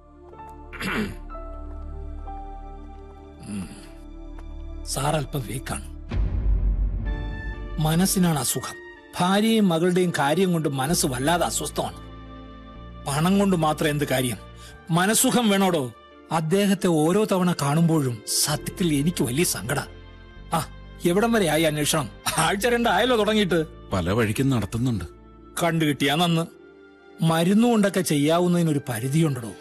സാർ അല്പം വീക്കാണ് മനസ്സിനാണ് അസുഖം ഭാര്യയും മകളുടെയും കാര്യം കൊണ്ട് മനസ്സ് വല്ലാതെ അസ്വസ്ഥമാണ് പണം കൊണ്ട് മാത്രം എന്ത് കാര്യം മനസ്സുഖം വേണോടോ അദ്ദേഹത്തെ ഓരോ തവണ കാണുമ്പോഴും സത്യത്തിൽ എനിക്ക് വലിയ സങ്കട ആ എവിടം വരെ ആയി അന്വേഷണം ആഴ്ച രണ്ടായാലോ തുടങ്ങിയിട്ട് പല വഴിക്കും നടത്തുന്നുണ്ട് കണ്ടു കിട്ടിയാ നന്ന് മരുന്നുകൊണ്ടൊക്കെ ചെയ്യാവുന്നതിനൊരു പരിധിയുണ്ടോ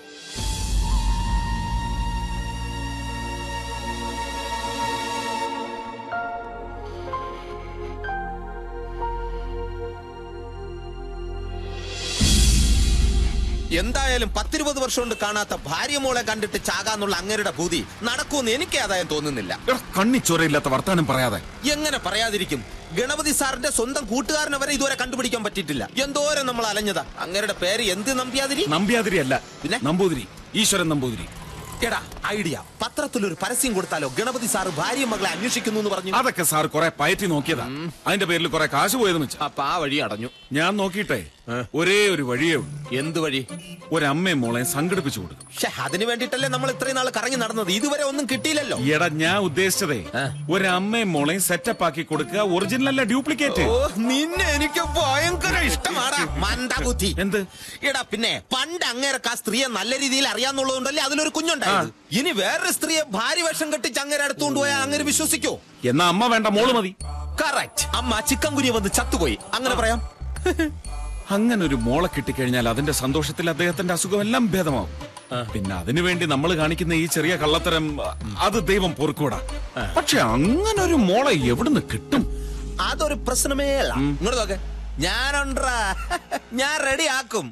എന്തായാലും പത്തിരുപത് വർഷം കൊണ്ട് കാണാത്ത ഭാര്യ മോളെ കണ്ടിട്ട് ചാകാന്നുള്ള അങ്ങരുടെ ഭൂതി നടക്കുമെന്ന് എനിക്ക് ആദായം തോന്നുന്നില്ല കണ്ണിച്ചോരയില്ലാത്ത വർത്താനം പറയാതെ എങ്ങനെ പറയാതിരിക്കും ഗണപതി സാറിന്റെ സ്വന്തം കൂട്ടുകാരനെ വരെ ഇതുവരെ കണ്ടുപിടിക്കാൻ പറ്റിയിട്ടില്ല എന്തോരം നമ്മൾ അലഞ്ഞതാ അങ്ങരുടെ പേര് എന്ത് നമ്പ്യാതിരി നമ്പ്യാതിരി അല്ല നമ്പൂതിരി ഈശ്വരൻ നമ്പൂതിരി എടാ ഐഡിയ പത്രത്തിൽ ഒരു പരസ്യം കൊടുത്താലോ ഗണപതി സാറ് ഭാര്യ മകളെ അന്വേഷിക്കുന്നു എന്ന് പറഞ്ഞു അതൊക്കെ സാർ കുറെ പയറ്റി നോക്കിയതാ അതിന്റെ പേരിൽ കുറെ കാശ് പോയതെന്ന് വെച്ചാ അപ്പൊ ആ വഴി അടഞ്ഞു ഞാൻ നോക്കിയിട്ടെ ഒരേ ഒരു വഴിയേ ഉള്ളൂ എന്ത് വഴി ഒരമ്മയും മോളെ സംഘടിപ്പിച്ചു കൊടുക്കും പക്ഷെ അതിന് വേണ്ടിട്ടല്ലേ നമ്മൾ ഇത്രയും നാൾ കറങ്ങി നടന്നത് ഇതുവരെ ഒന്നും കിട്ടിയില്ലല്ലോ എടാ ഞാൻ ഉദ്ദേശിച്ചതേ ഒരമ്മയും മോളെയും സെറ്റപ്പ് ആക്കി കൊടുക്കുക ഒറിജിനൽ അല്ല ഡ്യൂപ്ലിക്കേറ്റ് ഓ നിന്നെ എനിക്ക് ഭയങ്കര ഇഷ്ടമാടാ മന്ദബുദ്ധി എന്ത് എടാ പിന്നെ പണ്ട് അങ്ങേരക്ക് ആ സ്ത്രീയെ നല്ല രീതിയിൽ അറിയാന്നുള്ളതുകൊണ്ടല്ലേ അതിലൊരു കുഞ്ഞുണ്ടായത് ഇനി വേറൊരു സ്ത്രീയെ ഭാര്യ വേഷം കെട്ടിച്ച് അങ്ങേരെ അടുത്തുകൊണ്ട് പോയാൽ അങ്ങനെ വിശ്വസിക്കോ എന്നാ അമ്മ വേണ്ട മോള് മതി കറക്റ്റ് അമ്മ ചിക്കൻ കുനിയ വന്ന് ചത്തുപോയി അങ്ങനെ പറയാം അങ്ങനെ ഒരു മോളെ കിട്ടിക്കഴിഞ്ഞാൽ അതിന്റെ സന്തോഷത്തിൽ അദ്ദേഹത്തിന്റെ അസുഖം എല്ലാം ഭേദമാവും പിന്നെ അതിനു വേണ്ടി നമ്മൾ കാണിക്കുന്ന ഈ ചെറിയ കള്ളത്തരം അത് ദൈവം പൊറുക്കൂടാ പക്ഷെ അങ്ങനെ ഒരു മോളെ എവിടുന്ന് കിട്ടും അതൊരു പ്രശ്നമേ അല്ല ഇങ്ങോട്ട് നോക്കെ ഞാനുണ്ടാ ഞാൻ റെഡി ആക്കും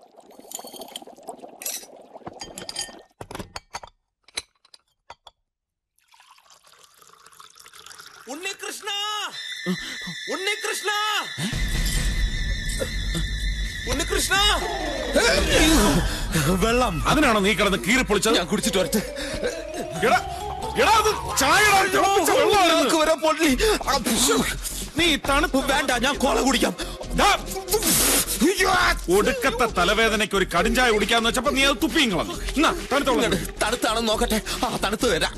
ഉണ്ണികൃഷ്ണ ഉണ്ണികൃഷ്ണ ഉണ്ണികൃഷ്ണ വെള്ളം അതിനാണോ നീ കിടന്ന് കീറി പൊളിച്ചത് ഞാൻ കുടിച്ചിട്ട് വരട്ടെ എടാ എടാ അത് ചായടാ തിളപ്പിച്ച വെള്ളമായിരുന്നു. നാക്ക് വരെ പൊള്ളി നീ തണുപ്പ് വേണ്ട ഞാൻ കോള കുടിക്കാം ദാ. ഒടുക്കത്തെ തലവേദനയ്ക്ക് ഒരു കടിഞ്ചായ കുടിക്കാന്ന് വെച്ചപ്പോ നീ അത് തുപ്പിയും കളഞ്ഞു എന്നാ തണുത്തോളം തണുത്താണെന്ന് നോക്കട്ടെ ആ തണുത്ത് തരാം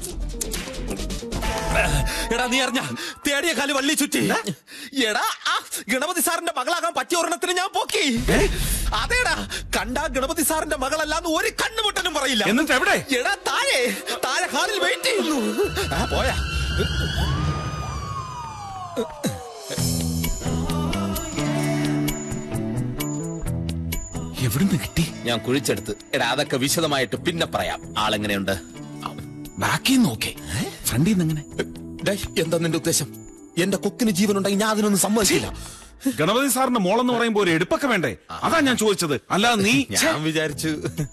എടാ നീ അറിഞ്ഞ തേടിയ കാല് വള്ളി ചുറ്റി എടാ ആ ഗണപതി സാറിന്റെ മകളാകാൻ പറ്റിയ ഒരെണ്ണത്തിന് ഞാൻ പോക്കി അതേടാ കണ്ടാ ഗണപതി സാറിന്റെ മകളല്ലാന്ന് ഒരു കണ്ണുമുട്ടനും പറയില്ല എന്നിട്ട് എവിടെ എടാ താഴെ താഴെ ഹാളിൽ വെയിറ്റ് ചെയ്യുന്നു ആ പോയാ എവിടുന്ന് കിട്ടി ഞാൻ കുഴിച്ചെടുത്ത് എടാ അതൊക്കെ വിശദമായിട്ട് പിന്നെ പറയാം ആളെങ്ങനെയുണ്ട് ബാക്കി നോക്കേ ഫ്രണ്ടിൽ നിന്ന് എങ്ങനെ ഡേയ്, എന്താ നിന്റെ ഉദ്ദേശം എന്റെ കൊക്കിന് ജീവൻ ഉണ്ടെങ്കിൽ ഞാൻ അതിനൊന്നും സമ്മതിക്കില്ല ഗണപതി സാറിന്റെ മോളെന്ന് പറയുമ്പോ ഒരു എടുപ്പൊക്കെ വേണ്ടേ അതാ ഞാൻ ചോദിച്ചത് അല്ലാതെ നീ ഞാൻ വിചാരിച്ചു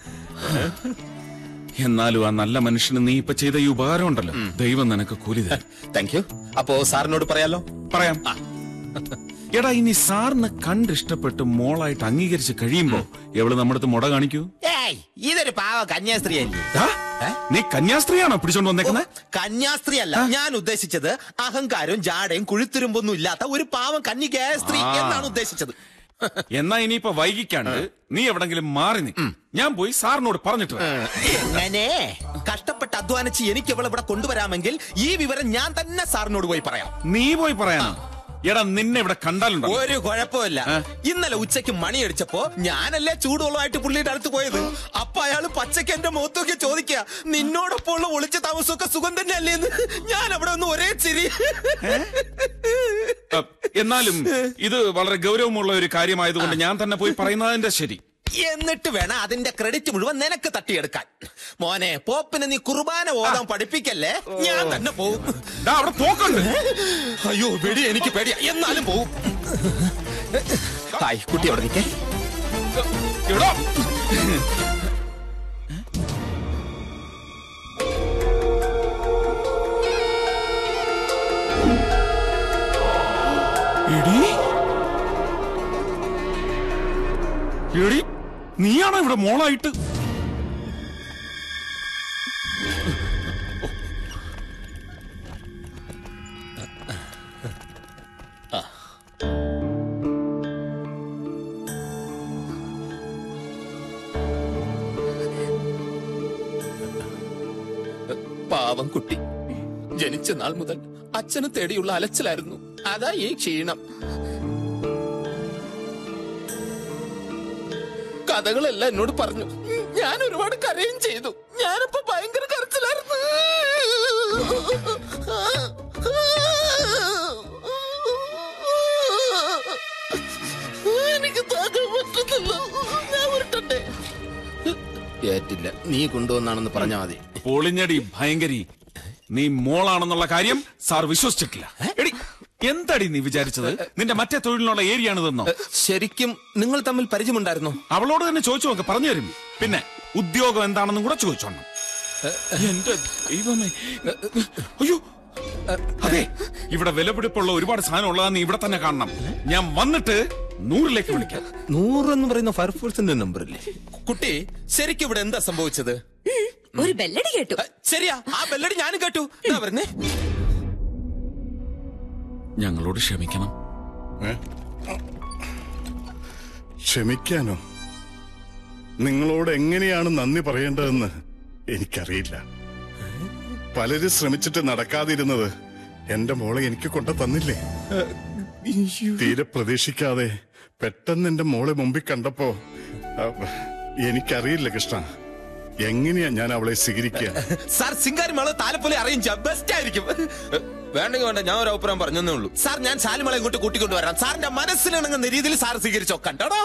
എന്നാലും ആ നല്ല മനുഷ്യന് നീ ഇപ്പൊ ചെയ്ത ഈ ഉപകാരം ഉണ്ടല്ലോ ദൈവം നിനക്ക് കൂലി തരും താങ്ക് യു അപ്പോ സാറിനോട് പറയാലോ പറയാം എടാ ഇനി സാറിന് കണ്ടിഷ്ടപ്പെട്ട് മോളായിട്ട് അംഗീകരിച്ച് കഴിയുമ്പോ എവള് നമ്മുടെ അടുത്ത് മുട കാണിക്കൂ ഏയ് ഇതൊരു പാവ കന്യാസ്ത്രീ അല്ലേ ദാ, നീ കന്യാസ്ത്രീയാണോ പിടിച്ചോണ്ട് വന്നേക്കുന്നത് കന്യാസ്ത്രീ അല്ല ഞാൻ ഉദ്ദേശിച്ചത് അഹങ്കാരവും ജാടയും കുഴുത്തുരുമ്പൊന്നും ഇല്ലാത്ത ഒരു പാവം കന്യകയായ സ്ത്രീ ആ. എന്നാണ് ഉദ്ദേശിച്ചത് എന്നാ ഇനിയിപ്പോ വൈകിക്കാണ്ട് നീ എവിടെങ്കിലും മാറി നീ ഞാൻ പോയി സാറിനോട് പറഞ്ഞിട്ട് വരാം. എങ്ങനെ കഷ്ടപ്പെട്ട് അധ്വാനിച്ച് എനിക്ക് ഇവളെ ഇവിടെ കൊണ്ടുവരാമെങ്കിൽ ഈ വിവരം ഞാൻ തന്നെ സാറിനോട് പോയി പറയാം നീ പോയി പറയാനോ എടാ നിന്നെ ഇവിടെ കണ്ടാലുണ്ടോ ഒരു കുഴപ്പമില്ല ഇന്നലെ ഉച്ചയ്ക്ക് മണിയടിച്ചപ്പോ ഞാനല്ലേ ചൂടുവെള്ളമായിട്ട് പുള്ളിയുടെ അടുത്ത് പോയത് അപ്പൊ അയാള് പച്ചയ്ക്ക് എന്റെ മുഖത്തൊക്കെ ചോദിക്കുക നിന്നോടൊപ്പം ഉള്ള ഒളിച്ച താമസമൊക്കെ സുഖം തന്നെയല്ലേന്ന് ഞാൻ അവിടെ ഒന്ന് ഒരേ ചിരി അ, എന്നാലും ഇത് വളരെ ഗൗരവമുള്ള ഒരു കാര്യമായതുകൊണ്ട് ഞാൻ തന്നെ പോയി പറയുന്നതിന്റെ ശരി എന്നിട്ട് വേണം അതിന്റെ ക്രെഡിറ്റ് മുഴുവൻ നിനക്ക് തട്ടിയെടുക്കാൻ മോനെ പോപ്പിനെ നീ കുർബാന ഓതാൻ പഠിപ്പിക്കല്ലേ ഞാൻ തന്നെ പോവും അവിടെ തോക്കുണ്ട് അയ്യോ വെടി എനിക്ക് പേടിയാ എന്നാലും പോവും ഹായ് കുട്ടി അവിടെ നിൽക്കേ എവിടോ എടി നീയാണോ ഇവിടെ മോളായിട്ട് പാവം കുട്ടി ജനിച്ച നാൾ മുതൽ അച്ഛന് തേടിയുള്ള അലച്ചിലായിരുന്നു അതാ ഈ ക്ഷീണം കഥകളെല്ലാം എന്നോട് പറഞ്ഞു ഞാൻ ഒരുപാട് കരയും ചെയ്തു ഞാനിപ്പോ ഭയങ്കര കരച്ചിലായിരുന്നു എനിക്ക് താങ്ങാൻ പറ്റുന്നില്ല ഞാൻ ഉരുട്ടട്ടെ ഏറ്റില്ല നീ കൊണ്ടുവന്നാണെന്ന് പറഞ്ഞാ മതി പൊളിഞ്ഞടി ഭയങ്കരി നീ മോളാണെന്നുള്ള കാര്യം സാർ വിശ്വസിച്ചിട്ടില്ല എടി എന്തടി നീ വിചാരിച്ചത് നിന്റെ മറ്റേ തൊഴിലിനുള്ള ഏരിയാണിതെന്നോ ശരിക്കും നിങ്ങൾ തമ്മിൽ പരിചയമുണ്ടായിരുന്നോ അവളോട് തന്നെ ചോദിച്ചു നോക്ക് പറഞ്ഞു തരും പിന്നെ ഉദ്യോഗം എന്താണെന്നും കൂടെ ചോദിച്ചോണം എന്റെ ദൈവമേ അയ്യോ അതെ ഇവിടെ വിലപിടിപ്പുള്ള ഒരുപാട് സാധനം ഉള്ളതാന്ന് ഇവിടെ തന്നെ കാണണം ഞാൻ വന്നിട്ട് നൂറിലേക്ക് വിളിക്കാം നൂറ് എന്ന് പറയുന്ന ഫയർഫോഴ്സിന്റെ നമ്പർ അല്ലേ കുട്ടി ശരിക്കും ഇവിടെ എന്താ സംഭവിച്ചത് ഒരു ബെല്ലടി കേട്ടു ശരിയാ ആ ബെല്ലടി ഞാനും കേട്ടു എന്താ പറഞ്ഞേ ഞങ്ങളോട് ക്ഷമിക്കണം ക്ഷമിക്കാനോ നിങ്ങളോട് എങ്ങനെയാണ് നന്ദി പറയേണ്ടതെന്ന് എനിക്കറിയില്ല പലരും ശ്രമിച്ചിട്ട് നടക്കാതിരുന്നത് എന്റെ മോളെ എനിക്ക് കൊണ്ടു തന്നില്ലേ തീരെ പ്രതീക്ഷിക്കാതെ പെട്ടെന്ന് എന്റെ മോളെ മുമ്പിൽ കണ്ടപ്പോ അഹ്, എനിക്കറിയില്ല കൃഷ്ണ എങ്ങനെയാ ഞാൻ അവളെ സ്വീകരിക്കുക സാർ സിംഗാരിമള താലപ്പൊലി അറേഞ്ച് ബെസ്റ്റ് ആയിരിക്കും വേണ്ടെങ്കിൽ വേണ്ട ഞാൻ ഒരു അഭിപ്രായം പറഞ്ഞതേ ഉള്ളൂ സാർ ഞാൻ ശാലിമളെ ഇങ്ങോട്ട് കൂട്ടിക്കൊണ്ടുവരാം സാറിന്റെ മനസ്സിലിണങ്ങുന്ന രീതിയിൽ സാർ സ്വീകരിച്ചോ കണ്ടോടോ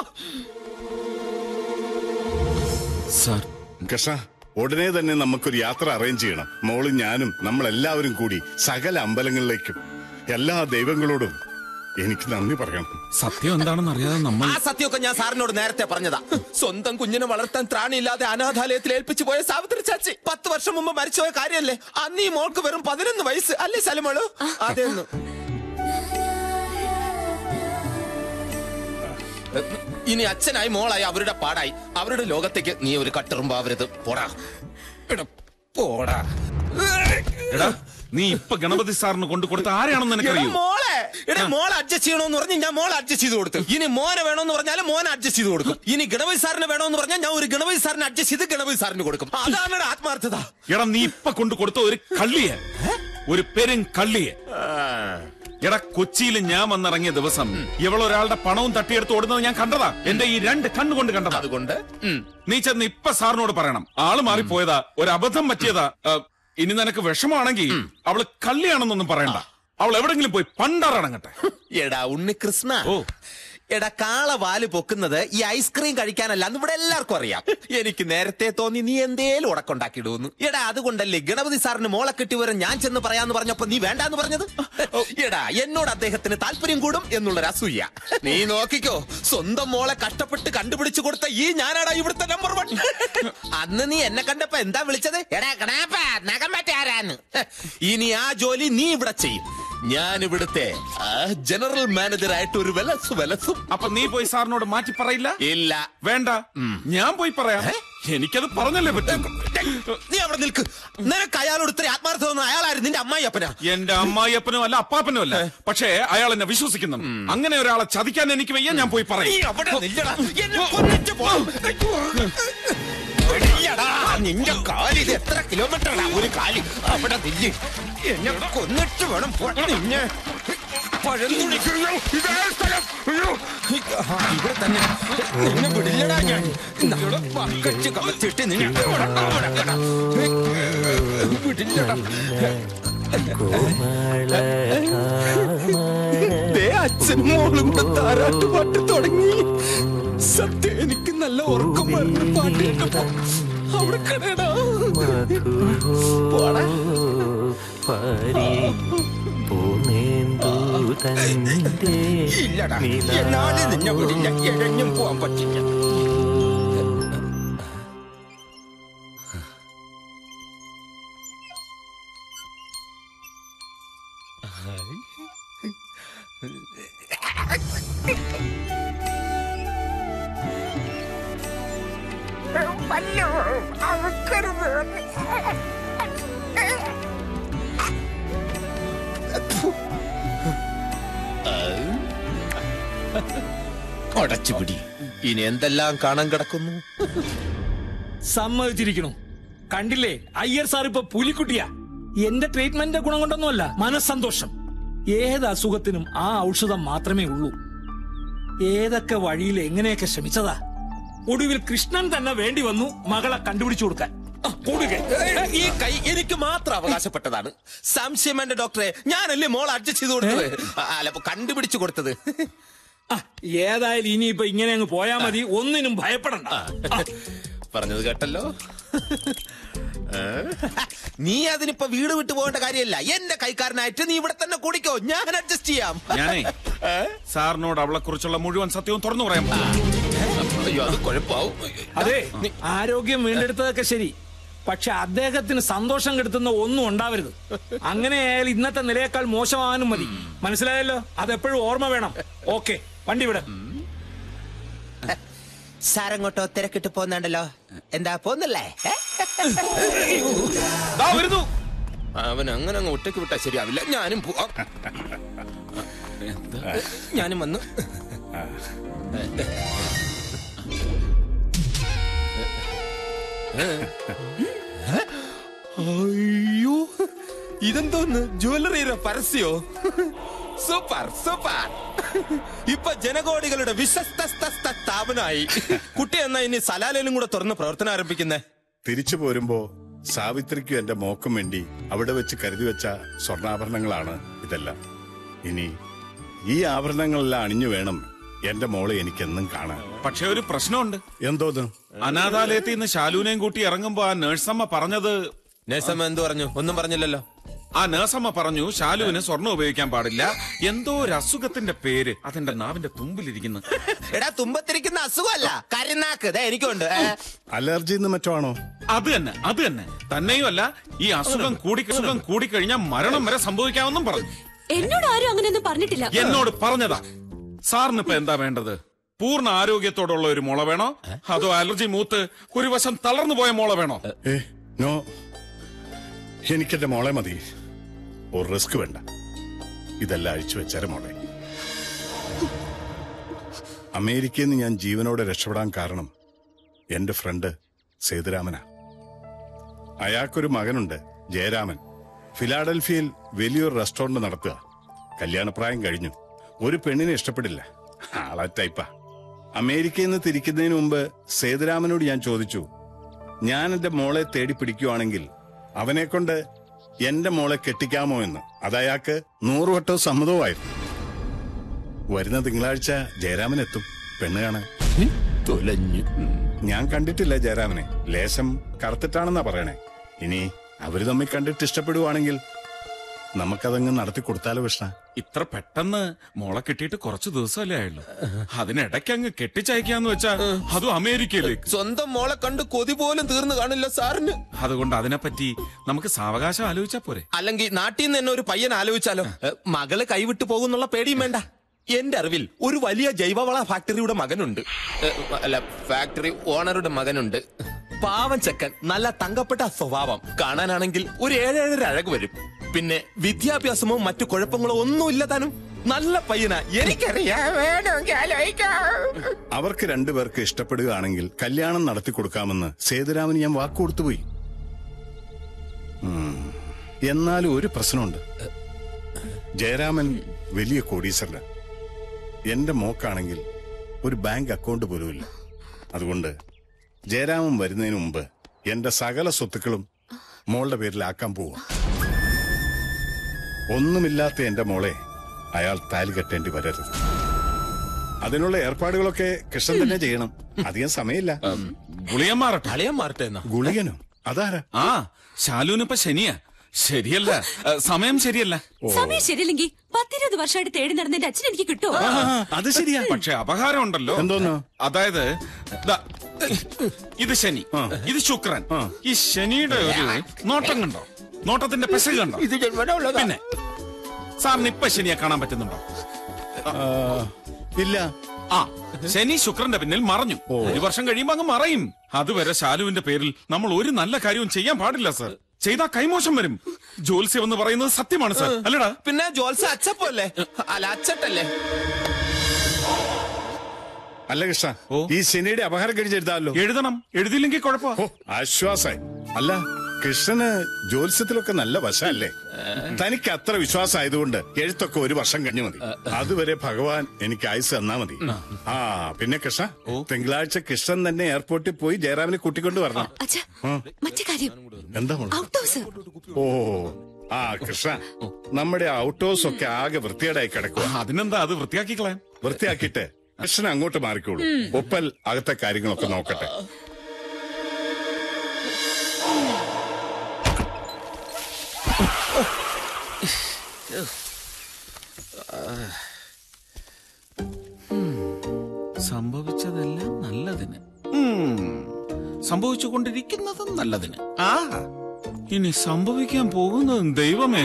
സാർ കൃഷ്ണ ഉടനെ തന്നെ നമുക്കൊരു യാത്ര അറേഞ്ച് ചെയ്യണം മോളും ഞാനും നമ്മളെല്ലാവരും കൂടി സകല അമ്പലങ്ങളിലേക്കും എല്ലാ ദൈവങ്ങളോടും എനിക്ക് നന്ദി പറയണം സത്യം എന്താണെന്ന് അറിയാതെ നമ്മൾ ആ സത്യമൊക്കെ ഞാൻ സാറിനോട് നേരത്തെ പറഞ്ഞതാ സ്വന്തം കുഞ്ഞിനെ വളർത്താൻ ത്രാണിയില്ലാതെ അനാഥാലയത്തിൽ ഏൽപ്പിച്ചു പോയ സാവിത്രി ചാച്ചി പത്ത് വർഷം മുമ്പ് മരിച്ചുപോയ കാര്യല്ലേ അന്ന് ഈ മോൾക്ക് വെറും പതിനൊന്ന് വയസ്സ് അല്ലേ സലിമോളു അതെന്ന് ഇനി അച്ഛനായി മോളായി അവരുടെ പാടായി അവരുടെ ലോകത്തേക്ക് നീ ഒരു കട്ടെറുമ്പാവരുത് പോടാ എടാ, പോടാ എടാ നീ ഇപ്പൊ ഗണപതി സാറിന് കൊണ്ടു കൊടുത്ത ആരെയാണെന്ന് എടാ നിനക്കറിയൂ മോളെ എടാ മോളെ അഡ്ജസ്റ്റ് ചെയ്യണമെന്ന് പറഞ്ഞ് ഞാൻ മോളെ അഡ്ജസ്റ്റ് ചെയ്ത് കൊടുത്തു ഇനി മോനെ വേണമെന്ന് പറഞ്ഞാൽ മോനെ അഡ്ജസ്റ്റ് ചെയ്ത് കൊടുക്കും ഇനി ഗണപതി സാറിന് വേണമെന്ന് പറഞ്ഞാൽ ഞാൻ ഒരു ഗണപതി സാറിന് അഡ്ജസ്റ്റ് ചെയ്ത് ഗണപതി സാറിന് കൊടുക്കും അതാണ് എടാ ആത്മാർത്ഥത എടാ നീ ഇപ്പൊ കൊണ്ടു കൊടുത്ത ഒരു കള്ളിയെ ഒരു പെരും കള്ളിയെ എടാ കൊച്ചിയിൽ ഞാൻ വന്നിറങ്ങിയ ദിവസം ഇവളൊരാളുടെ പണവും തട്ടിയെടുത്ത് ഓടുന്നത് ഞാൻ കണ്ടതാ എന്റെ ഈ രണ്ട് കണ്ണുകൊണ്ട് കണ്ടതാ അതുകൊണ്ട് നീ ചെന്ന് ഇപ്പൊ സാറിനോട് പറയണം ആള് മാറിപ്പോയതാ ഒരു അബദ്ധം പറ്റിയതാ ആ, ഇനി നിനക്ക് വിഷമാണെങ്കിൽ അവള് കള്ളിയാണെന്നൊന്നും പറയണ്ട അവൾ എവിടെങ്കിലും പോയി പണ്ടാറടങ്ങട്ടെ എടാ ഉണ്ണി കൃഷ്ണ എടാ കാള വാല് പൊക്കുന്നത് ഈ ഐസ്ക്രീം കഴിക്കാനല്ല എന്ന് ഇവിടെ എല്ലാവർക്കും അറിയാം എനിക്ക് നേരത്തെ തോന്നി നീ എന്തേലും ഉടക്കുണ്ടാക്കിയിടുന്നു എടാ അതുകൊണ്ടല്ലേ ഗണപതി സാറിന് മോളെ കെട്ടി വരാൻ ഞാൻ ചെന്ന് പറയാന്ന് പറഞ്ഞപ്പോ നീ വേണ്ടാന്ന് പറഞ്ഞത് എടാ എന്നോട് അദ്ദേഹത്തിന് താല്പര്യം കൂടും എന്നുള്ളൊരു അസൂയ നീ നോക്കിക്കോ സ്വന്തം മോളെ കഷ്ടപ്പെട്ട് കണ്ടുപിടിച്ചു കൊടുത്ത ഈ ഞാനാടാ ഇവിടുത്തെ നമ്പർ വൺ അന്ന് നീ എന്നെ കണ്ടപ്പോ എന്താ വിളിച്ചത് എടാ കണാപ്പ നഖം പറ്റാരാന്ന് ഇനി ആ ജോലി നീ ഇവിടെ ചെയ്യും ഞാൻ ഇവിടുത്തെ ആ, ജനറൽ മാനേജർ ആയിട്ട് ഒരു വിലസു വിലസും അപ്പൊ നീ പോയി സാറിനോട് മാറ്റി പറയില്ല ഇല്ല വേണ്ട ഞാൻ പോയി പറയാം എനിക്കത് പറഞ്ഞല്ലേ പറ്റും നീ അവിടെ നിൽക്ക് നിനക്ക് അയാളോട് ഇത്ര ആത്മാർത്ഥം തോന്നുന്ന അയാളായിരുന്നു നിന്റെ അമ്മായിയപ്പനാ എന്റെ അമ്മായിയപ്പനും അല്ല അപ്പാപ്പനും അല്ല പക്ഷേ അയാൾ എന്നെ വിശ്വസിക്കുന്നു അങ്ങനെ ഒരാളെ ചതിക്കാൻ എനിക്ക് വയ്യ ഞാൻ പോയി നീ പറയും അവിടെ നില്ലടാ എന്നെ കൊന്നിട്ട് പോ ഇല്ലടാ, നിന്റെ കാല് ഇത് എത്ര കിലോമീറ്ററാണ് ഒരു കാല് അവിടെ നില്ല് എന്നെ കൊന്നിട്ട് വേണം പോ- നിന്നെ പഴന്തുണിക്ക് ഇതേ സ്ഥലം. അയ്യോ. ആ, ഇവിടെ തന്നെ നിന്നെ വിടില്ലടാ ഞാൻ നാളെ പങ്കച്ച് കമത്തിട്ട് നിന്നെ ഇവിടെ കൊണ്ടുവരാം. വിടില്ലടാ ദേ അച്ഛനും മോളും കൂടെ താരാട്ട് പാട്ട് തുടങ്ങി സത്യം എനിക്ക് നല്ല ഉറക്കം വരുന്ന പാട്ട് കേട്ടപ്പോ അവിടെ കിടടാ പോടാ ഇല്ലടാ എന്നാലും നിന്നെ വിടില്ല എഴഞ്ഞും പോവാൻ പറ്റില്ല പല്ലു അവക്കരുത് അടച്ചുപിടി ഇനി എന്തെല്ലാം കാണാൻ കിടക്കുന്നു സമ്മതിച്ചിരിക്കണു കണ്ടില്ലേ അയ്യർ സാർ ഇപ്പൊ പുലിക്കുട്ടിയാ എന്റെ ട്രീറ്റ്മെന്റിന്റെ ഗുണം കൊണ്ടൊന്നുമല്ല മനസ്സന്തോഷം ഏത് അസുഖത്തിനും ആ ഔഷധം മാത്രമേ ഉള്ളൂ ഏതൊക്കെ വഴിയിൽ എങ്ങനെയൊക്കെ ശ്രമിച്ചതാ ഒടുവിൽ കൃഷ്ണൻ തന്നെ വേണ്ടി വന്നു മകളെ കണ്ടുപിടിച്ചു കൊടുക്കാൻ ആ, കൊടുക്കെ. ഈ കൈ എനിക്ക് മാത്രം അവകാശപ്പെട്ടതാണ് സംശയം വേണ്ട ഡോക്ടറെ ഞാനല്ലേ മോൾ അഡ്ജസ്റ്റ് ചെയ്ത് കൊടുത്തത് അല്ല അപ്പൊ കണ്ടുപിടിച്ചു കൊടുത്തത് ഏതായാലും ഇനിയിപ്പോ ഇങ്ങനെ അങ്ങ് പോയാ മതി ഒന്നിനും ഭയപ്പെടണ്ട പറഞ്ഞത് കേട്ടല്ലോ ഏ? നീ അതിനിപ്പോ വീട് വിട്ടു പോകേണ്ട കാര്യമല്ല എന്റെ കൈക്കാരനായിട്ട് നീ ഇവിടെ തന്നെ കൂടിക്കോ ഞാൻ അഡ്ജസ്റ്റ് ചെയ്യാം ഞാനേ സാറിനോട് അവളെ കുറിച്ചുള്ള മുഴുവൻ സത്യവും തുറന്നു പറയാൻ പോകുന്നു. അയ്യോ അത് കുഴപ്പാവും അതെ ആരോഗ്യം വീണ്ടെടുത്തതൊക്കെ ശരി പക്ഷെ അദ്ദേഹത്തിന് സന്തോഷം കെടുത്തുന്ന ഒന്നും ഉണ്ടാവരുത് അങ്ങനെയായാൽ ഇന്നത്തെ നിലയേക്കാൾ മോശമാവാനും മതി മനസ്സിലായല്ലോ അതെപ്പോഴും ഓർമ്മ വേണം ഓക്കെ വണ്ടി വിടെ സാറങ്ങോട്ടോ തിരക്കിട്ട് പോന്നുണ്ടല്ലോ എന്താ പോന്നല്ലേ വരുന്നു അവൻ അങ്ങനെ അങ്ങ് ഒറ്റയ്ക്ക് വിട്ടാ ശരിയാവില്ല ഞാനും പോവാം ഞാനും വന്നു അയ്യോ ഇതെന്തോന്ന് ജ്വല്ലറിയുടെ പരസ്യോ സൂപ്പർ സൂപ്പർ ഇപ്പൊ ജനകോടികളുടെ വിശ്വസ്ത സ്ഥാപനമായി കുട്ടി എന്നാ ഇനി സലാലയിലും കൂടെ തുറന്ന് പ്രവർത്തനം ആരംഭിക്കുന്നേ തിരിച്ചു പോരുമ്പോ സാവിത്രിക്കും എന്റെ മോക്കും വേണ്ടി അവിടെ വെച്ച് കരുതി വെച്ച സ്വർണ്ണാഭരണങ്ങളാണ് ഇതെല്ലാം ഇനി ഈ ആഭരണങ്ങളെല്ലാം അണിഞ്ഞു വേണം എന്റെ മോളെ എനിക്കെന്നും കാണാൻ പക്ഷെ ഒരു പ്രശ്നമുണ്ട് എന്തോന്ന് അനാഥാലയത്തിൽ നിന്ന് ശാലുവിനെയും കൂട്ടി ഇറങ്ങുമ്പോ ആ നേഴ്സമ്മ പറഞ്ഞത് നേഴ്സമ്മ എന്ത് പറഞ്ഞു ഒന്നും പറഞ്ഞില്ലല്ലോ ആ നേഴ്സമ്മ പറഞ്ഞു ശാലുവിന് സ്വർണ്ണം ഉപയോഗിക്കാൻ പാടില്ല എന്തോ ഒരു അസുഖത്തിന്റെ പേര് അതെന്റെ നാവിന്റെ തുമ്പിലിരിക്കുന്നു എടാ തുമ്പത്തിരിക്കുന്ന അസുഖമല്ല കരുനാക്ക് ദേ എനിക്കുണ്ട് ഏ. അലർജി എന്ന് മറ്റോ ആണോ അത് തന്നെ അത് തന്നെ തന്നെയുമല്ല ഈ അസുഖം കൂടി അസുഖം കൂടിക്കഴിഞ്ഞാൽ മരണം വരെ സംഭവിക്കാമെന്നും പറഞ്ഞു എന്നോട് ആരും അങ്ങനെയൊന്നും പറഞ്ഞിട്ടില്ല എന്നോട് പറഞ്ഞതാ സാറിന് ഇപ്പൊ എന്താ വേണ്ടത് പൂർണ്ണ ആരോഗ്യത്തോടുള്ള ഒരു മുള വേണോ അതോ അലർജി മൂത്ത് ഒരു വശം തളർന്നു പോയ മുള വേണോ ഏ നോ എനിക്കെന്റെ മോളെ മതി ഒരു റിസ്ക് വേണ്ട ഇതെല്ലാം അഴിച്ചു വെച്ചാരെ മോളെ അമേരിക്കയിൽ നിന്ന് ഞാൻ ജീവനോടെ രക്ഷപ്പെടാൻ കാരണം എന്റെ ഫ്രണ്ട് സേതുരാമനാ അയാൾക്കൊരു മകനുണ്ട് ജയരാമൻ ഫിലാഡൽഫിയയിൽ വലിയൊരു റെസ്റ്റോറന്റ് നടത്തുക കല്യാണപ്രായം കഴിഞ്ഞു ഒരു പെണ്ണിനെ ഇഷ്ടപ്പെടില്ല ആളാ ടൈപ്പാ അമേരിക്കയിൽ നിന്ന് തിരിക്കുന്നതിന് മുമ്പ് സേതുരാമനോട് ഞാൻ ചോദിച്ചു ഞാൻ എന്റെ മോളെ തേടി പിടിക്കുവാണെങ്കിൽ അവനെ കൊണ്ട് എന്റെ മോളെ കെട്ടിക്കാമോ എന്ന് അതയാൾക്ക് നൂറുവട്ടം സമ്മതവുമായിരുന്നു വരുന്ന തിങ്കളാഴ്ച ജയരാമൻ എത്തും പെണ്ണ് കാണാൻ തുലഞ്ഞു ഞാൻ കണ്ടിട്ടില്ല ജയരാമനെ ലേശം കറുത്തിട്ടാണെന്നാ പറയണേ ഇനി അവര് തമ്മിൽ കണ്ടിട്ട് ഇഷ്ടപ്പെടുവാണെങ്കിൽ നമുക്കതങ്ങ് നടത്തി കൊടുത്താലോ കൃഷ്ണ ഇത്ര പെട്ടെന്ന് മോളെ കിട്ടിയിട്ട് കുറച്ചു ദിവസമല്ലേ ആയുള്ളൂ അതിനിടയ്ക്ക് അങ്ങ് കെട്ടിച്ചയക്കാന്ന് വെച്ചാ അതും അമേരിക്കയിലേക്ക് സ്വന്തം മോളെ കണ്ട് കൊതി പോലും തീർന്നു കാണില്ല സാറിന് അതുകൊണ്ട് അതിനെപ്പറ്റി നമുക്ക് സാവകാശം ആലോചിച്ചാ പോരെ അല്ലെങ്കിൽ നാട്ടിൽ നിന്ന് തന്നെ ഒരു പയ്യൻ ആലോചിച്ചാലോ ഏ, മകള് കൈവിട്ടു പോകുന്നുള്ള പേടിയും വേണ്ട എന്റെ അറിവിൽ ഒരു വലിയ ജൈവവള ഫാക്ടറിയുടെ മകനുണ്ട് ഏ, അല്ല ഫാക്ടറി ഓണറുടെ മകനുണ്ട് പാവൻ ചെക്കൻ നല്ല തങ്കപ്പെട്ട സ്വഭാവം കാണാനാണെങ്കിൽ ഒരു ഏഴേഴര അഴക് വരും പിന്നെ വിദ്യാഭ്യാസമോ മറ്റു കുഴപ്പങ്ങളോ ഒന്നുമില്ല താനും നല്ല പയ്യനാ എനിക്കറിയാം വേണമെങ്കിൽ ആലോചിക്കാം അവർക്ക് രണ്ടുപേർക്ക് ഇഷ്ടപ്പെടുകയാണെങ്കിൽ കല്യാണം നടത്തി കൊടുക്കാമെന്ന് സേതുരാമന് ഞാൻ വാക്കുകൊടുത്തു പോയി ഉം. എന്നാലും ഒരു പ്രശ്നമുണ്ട് ജയരാമൻ വലിയ കോടീശ്വരന് എന്റെ മോക്കാണെങ്കിൽ ഒരു ബാങ്ക് അക്കൗണ്ട് പോലുമില്ല അതുകൊണ്ട് ജയരാമൻ വരുന്നതിന് മുമ്പ് എന്റെ സകല സ്വത്തുക്കളും മോളുടെ പേരിലാക്കാൻ പോവാ ഒന്നുമില്ലാത്ത എന്റെ മോളെ അയാൾ താലി കെട്ടേണ്ടി വരരുത് അതിനുള്ള ഏർപ്പാടുകളൊക്കെ കൃഷ്ണൻ തന്നെ ചെയ്യണം അധികം സമയമില്ല ഗുളിയൻ മാറട്ടെ അളിയൻ മാറട്ടെ എന്നാ ഗുളികനോ അതാരാ ആ ശാലുവിനിപ്പോ ശനിയാ ശരിയല്ല ഏ, സമയം ശരിയല്ല സമയം ശരിയില്ലെങ്കിൽ പത്തിരുപത് വർഷമായിട്ട് തേടി നടന്ന എന്റെ അച്ഛൻ എനിക്ക് കിട്ടുമോ അത് ശരിയാ പക്ഷെ അപകാരം ഉണ്ടല്ലോ എന്തോന്ന് അതായത് ദാ, ഇത് ശനി ഇത് ശുക്രൻ ഈ ശനിയുടെ ഒരു നോട്ടം കണ്ടോ നോട്ടത്തിന്റെ പെശക് കണ്ടോ ഇത് ജന്മനമുള്ളതാ പിന്നെ സാറിന് ഇപ്പൊ ശനിയെ കാണാൻ പറ്റുന്നുണ്ടോ ഇല്ല ആ ശനി ശുക്രന്റെ പിന്നിൽ മറഞ്ഞു ഒരു വർഷം കഴിയുമ്പോ അങ്ങ് മറയും അതുവരെ ശാലുവിന്റെ പേരിൽ നമ്മൾ ഒരു നല്ല കാര്യവും ചെയ്യാൻ പാടില്ല സർ ചെയ്താ കൈമോശം വരും ജോത്സ്യം എന്ന് പറയുന്നത് സത്യമാണ് സർ അല്ലടാ പിന്നെ ജോൽസ് അച്ചപ്പല്ലേ അല്ല അച്ചട്ടല്ലേ അല്ല കൃഷ്ണ ഈ ശനിയുടെ അപഹാരം കഴിച്ചെഴുതാമല്ലോ എഴുതണം എഴുതിയില്ലെങ്കിൽ കുഴപ്പമോ ആശ്വാസായി അല്ല കൃഷ്ണന് ജ്യോത്സ്യത്തിലൊക്കെ നല്ല വശമല്ലേ തനിക്ക് അത്ര വിശ്വാസമായതുകൊണ്ട് എഴുത്തൊക്കെ ഒരു വർഷം കഴിഞ്ഞു മതി അതുവരെ ഭഗവാൻ എനിക്ക് ആയുസ് തന്നാ മതി ആ പിന്നെ കൃഷ്ണ തിങ്കളാഴ്ച കൃഷ്ണൻ തന്നെ എയർപോർട്ടിൽ പോയി ജയറാമിനെ കൂട്ടിക്കൊണ്ട് വരണം അച്ഛാ ആ, മറ്റേ കാര്യം എന്താ മോളെ? ഔട്ട് ഹൗസ് ഓ ആ കൃഷ്ണ നമ്മുടെ ഔട്ട് ഹൗസ് ഒക്കെ ആകെ വൃത്തികേടായി കിടക്കുക അതിനെന്താ അത് വൃത്തിയാക്കി കളയാം വൃത്തിയാക്കിയിട്ട് കൃഷ്ണൻ അങ്ങോട്ട് മാറിക്കോളൂ ഉം. ഒപ്പൽ അകത്തെ കാര്യങ്ങളൊക്കെ നോക്കട്ടെ സംഭവിച്ചതെല്ലാം നല്ലതിന് ഉം. സംഭവിച്ചുകൊണ്ടിരിക്കുന്നതും നല്ലതിന് ആ ഇനി സംഭവിക്കാൻ പോകുന്നതും ദൈവമേ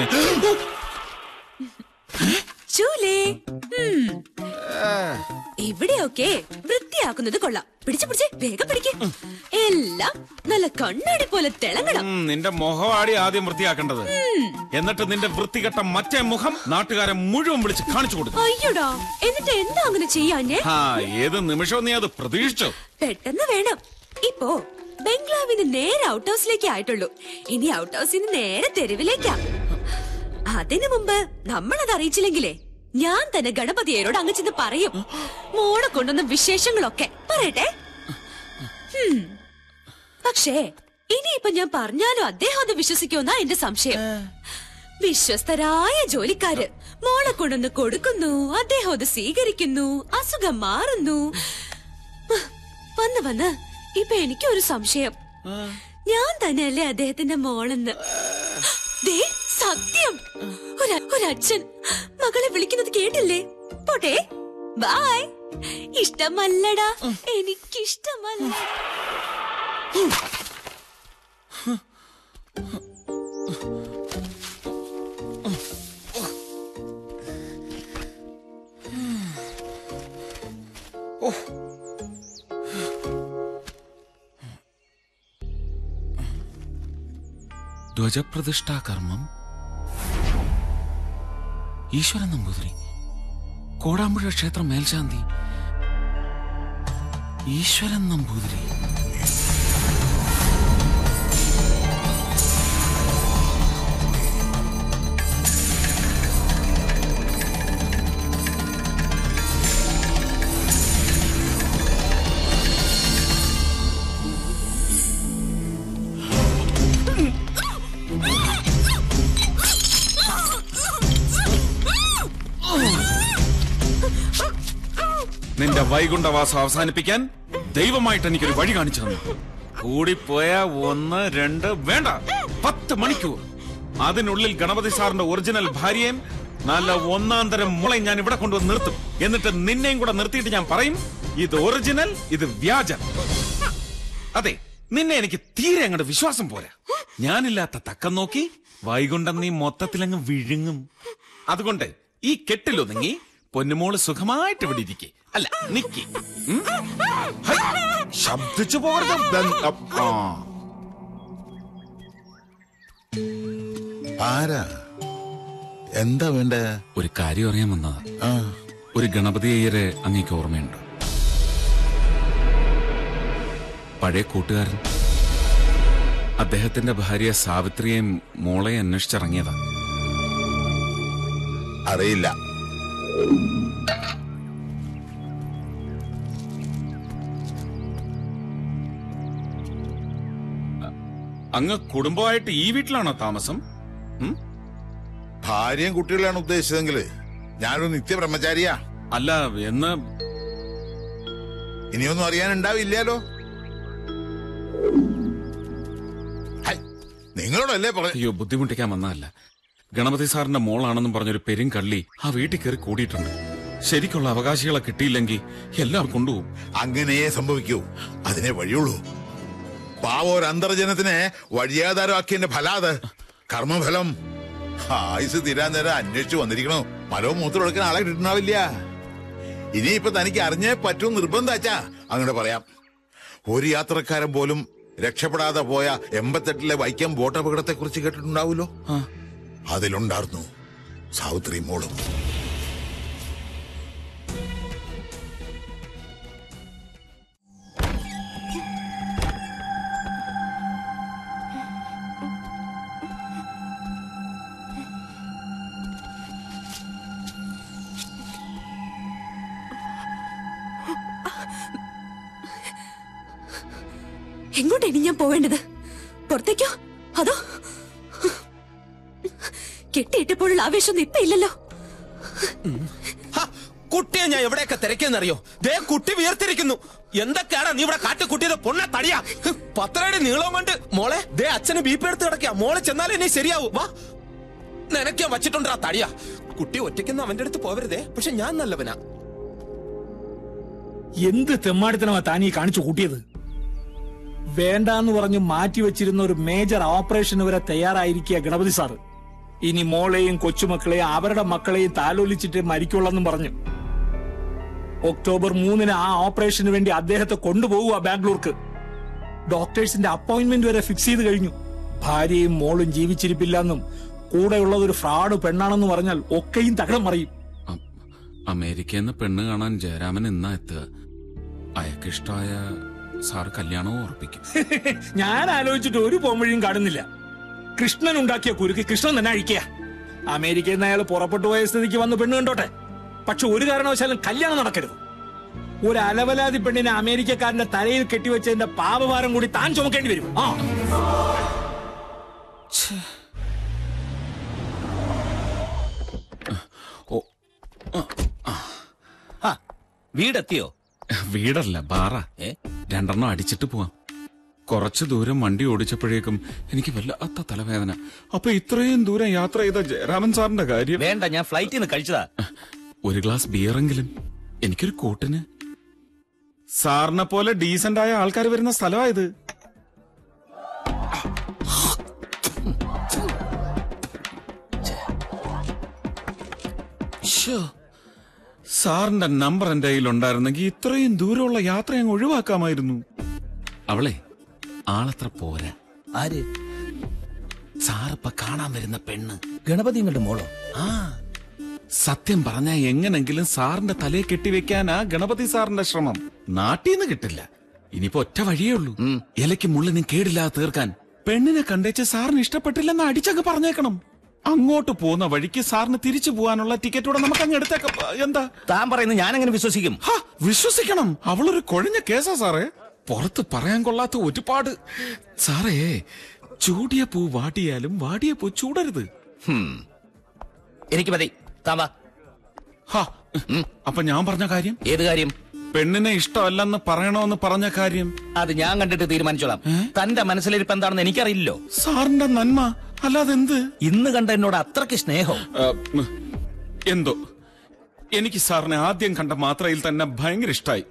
ചൂലേ ഉം. ഇവിടെയൊക്കെ വൃത്തിയാക്കുന്നത് കൊള്ളാം പിടിച്ചു പിടിച്ച് വേഗം പിടിക്ക് എല്ലാം നല്ല കണ്ണാടി പോലെ തിളങ്ങണം ഉം, നിന്റെ മുഖവാടി ആദ്യം വൃത്തിയാക്കേണ്ടത് ഉം. എന്നിട്ട് നിന്റെ വൃത്തികെട്ട മറ്റേ മുഖം നാട്ടുകാരെ മുഴുവൻ വിളിച്ച് കാണിച്ചു കൊടുക്കും അയ്യോടാ എന്നിട്ട് എന്താ അങ്ങനെ ചെയ്യാഞ്ഞേ ആ ഏത് നിമിഷവും നീ അത് പ്രതീക്ഷിച്ചോ പെട്ടെന്ന് വേണം ഇപ്പോ ബംഗ്ലാവിന് നേരെ ഔട്ട് ഹൗസിലേക്ക് ആയിട്ടുള്ളൂ ഇനി ഔട്ട് ഹൗസിന് നേരെ തെരുവിലേക്കാ അതിനു മുമ്പ് നമ്മളത് അറിയിച്ചില്ലെങ്കിലേ ഞാൻ തന്നെ ഗണപതിയോട് അങ്ങ് ചെന്ന് പറയും മോളെ കൊണ്ടുവന്ന വിശേഷങ്ങളൊക്കെ പറയട്ടെ ഹും. പക്ഷേ ഇനിയിപ്പൊ ഞാൻ പറഞ്ഞാലും അദ്ദേഹം അത് വിശ്വസിക്കുമെന്നാ എന്റെ സംശയം വിശ്വസ്തരായ ജോലിക്കാര് മോളെ കൊണ്ടൊന്ന് കൊടുക്കുന്നു അദ്ദേഹം അത് സ്വീകരിക്കുന്നു അസുഖം മാറുന്നു വന്ന് വന്ന് ഇപ്പൊ എനിക്കൊരു സംശയം ഞാൻ തന്നെയല്ലേ അദ്ദേഹത്തിന്റെ മോളെന്ന് ദേ സത്യം ഒരു- ഒരച്ഛൻ മകളെ വിളിക്കുന്നത് കേട്ടില്ലേ പോട്ടെ ബായ് ഇഷ്ടമല്ലടാ എനിക്കിഷ്ടമല്ല ധ്വജപ്രതിഷ്ഠാ കർമ്മം ഈശ്വരൻ നമ്പൂതിരി കോടാമ്പുഴ ക്ഷേത്രം മേൽശാന്തി ഈശ്വരൻ നമ്പൂതിരി നിന്റെ വൈകുണ്ഠവാസം അവസാനിപ്പിക്കാൻ ദൈവമായിട്ട് എനിക്കൊരു വഴി കാണിച്ചു തന്നു കൂടിപ്പോയ ഒന്ന് രണ്ട് വേണ്ട പത്ത് മണിക്കൂർ അതിനുള്ളിൽ ഗണപതി സാറിന്റെ ഒറിജിനൽ ഭാര്യയും നല്ല ഒന്നാം തരം മുളയും ഞാൻ ഇവിടെ കൊണ്ടുവന്ന് നിർത്തും എന്നിട്ട് നിന്നെയും കൂടെ നിർത്തിയിട്ട് ഞാൻ പറയും ഇത് ഒറിജിനൽ ഇത് വ്യാജം അതെ നിന്നെ എനിക്ക് തീരെ അങ്ങോട്ട് വിശ്വാസം പോരാ ഞാനില്ലാത്ത തക്കം നോക്കി വൈകുണ്ഠം നീ മൊത്തത്തിലങ്ങ് വിഴുങ്ങും അതുകൊണ്ട് ഈ കെട്ടിലൊതുങ്ങി പൊന്നുമോള് സുഖമായിട്ട് ഇവിടെ ഇരിക്കെ അല്ല നിക്കി ഉം? ഹൈ, ശബ്ദിച്ചു പോകരുത് ബൻ- അപ്പ്, ആ. ആരാ എന്താ വേണ്ടേ ഒരു കാര്യം അറിയാൻ വന്നതാ ഒരു ഗണപതി അയ്യരെ അങ്ങേക്ക് ഓർമ്മയുണ്ട് പഴയ കൂട്ടുകാരൻ അദ്ദേഹത്തിന്റെ ഭാര്യ സാവിത്രിയെയും മോളെ അന്വേഷിച്ചിറങ്ങിയതാ അറിയില്ല അങ്ങ് കുടുംബമായിട്ട് ഈ വീട്ടിലാണോ താമസം ഉം? ഭാര്യയും കുട്ടികളാണ് ഉദ്ദേശിച്ചതെങ്കിൽ ഞാനൊരു നിത്യബ്രഹ്മചാരിയാ അല്ല എന്ന് ഇനിയൊന്നും അറിയാനുണ്ടാവില്ലാലോ ഹൈ, നിങ്ങളോടല്ലേ പറ അയ്യോ ബുദ്ധിമുട്ടിക്കാൻ വന്നതല്ല ഗണപതി സാറിന്റെ മോളാണെന്നും പറഞ്ഞൊരു പെരുങ്കള്ളി ആ വീട്ടിൽ കയറി കൂടിയിട്ടുണ്ട് ശരിക്കുള്ള അവകാശികളെ കിട്ടിയില്ലെങ്കിൽ എല്ലാം കൊണ്ടുപോകും അങ്ങനെയേ സംഭവിക്കൂ അതിനെ വഴിയുള്ളൂ പാവ ഒരു അന്തർജനത്തിനെ വഴിയാധാരമാക്കിയതിന്റെ ഫലാത് കർമ്മഫലം ആയുസ് തീരാൻ നേരം അന്വേഷിച്ചു വന്നിരിക്കണോ മലവും മൂത്രം എടുക്കാൻ ആളെ കിട്ടണാവില്ല ഇനിയിപ്പൊ തനിക്ക് അറിഞ്ഞേ പറ്റൂ നിർബന്ധാച്ചാ അങ്ങനെ പറയാം ഒരു യാത്രക്കാരൻ പോലും രക്ഷപ്പെടാതെ പോയ എൺപത്തെട്ടിലെ വൈക്കം ബോട്ട് അപകടത്തെ കുറിച്ച് കേട്ടിട്ടുണ്ടാവുമല്ലോ അതിലുണ്ടായിരുന്നു സാവിത്രി മോളും എങ്ങോട്ടാ ഇനി ഞാൻ പോവേണ്ടത് പുറത്തേക്കോ അതോ കെട്ടിയിട്ടപ്പോഴുള്ള ആവേശമൊന്നും ഇപ്പൊ ഇല്ലല്ലോ കുട്ടിയെ ഞാൻ എവിടെയൊക്കെ തിരക്കിയെന്നറിയോ ദേ കുട്ടി വിയർത്തിരിക്കുന്നു എന്തൊക്കെയാണ് നീ ഇവിടെ കാട്ടി കുട്ടിയത് പൊണ്ണ തടിയാ പത്രയുടെ നീളം കൊണ്ട് മോളെ ദേ അച്ഛന് ബി പി എടുത്ത് കിടക്കുക മോളെ ചെന്നാലേ ഇനി ശരിയാവൂ വാ നിനക്ക് ഞാൻ വച്ചിട്ടുണ്ടാ തടിയാ കുട്ടി ഒറ്റയ്ക്കൊന്നും അവന്റെ അടുത്ത് പോവരുതേ പക്ഷെ ഞാൻ നല്ലവനാ എന്ത് തെമ്മാടിത്തനമാ താൻ ഈ കാണിച്ചു കൂട്ടിയത് വേണ്ടാന്ന് പറഞ്ഞു മാറ്റിവെച്ചിരുന്ന ഒരു മേജർ ഓപ്പറേഷൻ വരെ തയ്യാറായിരിക്കുക ഗണപതി സാറ് ഇനി മോളെയും കൊച്ചുമക്കളെയും അവരുടെ മക്കളെയും താലോലിച്ചിട്ട് മരിക്കുള്ളെന്നും പറഞ്ഞു ഒക്ടോബർ മൂന്നിന് ആ ഓപ്പറേഷന് വേണ്ടി അദ്ദേഹത്തെ കൊണ്ടുപോകുക ബാംഗ്ലൂർക്ക് ഡോക്ടേഴ്സിന്റെ അപ്പോയിന്റ്മെന്റ് വരെ ഫിക്സ് ചെയ്ത് കഴിഞ്ഞു ഭാര്യയും മോളും ജീവിച്ചിരിപ്പില്ലെന്നും കൂടെയുള്ളത് ഒരു ഫ്രോഡ് പെണ്ണാണെന്ന് പറഞ്ഞാൽ ഒക്കെയും തകടം മറിയും അമേരിക്കയിൽ നിന്ന് പെണ്ണ് കാണാൻ ജയരാമൻ എന്നാ എത്തുക അയക്കിഷ്ടായ സാർ കല്യാണവും ഉറപ്പിക്കും ഞാൻ ആലോചിച്ചിട്ട് ഒരു പോംവഴിയും കാണുന്നില്ല കൃഷ്ണൻ ഉണ്ടാക്കിയ കുരുക്ക് കൃഷ്ണൻ തന്നെ അഴിക്കുക അമേരിക്കയിൽ നിന്ന് അയാൾ പുറപ്പെട്ടു പോയ സ്ഥിതിക്ക് വന്ന് പെണ്ണ് കണ്ടോട്ടെ പക്ഷെ ഒരു കാരണവശാലും കല്യാണം നടക്കരുത് ഒരു അലവലാതി പെണ്ണിനെ അമേരിക്കക്കാരന്റെ തലയിൽ കെട്ടിവെച്ചതിന്റെ പാപഭാരം കൂടി താൻ ചുമക്കേണ്ടി വരും ആ വീടെത്തിയോ വീടല്ല ബാറ രണ്ടെണ്ണം അടിച്ചിട്ട് പോവാം കുറച്ചു ദൂരം വണ്ടി ഓടിച്ചപ്പോഴേക്കും എനിക്ക് വല്ലാത്ത തലവേദന അപ്പൊ ഇത്രയും ദൂരം യാത്ര ചെയ്ത ജയരാമൻ സാറിന്റെ കാര്യം വേണ്ട ഞാൻ ഫ്ലൈറ്റിൽ നിന്ന് കഴിച്ചതാ ഒരു ഗ്ലാസ് ബിയറെങ്കിലും എനിക്കൊരു കൂട്ടിന് സാറിനെ പോലെ ഡീസന്റ് ആയ ആൾക്കാർ വരുന്ന സ്ഥലമായത് ശ്ശോ. സാറിന്റെ നമ്പർ എന്റെ കയ്യിൽ ഉണ്ടായിരുന്നെങ്കിൽ ഇത്രയും ദൂരമുള്ള യാത്ര അങ്ങ് ഒഴിവാക്കാമായിരുന്നു അവളെ ആളത്ര പോരാ ആര് സാറിപ്പ കാണാൻ വരുന്ന പെണ്ണ് ഗണപതി ഇങ്ങോട്ട് മോളോ ആ സത്യം പറഞ്ഞ എങ്ങനെങ്കിലും സാറിന്റെ തലയെ കെട്ടിവെക്കാനാ ഗണപതി സാറിന്റെ ശ്രമം നാട്ടീന്ന് കിട്ടില്ല ഇനിയിപ്പോ ഒറ്റ വഴിയേ ഉള്ളൂ ഇലയ്ക്ക് മുള്ളിനും കേടില്ലാതെ തീർക്കാൻ പെണ്ണിനെ കണ്ടേച്ച് സാറിന് ഇഷ്ടപ്പെട്ടില്ലെന്ന് അടിച്ചങ്ങ് പറഞ്ഞേക്കണം അങ്ങോട്ട് പോകുന്ന വഴിക്ക് സാറിന് തിരിച്ചു പോകാനുള്ള ടിക്കറ്റോടെ നമുക്ക് അങ്ങ് എടുത്തേക്കാം എന്താ താൻ പറയുന്നത് ഞാൻ എങ്ങനെ വിശ്വസിക്കും ഹാ, വിശ്വസിക്കണം അവളൊരു കൊഴിഞ്ഞ കേസാ സാറേ പുറത്ത് പറയാൻ കൊള്ളാത്ത ഒരുപാട് സാറേ ചൂടിയ പൂ വാടിയാലും വാടിയ പൂ ചൂടരുത് എനിക്ക് മതി താൻ വാ ഹാ, അപ്പൊ ഞാൻ പറഞ്ഞ കാര്യം ഏത് കാര്യം പെണ്ണിനെ ഇഷ്ടമല്ലെന്ന് പറയണോന്ന് പറഞ്ഞ കാര്യം അത് ഞാൻ കണ്ടിട്ട് തീരുമാനിച്ചോളാം തന്റെ മനസ്സിലിരിപ്പ് എന്താണെന്ന് എനിക്കറിയില്ലോ സാറിന്റെ നന്മ അല്ലാതെ എന്ത് ഇന്ന് കണ്ട എന്നോട് അത്രയ്ക്ക് സ്നേഹം ആ, ഉം, എന്തോ എനിക്ക് സാറിനെ ആദ്യം കണ്ട മാത്രയിൽ തന്നെ ഭയങ്കര ഇഷ്ടായി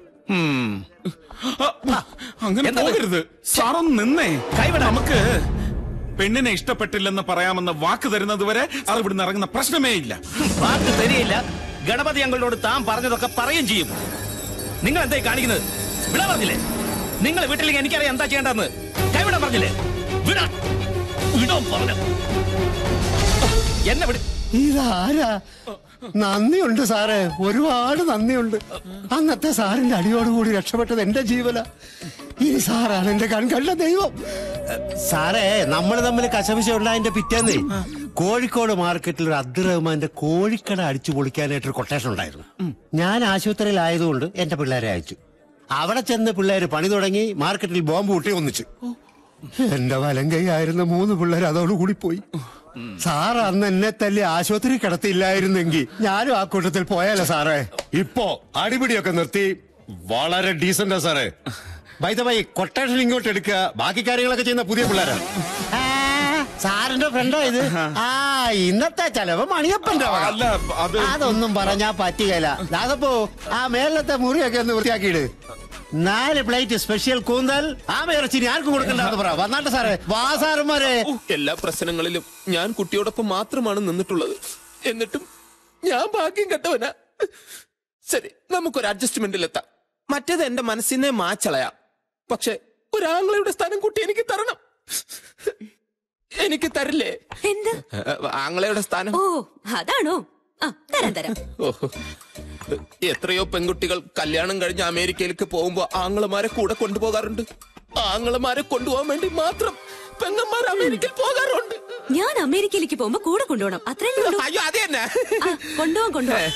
ആ, അങ്ങനെ എന്തത്? പോകരുത് സാറൊന്ന് നിന്നേ നമുക്ക് പെണ്ണിനെ ഇഷ്ടപ്പെട്ടില്ലെന്ന് പറയാമെന്ന് വാക്ക് തരുന്നത് വരെ അത് ഇവിടുന്ന് ഇറങ്ങുന്ന പ്രശ്നമേ ഇല്ല വാക്ക് തരികയില്ല ഗണപതി അങ്കിളിനോട് താൻ പറഞ്ഞതൊക്കെ പറയുകയും ചെയ്യും നിങ്ങൾ എന്തായി കാണിക്കുന്നത് വിടാൻ പറഞ്ഞില്ലേ നിങ്ങൾ വീട്ടിലേക്ക് എനിക്കറിയാം എന്താ ചെയ്യേണ്ടതെന്ന് കൈവിടാൻ പറഞ്ഞില്ലേ വിടാ വിടോ പറഞ്ഞു എന്നെ വിട് ഇതാരാ നന്ദിയുണ്ട് സാറേ ഒരുപാട് നന്ദിയുണ്ട് അന്നത്തെ സാറിന്റെ അടിയോടുകൂടി രക്ഷപ്പെട്ടത് എന്റെ ജീവന ഇനി സാറാണ് എന്റെ കൺകണ്ട ദൈവം സാറേ നമ്മൾ തമ്മിൽ കശപിശ ഉണ്ടായതിന്റെ പിറ്റേന്ന് കോഴിക്കോട് മാർക്കറ്റിൽ ഒരു അബ്ദുൾ റഹ്മാന്റെ കോഴിക്കട അടിച്ചു പൊളിക്കാനായിട്ടൊരു കൊട്ടേഷൻ ഉണ്ടായിരുന്നു ഞാൻ ആശുപത്രിയിലായതുകൊണ്ട് എന്റെ പിള്ളേരെ അയച്ചു അവിടെ ചെന്ന് പിള്ളേര് പണി തുടങ്ങി മാർക്കറ്റിൽ ബോംബ് കൂട്ടി ഒന്നിച്ചു എന്റെ വലം കൈയായിരുന്ന മൂന്ന് പിള്ളേർ അതോടുകൂടി പോയി സാർ അന്ന് എന്നെ തല്ലി ആശുപത്രി കിടത്തിയില്ലായിരുന്നെങ്കിൽ ഞാനും ആ കൂട്ടത്തിൽ പോയാലോ സാറേ ഇപ്പോ അടിപിടിയൊക്കെ നിർത്തി വളരെ ഡീസന്റാ സാറേ ബൈ കൊട്ടേഷൻ ഇങ്ങോട്ട് എടുക്കുക ബാക്കി കാര്യങ്ങളൊക്കെ ചെയ്യുന്ന പുതിയ പിള്ളേരാ സാറിന്റെ ഫ്രണ്ടോ ഇത് ആ ഇന്നത്തെ ചെലവ് മണിയപ്പന്റെ വക. അല്ല, അത് അതൊന്നും പറഞ്ഞാ പറ്റുകയില്ല ദാസപ്പോ ആ മേലത്തെ മുറിയൊക്കെ ഒന്ന് വൃത്തിയാക്കിയിട് നാല് പ്ലേറ്റ് സ്പെഷ്യൽ കൂന്തൽ ആ ഇറച്ചി ആർക്കും കൊടുക്കണ്ടെന്ന് പറ വന്നാട്ടെ സാറേ വാ സാറന്മാരെ എല്ലാ പ്രശ്നങ്ങളിലും ഞാൻ കുട്ടിയോടൊപ്പം മാത്രമാണ് നിന്നിട്ടുള്ളത് എന്നിട്ടും ഞാൻ ഭാഗ്യം കെട്ടവനാ ശരി നമുക്കൊരു അഡ്ജസ്റ്റ്മെന്റിലെത്താം മറ്റേത് എന്റെ മനസ്സിനെ മാച്ചളയാം പക്ഷെ ഒരാങ്ങളയുടെ സ്ഥാനം കുട്ടി എനിക്ക് തരണം എനിക്ക് തരില്ലേ എന്ത് ഏ, ആങ്ങളയുടെ സ്ഥാനം ഓ അതാണോ ആ തരാം തരാം ഓഹോ. എത്രയോ പെൺകുട്ടികൾ കല്യാണം കഴിഞ്ഞ് അമേരിക്കയിലേക്ക് പോകുമ്പോ ആങ്ങളമാരെ കൂടെ കൊണ്ടുപോകാറുണ്ട് ആങ്ങളമാരെ കൊണ്ടുപോകാൻ വേണ്ടി മാത്രം പെങ്ങന്മാർ അമേരിക്കയിൽ പോകാറുണ്ട് ഞാൻ അമേരിക്കയിലേക്ക് പോകുമ്പോ കൂടെ കൊണ്ടുപോകണം അത്രയല്ലേ ഉള്ളൂ അയ്യോ അത് തന്നെ ആ, കൊണ്ടുപോകാം കൊണ്ടുപോകാം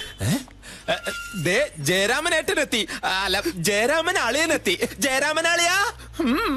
ദേ ജയരാമൻ ഏട്ടനെത്തി അല്ല ജയരാമൻ അളിയനെത്തി ജയരാമൻ അളിയാ ഉം.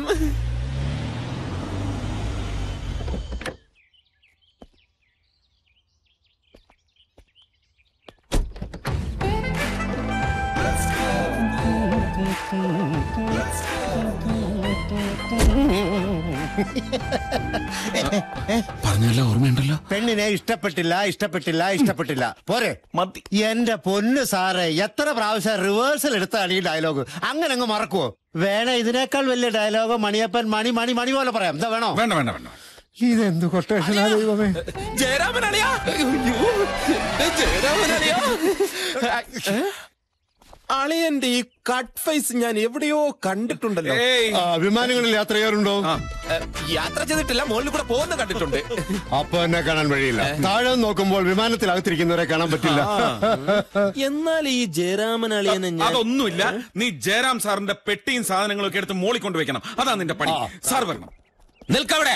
പറഞ്ഞല്ലോ ഓർമ്മയുണ്ടല്ലോ പെണ്ണിനെ ഇഷ്ടപ്പെട്ടില്ല ഇഷ്ടപ്പെട്ടില്ല ഇഷ്ടപ്പെട്ടില്ല പോരെ എന്റെ പൊന്ന് സാറേ എത്ര പ്രാവശ്യം റിവേഴ്സൽ എടുത്താണ് ഈ ഡയലോഗ് അങ്ങനെ അങ്ങ് മറക്കുവോ വേണേ ഇതിനേക്കാൾ വലിയ ഡയലോഗ് മണിയപ്പൻ മണി മണി മണി പോലെ പറയാം എന്താ വേണോ വേണ്ട വേണ്ട വേണ്ട ഇതെന്ത് കൊട്ടേഷനാ ദൈവമേ ജയരാമൻ അളിയാ അയ്യോ, ജയരാമൻ അളിയാ ഏ? അളിയന്റെ ഈ കട്ട് ഫേസ് ഞാൻ എവിടെയോ കണ്ടിട്ടുണ്ടല്ലോ ആ, വിമാനങ്ങളിൽ യാത്ര ചെയ്യാറുണ്ടോ ഏ, യാത്ര ചെയ്തിട്ടില്ല മുകളിൽ കൂടെ പോകുന്ന കണ്ടിട്ടുണ്ട് അപ്പൊ എന്നെ കാണാൻ വഴിയില്ല താഴെ നോക്കുമ്പോൾ വിമാനത്തിലകത്തിരിക്കുന്നവരെ കാണാൻ പറ്റില്ല എന്നാൽ ഈ ജയരാമൻ അളിയനെ ഞാൻ അതൊന്നുമില്ല നീ ജയറാം സാറിന്റെ പെട്ടിയും സാധനങ്ങളും ഒക്കെ എടുത്ത് മോളിൽ കൊണ്ടുവയ്ക്കണം അതാ നിന്റെ പണി സാർ വരണം നിൽക്കവിടെ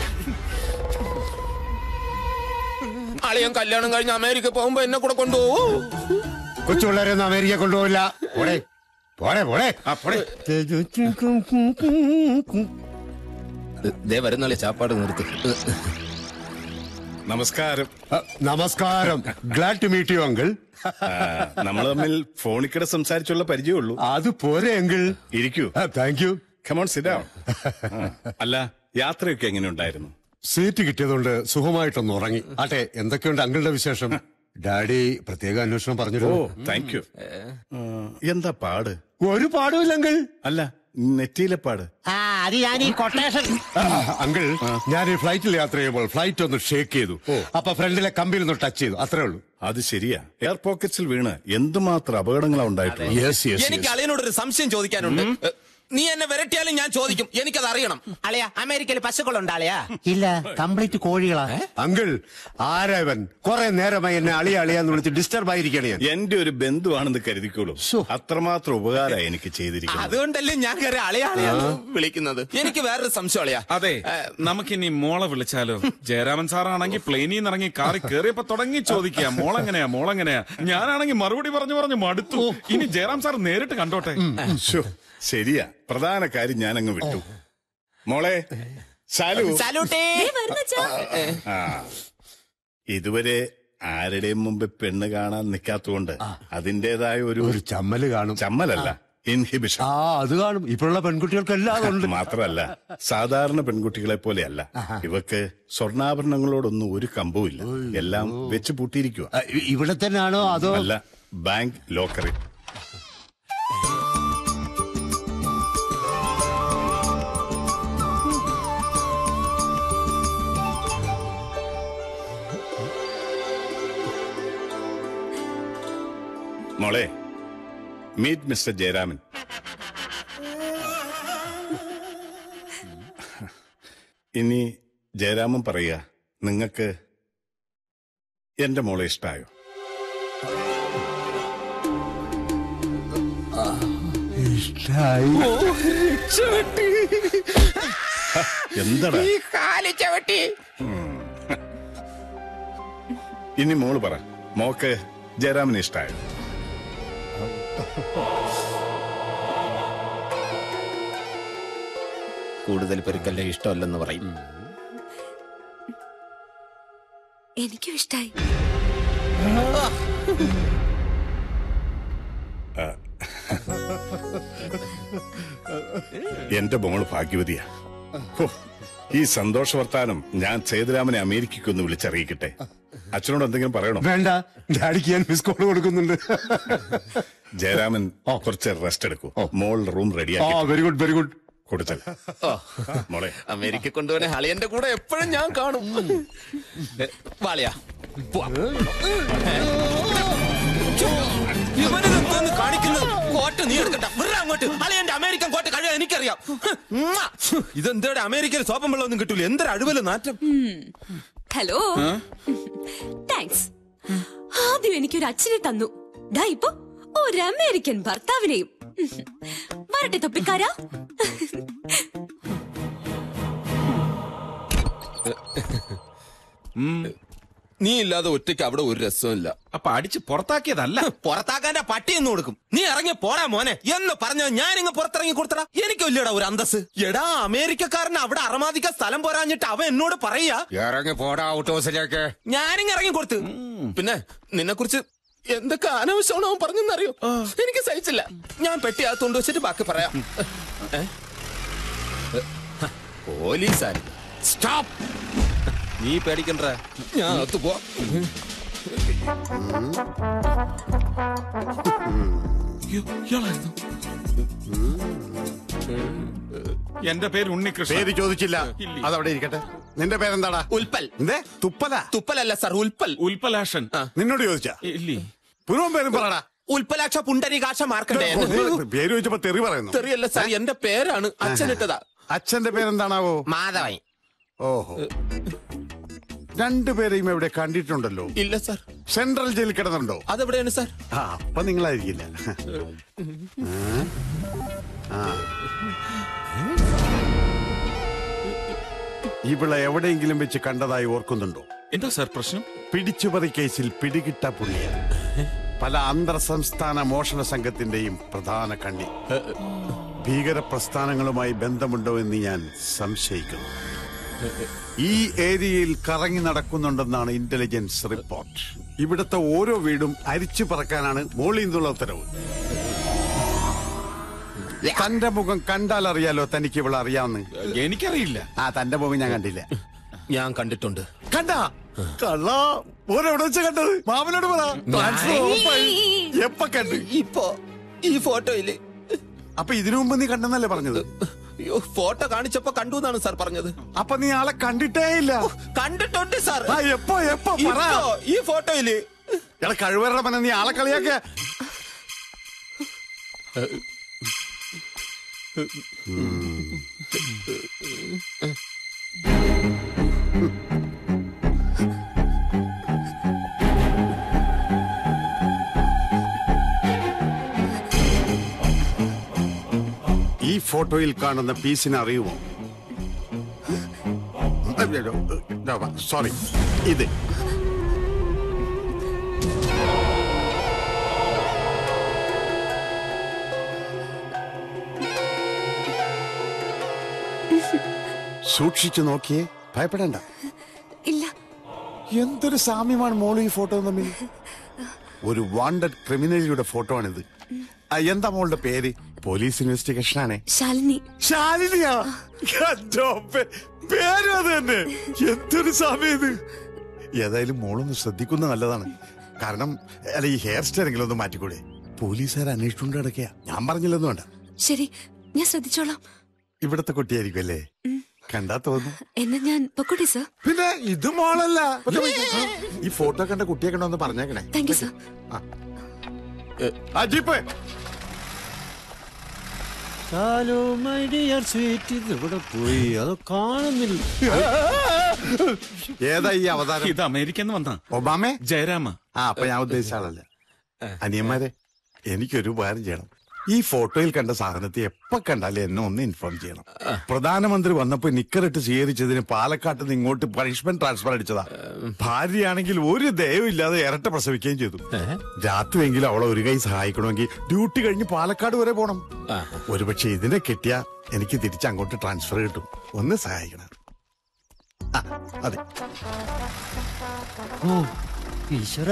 അളിയൻ കല്യാണം കഴിഞ്ഞ് അമേരിക്ക പോകുമ്പോ എന്നെ കൂടെ കൊണ്ടുപോകൂ കൊച്ചു പിള്ളേരൊന്നും അമേരിക്ക കൊണ്ടുപോകില്ല പോടെ പോടെ പോടെ ദേ വരുന്നാളെ ചാപ്പാട് നിർത്തി നമസ്കാരം നമസ്കാരം glad to meet you uncle നമ്മൾ തമ്മിൽ ഫോണിക്കിടെ സംസാരിച്ചുള്ള പരിചയമുള്ളൂ അത് പോരെ അങ്കിൾ ഇരിക്കൂ താങ്ക് യു കമോൺ സിഡാം അല്ല യാത്രയൊക്കെ എങ്ങനെ ഉണ്ടായിരുന്നു സീറ്റ് കിട്ടിയതുകൊണ്ട് സുഖമായിട്ടൊന്ന് ഉറങ്ങി ആട്ടെ എന്തൊക്കെയുണ്ട് അങ്കിളുടെ വിശേഷം ഡാഡി പ്രത്യേക അന്വേഷണം ഓ പറഞ്ഞിരുന്നു താങ്ക് യു എന്താ പാട് ഒരു പാടുമില്ല അങ്കിൾ അല്ല നെറ്റിയിലെ പാട് ആ അത് ഞാൻ ഈ കൊട്ടേഷൻ അങ്കിൾ ഞാൻ ഈ ഫ്ലൈറ്റിൽ യാത്ര ചെയ്യുമ്പോൾ ഫ്ലൈറ്റ് ഒന്ന് ഷേക്ക് ചെയ്തു അപ്പൊ ഫ്രണ്ടിലെ കമ്പിയിൽ ഒന്ന് ടച്ച് ചെയ്തു അത്രേ ഉള്ളൂ അത് ശരിയാ എയർ പോക്കറ്റ്സിൽ വീണ് എന്തുമാത്രം അപകടങ്ങളാ ഉണ്ടായിട്ടുള്ളത് യെസ് യെസ് എനിക്ക് അളിയനോട് ഒരു സംശയം ചോദിക്കാനുണ്ട് ഏ, നീ എന്നെ വിരട്ടിയാലും ഞാൻ ചോദിക്കും എനിക്കത് അറിയണം അളിയ അമേരിക്കയിൽ പശുക്കളുണ്ട് അളിയാ ഇല്ല കംപ്ലീറ്റ് കോഴികളാ അങ്കിൾ ആരവൻ കുറെ നേരമായി എന്നെ അളിയ അളിയാന്ന് വിളിച്ച് ഡിസ്റ്റർബ് ആയിരിക്കണേ ഞാൻ. എന്റെ ഒരു ബന്ധുവാണെന്ന് കരുതിക്കോളൂ അത്രമാത്രം ഉപകാരമായി എനിക്ക് ചെയ്തിരിക്കുന്നത് അതുകൊണ്ടല്ലേ ഞാൻ കയറി അളിയ അളിയാന്ന് വിളിക്കുന്നത് എനിക്ക് വേറൊരു സംശയം അളിയാ അതെ നമുക്കിനി മോളെ വിളിച്ചാലോ ജയരാമൻ സാറാണെങ്കിൽ പ്ലെയിനിൽ നിന്ന് ഇറങ്ങി കാറി കയറിയപ്പോ തുടങ്ങി ചോദിക്കുക മോളെങ്ങനെയാ മോളെങ്ങനെയാ ഞാനാണെങ്കിൽ മറുപടി പറഞ്ഞു പറഞ്ഞു മടുത്തു ഇനി ജയറാം സാർ നേരിട്ട് കണ്ടോട്ടെ ശ്ശോ, ശരിയാ പ്രധാന കാര്യം ഞാൻ അങ്ങ് വിട്ടു മോളെ ശാലു സല്യൂട്ടേ ആ ഇതുവരെ ആരുടെയും മുമ്പ് പെണ്ണ് കാണാൻ നിൽക്കാത്തതുകൊണ്ട് അതിന്റേതായ ഒരു ഒരു ചമ്മല് കാണും ചമ്മലല്ല ഇൻഹിബിഷൻ ആ അത് കാണും ഇപ്പോഴുള്ള പെൺകുട്ടികൾക്ക് എല്ലാം ഉണ്ട് മാത്രമല്ല സാധാരണ പെൺകുട്ടികളെ പോലെയല്ല ഇവക്ക് സ്വർണ്ണാഭരണങ്ങളോടൊന്നും ഒരു കമ്പവുമില്ല എല്ലാം വെച്ച് പൂട്ടിയിരിക്കുക ഇവിടെ തന്നെയാണോ അതോ അല്ല ബാങ്ക് ലോക്കറിൽ മോളെ മീറ്റ് മിസ്റ്റർ ജയരാമൻ ഇനി ജയരാമൻ പറയുക നിങ്ങൾക്ക് എന്റെ മോളെ ഇഷ്ടായോ ഇഷ്ടായി എന്താടാ ഈ കാലി ചവിട്ടി ഇനി മോള് പറ മോക്ക് ജയരാമനെ ഇഷ്ടായോ കൂടുതൽ പേർക്കല്ലേ ഇഷ്ടമല്ലെന്ന് പറയും എനിക്കും ഇഷ്ടായി എന്റെ മോള് ഭാഗ്യവതിയാ ഹോ, ഈ സന്തോഷ വർത്താനം ഞാൻ സേതുരാമനെ അമേരിക്കയ്ക്കൊന്ന് വിളിച്ചറിയിക്കട്ടെ അച്ഛനോട് എന്തെങ്കിലും പറയണോ വേണ്ട ഡാഡിക്ക് ഞാൻ മിസ് കോൾ കൊടുക്കുന്നുണ്ട് ജയരാമൻ കുറച്ച് റെസ്റ്റ് എടുക്കൂ മോൾ റൂം ആ റെഡിയാക്കി വെരി ഗുഡ് വെരി ഗുഡ് കൊടുത്തൽ മോളെ അമേരിക്ക കൊണ്ടുപോകാൻ അളിയന്റെ കൂടെ എപ്പോഴും ഞാൻ കാണും ഏ, വാളിയാ പോവാം. ഏ? എടുക്കണ്ട വെറുതെ അങ്ങോട്ട് അളിയന്റെ അമേരിക്കൻ കോട്ട് കഴിയാൻ എനിക്കറിയാം ഉമ്മാ. ഇതെന്തോടെ അമേരിക്കയിൽ സോപ്പം വെള്ളമൊന്നും കിട്ടൂല എന്തൊരു അഴുവല് നാറ്റം ഹലോ താങ്ക്സ് ആദ്യം എനിക്കൊരു അച്ഛനെ തന്നു ദാ ഇപ്പൊ ഒരു അമേരിക്കൻ ഭർത്താവിനെയും വരട്ടെ തൊപ്പിക്കാരാ നീ ഇല്ലാതെ ഒറ്റയ്ക്ക് അവിടെ ഒരു രസമില്ല അപ്പൊ അടിച്ച് പുറത്താക്കിയതല്ല പുറത്താക്കാന്റെ പട്ടി എന്ന് കൊടുക്കും നീ ഇറങ്ങി പോടാ മോനെ എന്ന് പറഞ്ഞ ഞാൻ ഇങ്ങ് പുറത്തിറങ്ങി കൊടുത്തടാ എനിക്ക് വലിയടാ ഒരു അന്തസ് എടാ അമേരിക്കക്കാരൻ അവിടെ അറമാദിക്കാൻ സ്ഥലം പോരാഞ്ഞിട്ട് അവൻ എന്നോട് പറയാ ഇറങ്ങി പോടാ ഔട്ട് ഹൗസിലേക്ക് ഞാനിങ് ഇറങ്ങി കൊടുത്ത് പിന്നെ നിന്നെ കുറിച്ച് എന്തൊക്കെ അനാവശ്യമാണോ അവൻ പറഞ്ഞെന്നറിയോ എനിക്ക് സഹിച്ചില്ല ഞാൻ പെട്ടി അകത്തോണ്ട് വെച്ചിട്ട് ബാക്കി പറയാം ഏ? പോലീസാരി സ്റ്റോപ്പ് നീ പേടിക്കണ്ട ഞാൻ അകത്ത് പോവാം എന്റെ പേര് ഉണ്ണികൃഷ്ണൻ പേര് ചോദിച്ചില്ല അതവിടെ ഇരിക്കട്ടെ നിന്റെ പേരെന്താടാ ഉൽപ്പൽ എന്തേ തുപ്പല തുപ്പലല്ല സാർ ഉൽപ്പൽ ഉൽപ്പലാഷൻ നിന്നോട് ചോദിച്ചാ ഇല്ലേ പൂർവ്വം പേരും പറടാ ഉൽപ്പലാക്ഷ പുണ്ടരീകാക്ഷ മാർക്കണ്ടേ പേര് ചോദിച്ചപ്പോ തെറി പറയുന്നു തെറിയല്ല സാർ എന്റെ പേരാണ് അച്ഛനിട്ടതാ അച്ഛന്റെ പേരെന്താണാവോ മാധവൻ ഓഹോ രണ്ടുപേരെയും എവിടെ കണ്ടിട്ടുണ്ടല്ലോ ഇല്ല സാർ സെൻട്രൽ ജയിലിൽ കിടന്നുണ്ടോ അതെവിടെയാണ് സാർ ആ അപ്പൊ നിങ്ങളായിരിക്കില്ല ആ. ഇവളെ എവിടെയെങ്കിലും വെച്ച് കണ്ടതായി ഓർക്കുന്നുണ്ടോ എന്താ സാർ പ്രശ്നം പിടിച്ചുപറി കേസിൽ പിടികിട്ട പുള്ളിയ പല അന്തർ സംസ്ഥാന മോഷണ സംഘത്തിന്റെയും പ്രധാന കണ്ണി ഭീകര പ്രസ്ഥാനങ്ങളുമായി ബന്ധമുണ്ടോ എന്ന് ഞാൻ സംശയിക്കുന്നു ഈ ഏരിയയിൽ കറങ്ങി നടക്കുന്നുണ്ടെന്നാണ് ഇന്റലിജൻസ് റിപ്പോർട്ട് ഇവിടുത്തെ ഓരോ വീടും അരിച്ചു പറക്കാനാണ് മോളിൽ നിന്നുള്ള ഉത്തരവ് തന്റെ മുഖം കണ്ടാൽ അറിയാലോ തനിക്ക് ഇവിടെ അറിയാവുന്ന എനിക്കറിയില്ല ആ തന്റെ മുഖം ഞാൻ കണ്ടില്ല ഞാൻ കണ്ടിട്ടുണ്ട് കണ്ട കള്ള ഓരെവിടെ വെച്ച് കണ്ടത് മാമനോട് പറ ട്രാൻസ്ഫർ ഉറപ്പായി. എപ്പ കണ്ട് ഇപ്പോ ഈ ഫോട്ടോയില് അപ്പൊ ഇതിനു മുമ്പ് നീ കണ്ടെന്നല്ലേ പറഞ്ഞത് അയ്യോ ഫോട്ടോ കാണിച്ചപ്പോ കണ്ടു എന്നാണ് സാർ പറഞ്ഞത് അപ്പൊ നീ ആളെ കണ്ടിട്ടേ ഇല്ല കണ്ടിട്ടുണ്ട് സാർ ആ, എപ്പോ എപ്പോ പറ ഇപ്പോ ഈ ഫോട്ടോയില് എടാ കഴിവറ പന നീ ആളെ കളിയാക്ക ഈ ഫോട്ടോയിൽ കാണുന്ന പീസിനെ അറിയുമോ സോറി ഇത് സൂക്ഷിച്ചു നോക്കിയേ ഭയപ്പെടണ്ട ഇല്ല എന്തൊരു സാമ്യമാണ് മോള് ഈ ഫോട്ടോ തമ്മിൽ ഒരു വാണ്ടഡ് ക്രിമിനലിയുടെ ഫോട്ടോ ആണിത് ആ, എന്താ മോളുടെ പേര് പോലീസ് ഇൻവെസ്റ്റിഗേഷൻ ആണേ ശാലിനി ശാലിനിയാ എന്തോ പേ- പേരും അത് തന്നെ എന്തൊരു സമയം ഇത് ഏതായാലും മോളൊന്ന് ശ്രദ്ധിക്കുന്നത് നല്ലതാണ് കാരണം അല്ല ഈ ഹെയർ സ്റ്റൈലെങ്കിലും ഒന്ന് മാറ്റിക്കൂടെ പോലീസുകാർ അന്വേഷിച്ചുകൊണ്ട് കിടക്കുക ഞാൻ പറഞ്ഞില്ലെന്ന് വേണ്ട ശരി ഞാൻ ശ്രദ്ധിച്ചോളാം ഇവിടത്തെ കുട്ടിയായിരിക്കും അല്ലേ കണ്ടാ തോന്നുന്നു എന്നാ ഞാൻ പൊക്കോട്ടെ സർ പിന്നെ ഇത് മോളല്ല പക്ഷെ ഈ ഫോട്ടോ കണ്ട കുട്ടിയെ കണ്ടോ പറഞ്ഞേക്കണേ താങ്ക് യു സർ ആ jeep hello my dear sweet ഇത് ഇവിടെ പോയി അത് കാണുന്നില്ല ഏതാ ഈ അവതാരം ഇത് അമേരിക്കന്ന് വന്ന ഒബാമേ ജയരാമ ആ അപ്പൊ ഞാൻ ഉദ്ദേശിച്ച ആളല്ല അനിയന്മാരെ എനിക്കൊരു ഉപകാരം ചെയ്യണം ഈ ഫോട്ടോയിൽ കണ്ട സാധനത്തെ എപ്പോ കണ്ടാലും എന്നെ ഒന്ന് ഇൻഫോം ചെയ്യണം പ്രധാനമന്ത്രി വന്നപ്പോ നിക്കറിട്ട് സ്വീകരിച്ചതിന് പാലക്കാട്ട് നിന്ന് ഇങ്ങോട്ട് പണിഷ്മെന്റ് ട്രാൻസ്ഫർ അടിച്ചതാ ഭാര്യയാണെങ്കിൽ ഒരു ദയവില്ലാതെ ഇരട്ട പ്രസവിക്കുകയും ചെയ്തു രാത്രിയെങ്കിലും അവളെ ഒരു കൈ സഹായിക്കണമെങ്കിൽ ഡ്യൂട്ടി കഴിഞ്ഞ് പാലക്കാട് വരെ പോണം ഒരുപക്ഷെ ഇതിനെ കിട്ടിയ എനിക്ക് തിരിച്ച് അങ്ങോട്ട് ട്രാൻസ്ഫർ കിട്ടും ഒന്ന് സഹായിക്കണം ആ, അതെ ഓ ഈശ്വര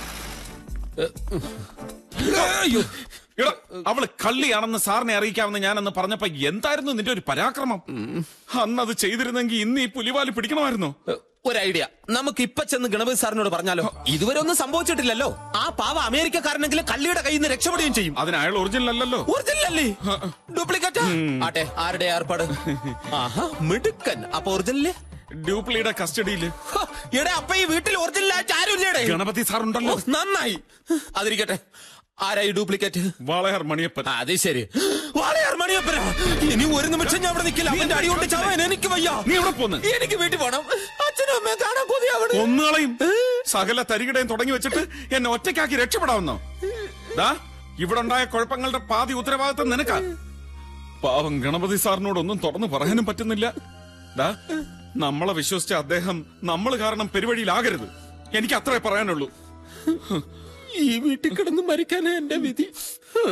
അയ്യോ എടാ, അവള് കള്ളിയാണെന്ന് സാറിനെ അറിയിക്കാമെന്ന് ഞാനെന്ന് പറഞ്ഞപ്പോ എന്തായിരുന്നു നിന്റെ ഒരു പരാക്രമം അന്ന് അത് ചെയ്തിരുന്നെങ്കിൽ ഇന്ന് ഈ പുലിവാലി പിടിക്കണമായിരുന്നു ഒരു ഐഡിയ നമുക്ക് ഇപ്പൊ ചെന്ന് ഗണപതി സാറിനോട് പറഞ്ഞാലോ ഇതുവരെ ഒന്നും സംഭവിച്ചിട്ടില്ലല്ലോ ആ പാവ അമേരിക്കക്കാരനെങ്കിലും കള്ളിയുടെ കയ്യിൽ നിന്ന് രക്ഷപ്പെടുകയും ചെയ്യും അതിന് അയാൾ ഒറിജിനൽ അല്ലല്ലോ ഒറിജിനൽ അല്ലേ ഡ്യൂപ്ലിക്കേറ്റ് ആട്ടെ ആരുടെ ഏർപ്പാട് ആഹാ മിടുക്കൻ അപ്പൊ ഒറിജിനല് ഡ്യൂപ്ലിയുടെ കസ്റ്റഡിയില് എടാ അപ്പൊ ഈ വീട്ടിൽ ഒറിജിനൽ ആയിട്ട് ആരുമില്ലേടെ ഗണപതി സാർ ഉണ്ടല്ലോ ഓ, നന്നായി അതിരിക്കട്ടെ ആരായി ഡ്യൂപ്ലിക്കേറ്റ് വാളയാർ മണിയപ്പൻ അത് ശരി വാളയാർ മണിയപ്പനോ ഇനി ഒരു നിമിഷം ഞാൻ അവിടെ നിൽക്കില്ല അവന്റെ അടി കൊണ്ട് ചാവാൻ എനിക്ക് വയ്യ നീ എവിടെ പോന്ന് എനിക്ക് വീട്ടിൽ പോണം അച്ഛനും അമ്മയും കാണാൻ കൊതിയാവണം ഒന്നുകളെയും സകല തരികിടയും തുടങ്ങി വെച്ചിട്ട് എന്നെ ഒറ്റയ്ക്കാക്കി രക്ഷപ്പെടാവുന്നോ ദാ ഇവിടെ ഉണ്ടായ കുഴപ്പങ്ങളുടെ പാതി ഉത്തരവാദിത്തം നിനക്കാ പാവം ഗണപതി സാറിനോടൊന്നും തുറന്നു പറയാനും പറ്റുന്നില്ല ദാ നമ്മളെ വിശ്വസിച്ച അദ്ദേഹം നമ്മൾ കാരണം പെരുവഴിയിലാകരുത് എനിക്ക് അത്രേ പറയാനുള്ളൂ ഈ വീട്ടിൽ കിടന്ന് മരിക്കാനേ എന്റെ വിധി ഹ്.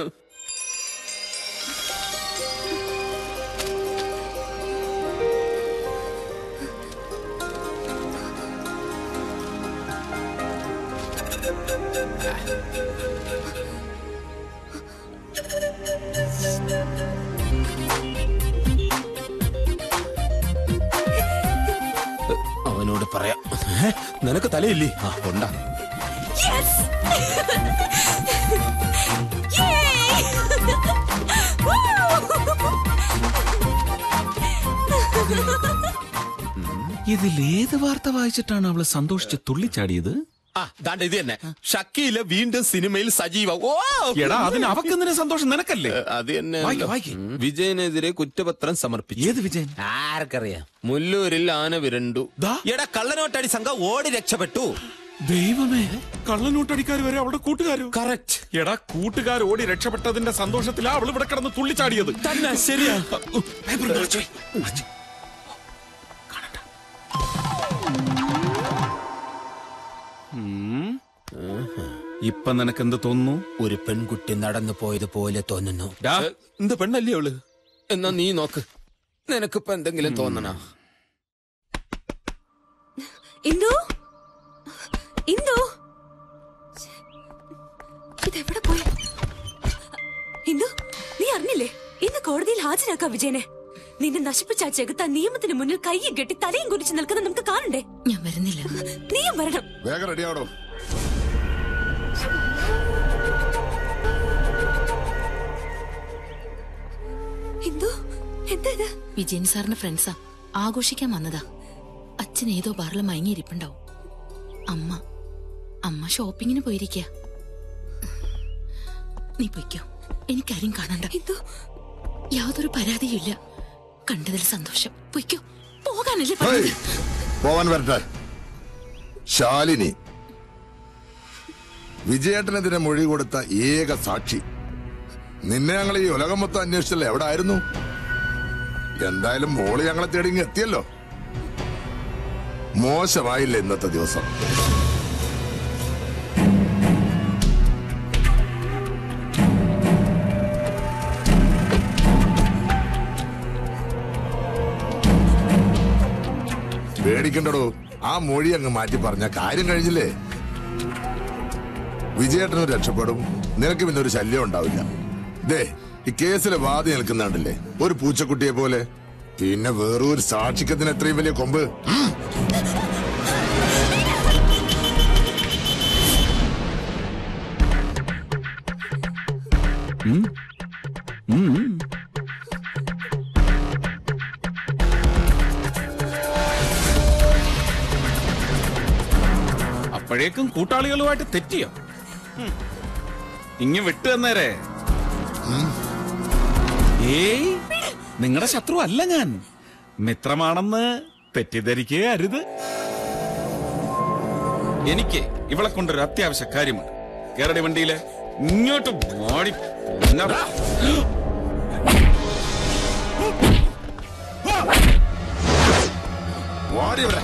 അവനോട് പറയാം ഏ? നിനക്ക് തലയില്ലേ ആ ഉണ്ടാ Yes! Yay! ഇതിലേത് വാർത്ത വായിച്ചിട്ടാണ് അവള് സന്തോഷിച്ച് തുള്ളിച്ചാടിയത് ആ ദാണ്ട ഇത് തന്നെ ഷക്കീല വീണ്ടും സിനിമയിൽ സജീവ ഓ എടാ അതിന് അവക്കെന്തിനാ സന്തോഷം നിനക്കല്ലേ അത് തന്നെ വായിക്ക്, വായിക്ക്. വിജയനെതിരെ കുറ്റപത്രം സമർപ്പിച്ചു ഏത് വിജയൻ ആർക്കറിയാം മുല്ലൂരിൽ ആന വിരണ്ടു എടാ കള്ളനോട്ടടി സംഘം ഓടി രക്ഷപ്പെട്ടു ദൈവമേ കള്ളനോട്ടടിക്കാർ വരെ അവളുടെ കൂട്ടുകാരോ കറക്റ്റ് എടാ കൂട്ടുകാർ ഓടി രക്ഷപ്പെട്ടതിന്റെ സന്തോഷത്തിലാ അവൾ ഇവിടെ കിടന്ന് തുള്ളിച്ചാടിയത് തന്നെ ശരിയാ പേപ്പർ മറിച്ച് പോയി. ഉം. ഇപ്പൊ നിനക്ക് എന്ത് തോന്നുന്നു ഒരു പെൺകുട്ടി നടന്നു പോയത് പോലെ തോന്നുന്നു ഡാ. എന്ത് പെണ്ണല്ലേ അവള് എന്നാ നീ നോക്ക് നിനക്കിപ്പോ എന്തെങ്കിലും തോന്നണ ഇന്ദു ഇന്ദു ഇതെവിടെ പോയി ഇന്ദു നീ അറിഞ്ഞില്ലേ ഇന്ന് കോടതിയിൽ ഹാജരാക്കാം വിജയനെ നിന്നെ നശിപ്പിച്ച ആ ചെകുത്ത നിയമത്തിന് മുന്നിൽ കൈയും കെട്ടി തലയും കുരിച്ച് നിൽക്കുന്ന നമുക്ക് കാണണ്ടേ ഞാൻ വരുന്നില്ല നീയും വരണം വേഗം റെഡിയാവടോ ഇന്ദു എന്താ ഇത് വിജയൻ സാറിന്റെ ഫ്രണ്ട്സാ ആഘോഷിക്കാൻ വന്നതാ അച്ഛൻ ഏതോ ബാറിൽ മയങ്ങിയിരിപ്പുണ്ടാവും അമ്മ അമ്മ ഷോപ്പിങ്ങിന് പോയിരിക്ക നീ പൊയ്ക്കോ എനിക്കാരും കാണണ്ട യാതൊരു പരാതിയുമില്ല കണ്ടതിൽ സന്തോഷം പൊയ്ക്കോ പോകാനല്ലേ പറഞ്ഞത്? പോവാൻ വരട്ടെ ശാലിനി വിജയേട്ടനെതിരെ മൊഴി കൊടുത്ത ഏക സാക്ഷി നിന്നെ ഞങ്ങൾ ഈ ഉലകം മൊത്തം അന്വേഷിച്ചല്ലേ എവിടെ ആയിരുന്നു എന്തായാലും മോള് ഞങ്ങളെ തേടി ഇങ്ങ് എത്തിയല്ലോ മോശമായില്ല ഇന്നത്തെ ദിവസം പേടിക്കണ്ടടോ ആ മൊഴി അങ്ങ് മാറ്റി പറഞ്ഞ കാര്യം കഴിഞ്ഞില്ലേ വിജയേട്ടനും രക്ഷപ്പെടും നിനക്ക് പിന്നെ ഒരു ശല്യം ഉണ്ടാവില്ല ദേ ഈ കേസിലെ വാദി നിൽക്കുന്നുണ്ടല്ലേ ഒരു പൂച്ചക്കുട്ടിയെ പോലെ പിന്നെ വേറൊരു ഒരു സാക്ഷിക്കത്തിന് എത്രയും വലിയ കൊമ്പ് ഉം. ഉം. ഉം. അപ്പോഴേക്കും കൂട്ടാളികളുമായിട്ട് തെറ്റിയോ ഉം. ഇങ്ങ് വിട്ടു തന്നേരെ ഏയ് നിങ്ങളുടെ ശത്രു അല്ല ഞാൻ മിത്രമാണെന്ന് തെറ്റിദ്ധരിക്കേ അരുത് എനിക്ക് ഇവളെ കൊണ്ടൊരു അത്യാവശ്യ കാര്യമുണ്ട് കേരള വണ്ടിയിലെ ഇങ്ങോട്ട് മാടി എന്നാ- വാടി ഇവിടെ.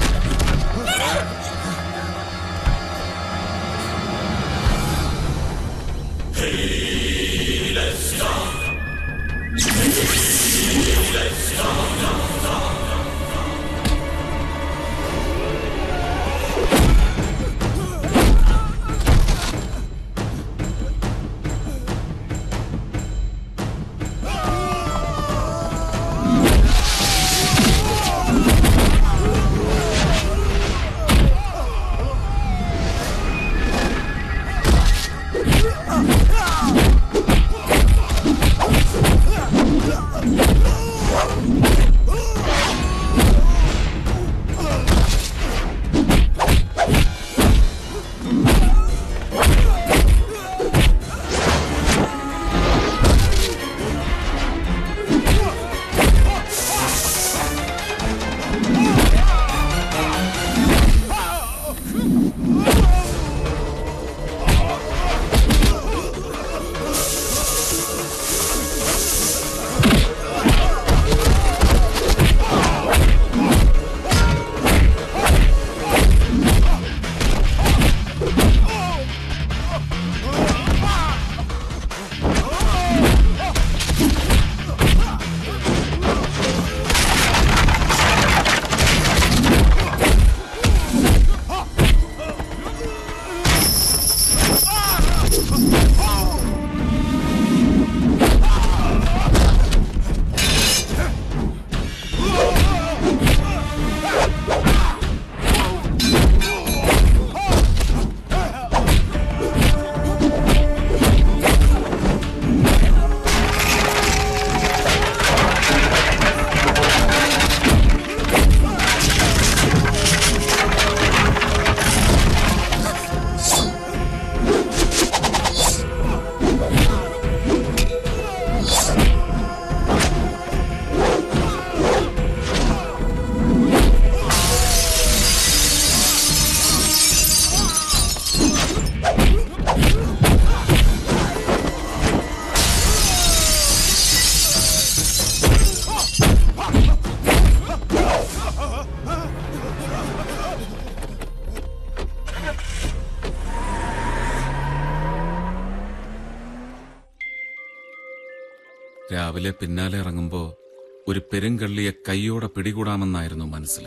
രാവിലെ പിന്നാലെ ഇറങ്ങുമ്പോ ഒരു പെരുങ്കള്ളിയെ കൈയോടെ പിടികൂടാമെന്നായിരുന്നു മനസ്സിൽ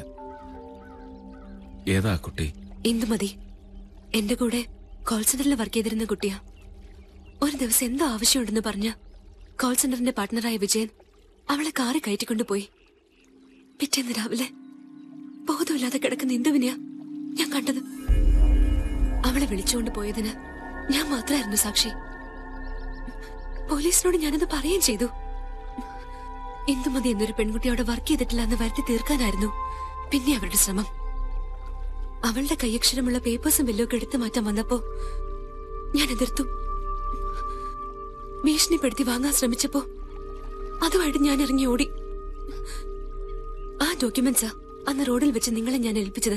ഏതാ കുട്ടി ഇന്ദുമതി എന്റെ കൂടെ കോൾ സെന്ററിൽ വർക്ക് ചെയ്തിരുന്ന കുട്ടിയാ ഒരു ദിവസം എന്തോ ആവശ്യമുണ്ടെന്ന് പറഞ്ഞ കോൾ സെന്ററിന്റെ പാർട്ട്ണറായ വിജയൻ അവളെ കാറി കയറ്റിക്കൊണ്ടുപോയി പിറ്റേന്ന് രാവിലെ ബോധമില്ലാതെ കിടക്കുന്ന ഇന്ദുവിനെയാ ഞാൻ കണ്ടത് അവളെ വിളിച്ചുകൊണ്ട് പോയതിന് ഞാൻ മാത്രമായിരുന്നു സാക്ഷി പോലീസിനോട് ഞാനത് പറയുകയും ചെയ്തു ഇന്ദുമതി എന്നൊരു പെൺകുട്ടിയോട് വർക്ക് ചെയ്തിട്ടില്ല എന്ന് വരുത്തി തീർക്കാനായിരുന്നു പിന്നെ അവരുടെ ശ്രമം അവളുടെ കൈയക്ഷരമുള്ള പേപ്പേഴ്സും ബില്ലൊക്കെ എടുത്തു മാറ്റാൻ വന്നപ്പോ ഞാൻ എതിർത്തു ഭീഷണിപ്പെടുത്തി വാങ്ങാൻ ശ്രമിച്ചപ്പോ അതുമായിട്ട് ഞാൻ ഇറങ്ങി ഓടി ആ ഡോക്യുമെന്റ്സാ അന്ന് റോഡിൽ വെച്ച് നിങ്ങളെ ഞാൻ ഏൽപ്പിച്ചത്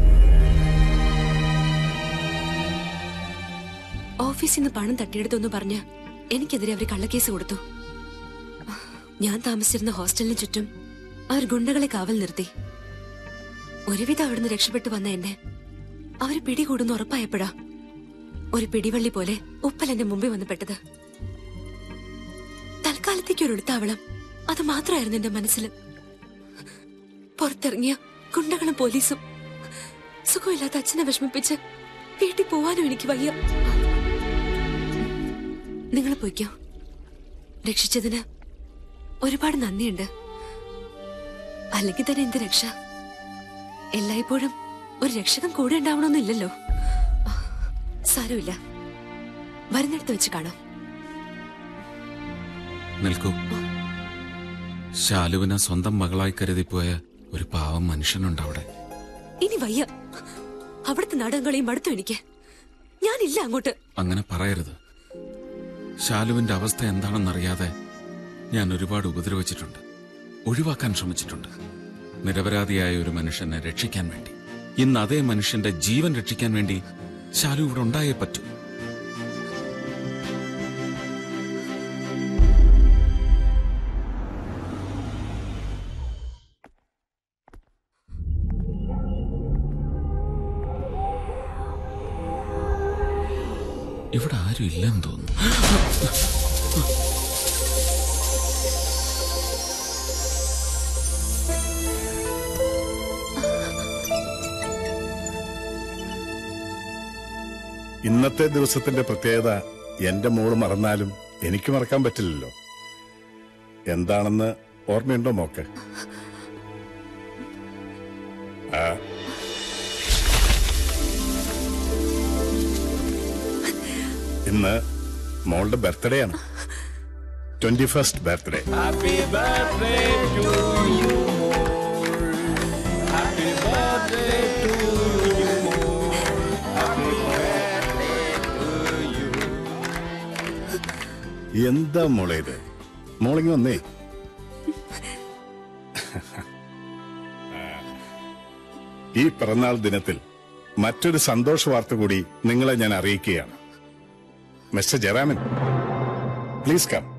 ഓഫീസിൽ നിന്ന് പണം തട്ടിയെടുത്തെന്ന് പറഞ്ഞ് എനിക്കെതിരെ അവർ കള്ളക്കേസ് കൊടുത്തു ഞാൻ താമസിച്ചിരുന്ന ഹോസ്റ്റലിന് ചുറ്റും അവർ ഗുണ്ടകളെ കാവൽ നിർത്തി ഒരുവിധം അവിടുന്ന് രക്ഷപ്പെട്ടു വന്ന എന്നെ അവര് പിടികൂടുന്ന ഉറപ്പായപ്പോഴാ ഒരു പിടിവള്ളി പോലെ ഉപ്പൽ എന്റെ മുമ്പിൽ വന്ന് പെട്ടത് തൽക്കാലത്തേക്ക് ഒരു ഒളിത്താവളം അത് മാത്രമായിരുന്നു എന്റെ മനസ്സിൽ പുറത്തിറങ്ങിയ ഗുണ്ടകളും പോലീസും സുഖമില്ലാത്ത അച്ഛനെ വിഷമിപ്പിച്ച് വീട്ടിൽ പോവാനും എനിക്ക് വയ്യ നിങ്ങൾ പോയിക്കോ രക്ഷിച്ചതിന് ഒരുപാട് നന്ദിയുണ്ട് അല്ലെങ്കിൽ തന്നെ എന്ത് രക്ഷ എല്ലായ്പ്പോഴും ഒരു രക്ഷകൻ കൂടെ ഉണ്ടാവണമെന്നില്ലല്ലോ സാരമില്ല വരുന്നിടത്ത് വെച്ച് കാണാം നിൽക്കൂ ശാലുവിനെ സ്വന്തം മകളായി കരുതിപ്പോയ ഒരു പാവം മനുഷ്യനുണ്ട് അവിടെ ഇനി വയ്യ അവിടുത്തെ നാടകങ്ങളെയും മടുത്തു എനിക്ക് ഞാനില്ല അങ്ങോട്ട് അങ്ങനെ പറയരുത് ശാലുവിന്റെ അവസ്ഥ എന്താണെന്നറിയാതെ ഞാൻ ഒരുപാട് ഉപദ്രവിച്ചിട്ടുണ്ട് ഒഴിവാക്കാൻ ശ്രമിച്ചിട്ടുണ്ട് നിരപരാധിയായ ഒരു മനുഷ്യനെ രക്ഷിക്കാൻ വേണ്ടി ഇന്ന് അതേ മനുഷ്യന്റെ ജീവൻ രക്ഷിക്കാൻ വേണ്ടി ശാലു ഇവിടെ ഉണ്ടായേ പറ്റൂ ഇവിടെ ആരും ഇല്ലെന്ന് തോന്നുന്നു ഇന്നത്തെ ദിവസത്തിന്റെ പ്രത്യേകത എന്റെ മോള് മറന്നാലും എനിക്ക് മറക്കാൻ പറ്റില്ലല്ലോ എന്താണെന്ന് ഓർമ്മയുണ്ടോ മോക്ക് ആ ഇന്ന് മോളുടെ ബർത്ത്ഡേ ആണ് twenty first birthday Happy birthday to you, Happy birthday to you, Happy birthday to you. എന്താ മോളെ ഇത് മോളിങ് വന്നേ ഈ പിറന്നാൾ ദിനത്തിൽ മറ്റൊരു സന്തോഷ വാർത്ത കൂടി നിങ്ങളെ ഞാൻ അറിയിക്കുകയാണ് mister Jayaraman please come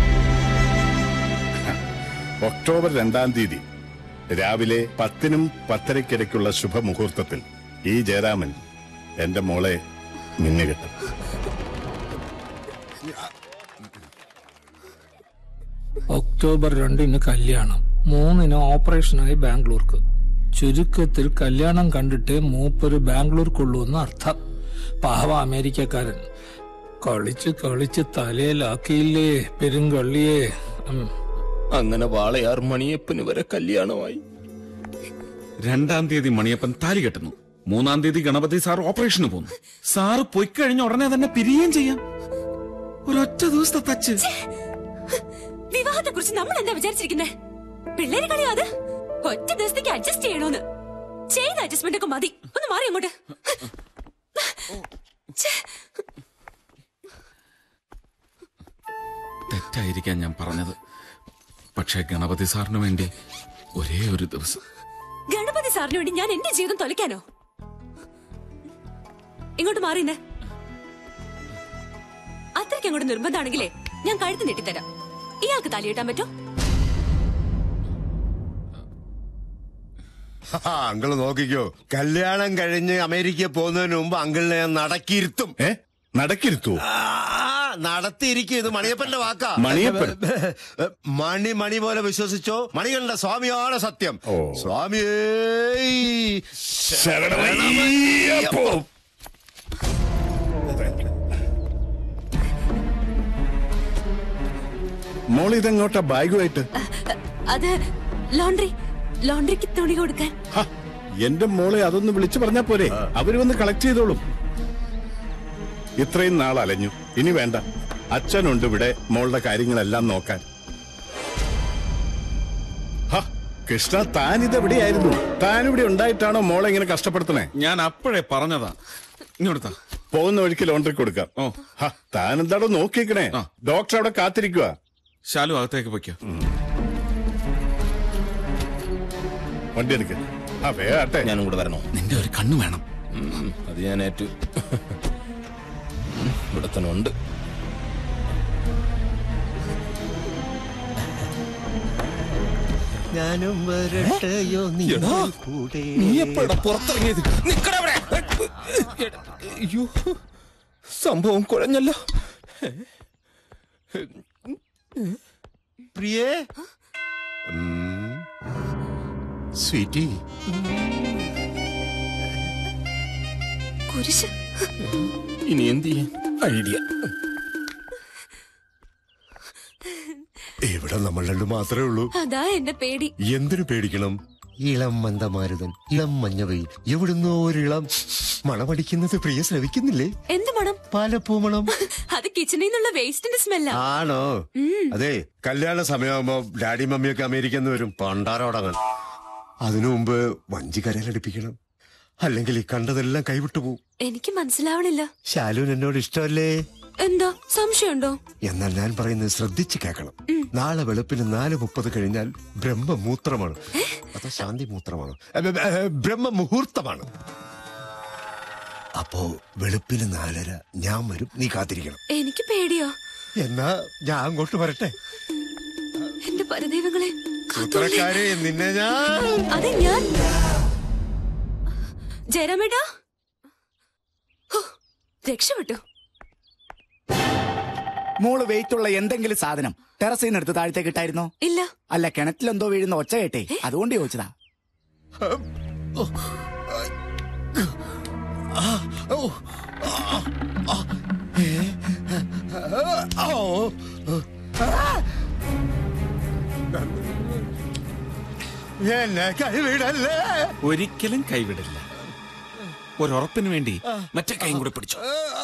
October രണ്ടാം തീയതി രാവിലെ പത്തിനും പത്തരയ്ക്കിടയ്ക്കുള്ള ശുഭമുഹൂർത്തത്തിൽ ഈ ജയരാമൻ എന്റെ മോളെ മിന്നുകെട്ടും ഒക്ടോബർ രണ്ടിന് കല്യാണം മൂന്നിന് ഓപ്പറേഷനായി ബാംഗ്ലൂർക്ക് ചുരുക്കത്തിൽ കല്യാണം കണ്ടിട്ടേ മൂപ്പര് ബാംഗ്ലൂർക്കുള്ളൂ എന്ന് അർത്ഥം പാവ അമേരിക്കക്കാരൻ കളിച്ച് കളിച്ച് തലയിലാക്കിയില്ലേ പെരുങ്കള്ളിയെ ഉം. അങ്ങനെ വാളയാർ മണിയപ്പന് വരെ കല്യാണമായി രണ്ടാം തീയതി മണിയപ്പൻ താലി കെട്ടുന്നു മൂന്നാം തീയതി ഗണപതി സാർ ഓപ്പറേഷന് പോകുന്നു സാറ് പൊയ്ക്കഴിഞ്ഞ ഉടനെ തന്നെ പിരിയുകയും ചെയ്യാം ഒരൊറ്റ ദിവസത്തെ തച്ച് വിവാഹത്തെ കുറിച്ച് നമ്മൾ എന്താ വിചാരിച്ചിരിക്കുന്നേ പിള്ളേര് കളിയാ അത് ഒറ്റ ദിവസത്തേക്ക് അഡ്ജസ്റ്റ് ചെയ്യണോന്ന് ചെയ്ത അഡ്ജസ്റ്റ്മെന്റ് ഒക്കെ മതി ഒന്ന് മാറി അങ്ങോട്ട് ഛെ, തെറ്റായിരിക്കാം ഞാൻ പറഞ്ഞത് പക്ഷേ ഗണപതി സാറിന് വേണ്ടി ഒരേ ഒരു ദിവസം ഗണപതി സാറിന് വേണ്ടി ഞാൻ എന്റെ ജീവിതം തൊലയ്ക്കാനോ ഇങ്ങോട്ട് മാറിയുന്നേ അത്രയ്ക്ക് അങ്ങോട്ട് നിർബന്ധമാണെങ്കിലേ ഞാൻ കഴുത്ത് നെട്ടിത്തരാം ഇയാൾക്ക് താലിയിട്ടാൻ പറ്റോ അങ്കിള് നോക്കിക്കോ കല്യാണം കഴിഞ്ഞ് അമേരിക്ക പോകുന്നതിന് മുമ്പ് അങ്കിളിനെ ഞാൻ നടക്കിയിരുത്തും ഏ നടക്കിരുത്തോ നടത്തിയിരിക്കും ഇത് മണിയപ്പന്റെ വാക്കാ മണിയപ്പൻ? മണി മണി പോലെ വിശ്വസിച്ചോ മണികളുടെ സ്വാമിയാണ് സത്യം സ്വാമിയേ ശരണമയ്യപ്പോ. മോൾ ഇതെങ്ങോട്ടാ ബാഗുമായിട്ട് അത് ലോണ്ടറി ലോണ്ടറിക്ക് തുണി കൊടുക്കാൻ എന്റെ മോളെ അതൊന്ന് വിളിച്ചു പറഞ്ഞാ പോരെ അവര് വന്ന് കളക്ട് ചെയ്തോളും ഇത്രയും നാൾ അലഞ്ഞു ഇനി വേണ്ട അച്ഛനുണ്ട് ഇവിടെ മോളുടെ കാര്യങ്ങളെല്ലാം നോക്കാൻ ഹ, കൃഷ്ണ താൻ ഇതെവിടെയായിരുന്നു താൻ ഇവിടെ ഉണ്ടായിട്ടാണോ മോളെ ഇങ്ങനെ കഷ്ടപ്പെടുത്തണേ ഞാൻ അപ്പോഴേ പറഞ്ഞതാ ഇങ്ങോട്ടാ പോകുന്ന വഴിക്ക് ലോണ്ടറി കൊടുക്കാം ഹ, താൻ എന്താടോ നോക്കിക്കണേ ഡോക്ടർ അവിടെ കാത്തിരിക്കുക ശാലു അകത്തേക്ക് പൊയ്ക്കോ വണ്ടി എടുക്ക ആ വേട്ടെ ഞാനും കൂടെ വരണോ നിന്റെ ഒരു കണ്ണു വേണം ഉം, അത് ഞാൻ ഏറ്റു ഇവിടെ തന്നെ ഉണ്ട് ഞാനും വരട്ടെയോ നീ എടാ, കൂടെ നീ എപ്പോഴാ പുറത്തിറങ്ങിയത് നിക്കടാ അവിടെ. അയ്യോ സംഭവം കുഴഞ്ഞല്ലോ പ്രിയേ സ്വീറ്റി കുരിശ് ഇനി എന്ത് ചെയ്യാൻ ഐഡിയ ഇവിടെ നമ്മൾ രണ്ടു മാത്രമേ ഉള്ളൂ അതാ എന്റെ പേടി എന്തിനു പേടിക്കണം ഇളം മന്ദമാരുതൻ ഇളം മഞ്ഞവയിൽ എവിടുന്നോ ഒരിളം മണമടിക്കുന്നത് പ്രിയ ശ്രവിക്കുന്നില്ലേ എന്ത് മണം പാലപ്പൂ മണം അത് കിച്ചണിൽ നിന്നുള്ള വേസ്റ്റിന്റെ സ്മെല്ലാ ആണോ അതെ കല്യാണ സമയമാകുമ്പോ ഡാഡി മമ്മിയൊക്കെ അമേരിക്കയിൽ നിന്ന് വരും പണ്ടാരോടങ്ങാൻ അതിനു മുമ്പ് വഞ്ചി കരയിലടിപ്പിക്കണം അല്ലെങ്കിൽ ഈ കണ്ടതെല്ലാം കൈവിട്ടു പോവും എനിക്ക് മനസ്സിലാവണില്ല ശാലുൻ എന്നോട് ഇഷ്ടമല്ലേ എന്താ സംശയമുണ്ടോ എന്നാൽ ഞാൻ പറയുന്നത് ശ്രദ്ധിച്ച് കേൾക്കണം നാളെ വെളുപ്പിന് നാല് മുപ്പത് കഴിഞ്ഞാൽ ബ്രഹ്മമൂത്രമാണ് അതോ ശാന്തി മൂത്രമാണ് ബ്രഹ്മമുഹൂർത്തമാണ് അപ്പോ വെളുപ്പിന് നാലര ഞാൻ വരും നീ കാത്തിരിക്കണം എനിക്ക് പേടിയോ എന്നാ ഞാൻ അങ്ങോട്ട് വരട്ടെ എന്റെ പരദൈവങ്ങളെ സൂത്രക്കാരെ നിന്നെ ഞാൻ അതെ ഞാൻ ജയരാമേട്ടാ ഹോ, രക്ഷപ്പെട്ടു മോള് വെയിറ്റ് ഉള്ള എന്തെങ്കിലും സാധനം ടെറസിൽ നിന്ന് എടുത്ത് താഴത്തേക്ക് ഇട്ടായിരുന്നോ ഇല്ല അല്ല കിണറ്റിലെന്തോ വീഴുന്ന ഒച്ച കേട്ടേ അതുകൊണ്ട് ചോദിച്ചതാ എന്നെ കൈവിടല്ലേ ഒരിക്കലും കൈവിടില്ല ഒരുറപ്പിന് വേണ്ടി മറ്റേ കൈയും കൂടെ പിടിച്ചു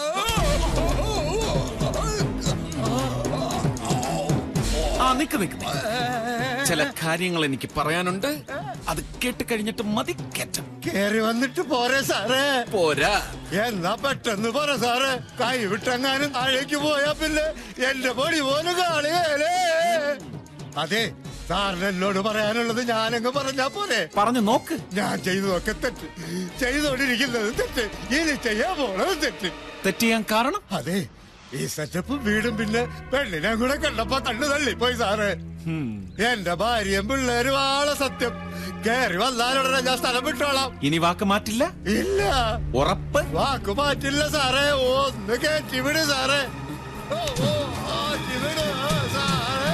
ആ നിക്ക് നിക്ക് നിക്ക്. ചില കാര്യങ്ങൾ എനിക്ക് പറയാനുണ്ട് അത് കേട്ട് കഴിഞ്ഞിട്ട് മതി കയറ്റം കേറി വന്നിട്ട് പോരെ സാറേ പോരാ എന്നാ പെട്ടെന്ന് പറ സാറേ കൈ വിട്ടെങ്ങാനും താഴേക്ക് പോയാ പിന്നെ എന്റെ പൊടി പോലും കാളിയല്ലേ അതെ സാറിന് എന്നോട് പറയാനുള്ളത് ഞാനങ്ങ് പറഞ്ഞാ പോരെ പറഞ്ഞു നോക്ക് ഞാൻ ചെയ്തതൊക്കെ തെറ്റ് ചെയ്തോണ്ടിരിക്കുന്നത് തെറ്റ് ഇനി ചെയ്യാൻ പോണത് തെറ്റ് തെറ്റ് ചെയ്യാൻ കാരണം അതെ ഈ സെറ്റപ്പും വീടും പിന്നെ പെണ്ണിനെ കൂടെ കണ്ടപ്പോ കണ്ണു തള്ളിപ്പോയി സാറേ എന്റെ ഭാര്യയും പിള്ളേരും ആളെ സത്യം കേറി വന്നാലുടനെ ഞാൻ സ്ഥലം വിട്ടോളാം ഇനി വാക്ക് മാറ്റില്ല ഇല്ല ഉറപ്പ് വാക്ക് മാറ്റില്ല സാറേ ഒന്ന് കയറ്റി വിട് സാറേ ഓ, ഓ, മാറ്റി വിട് സാറേ.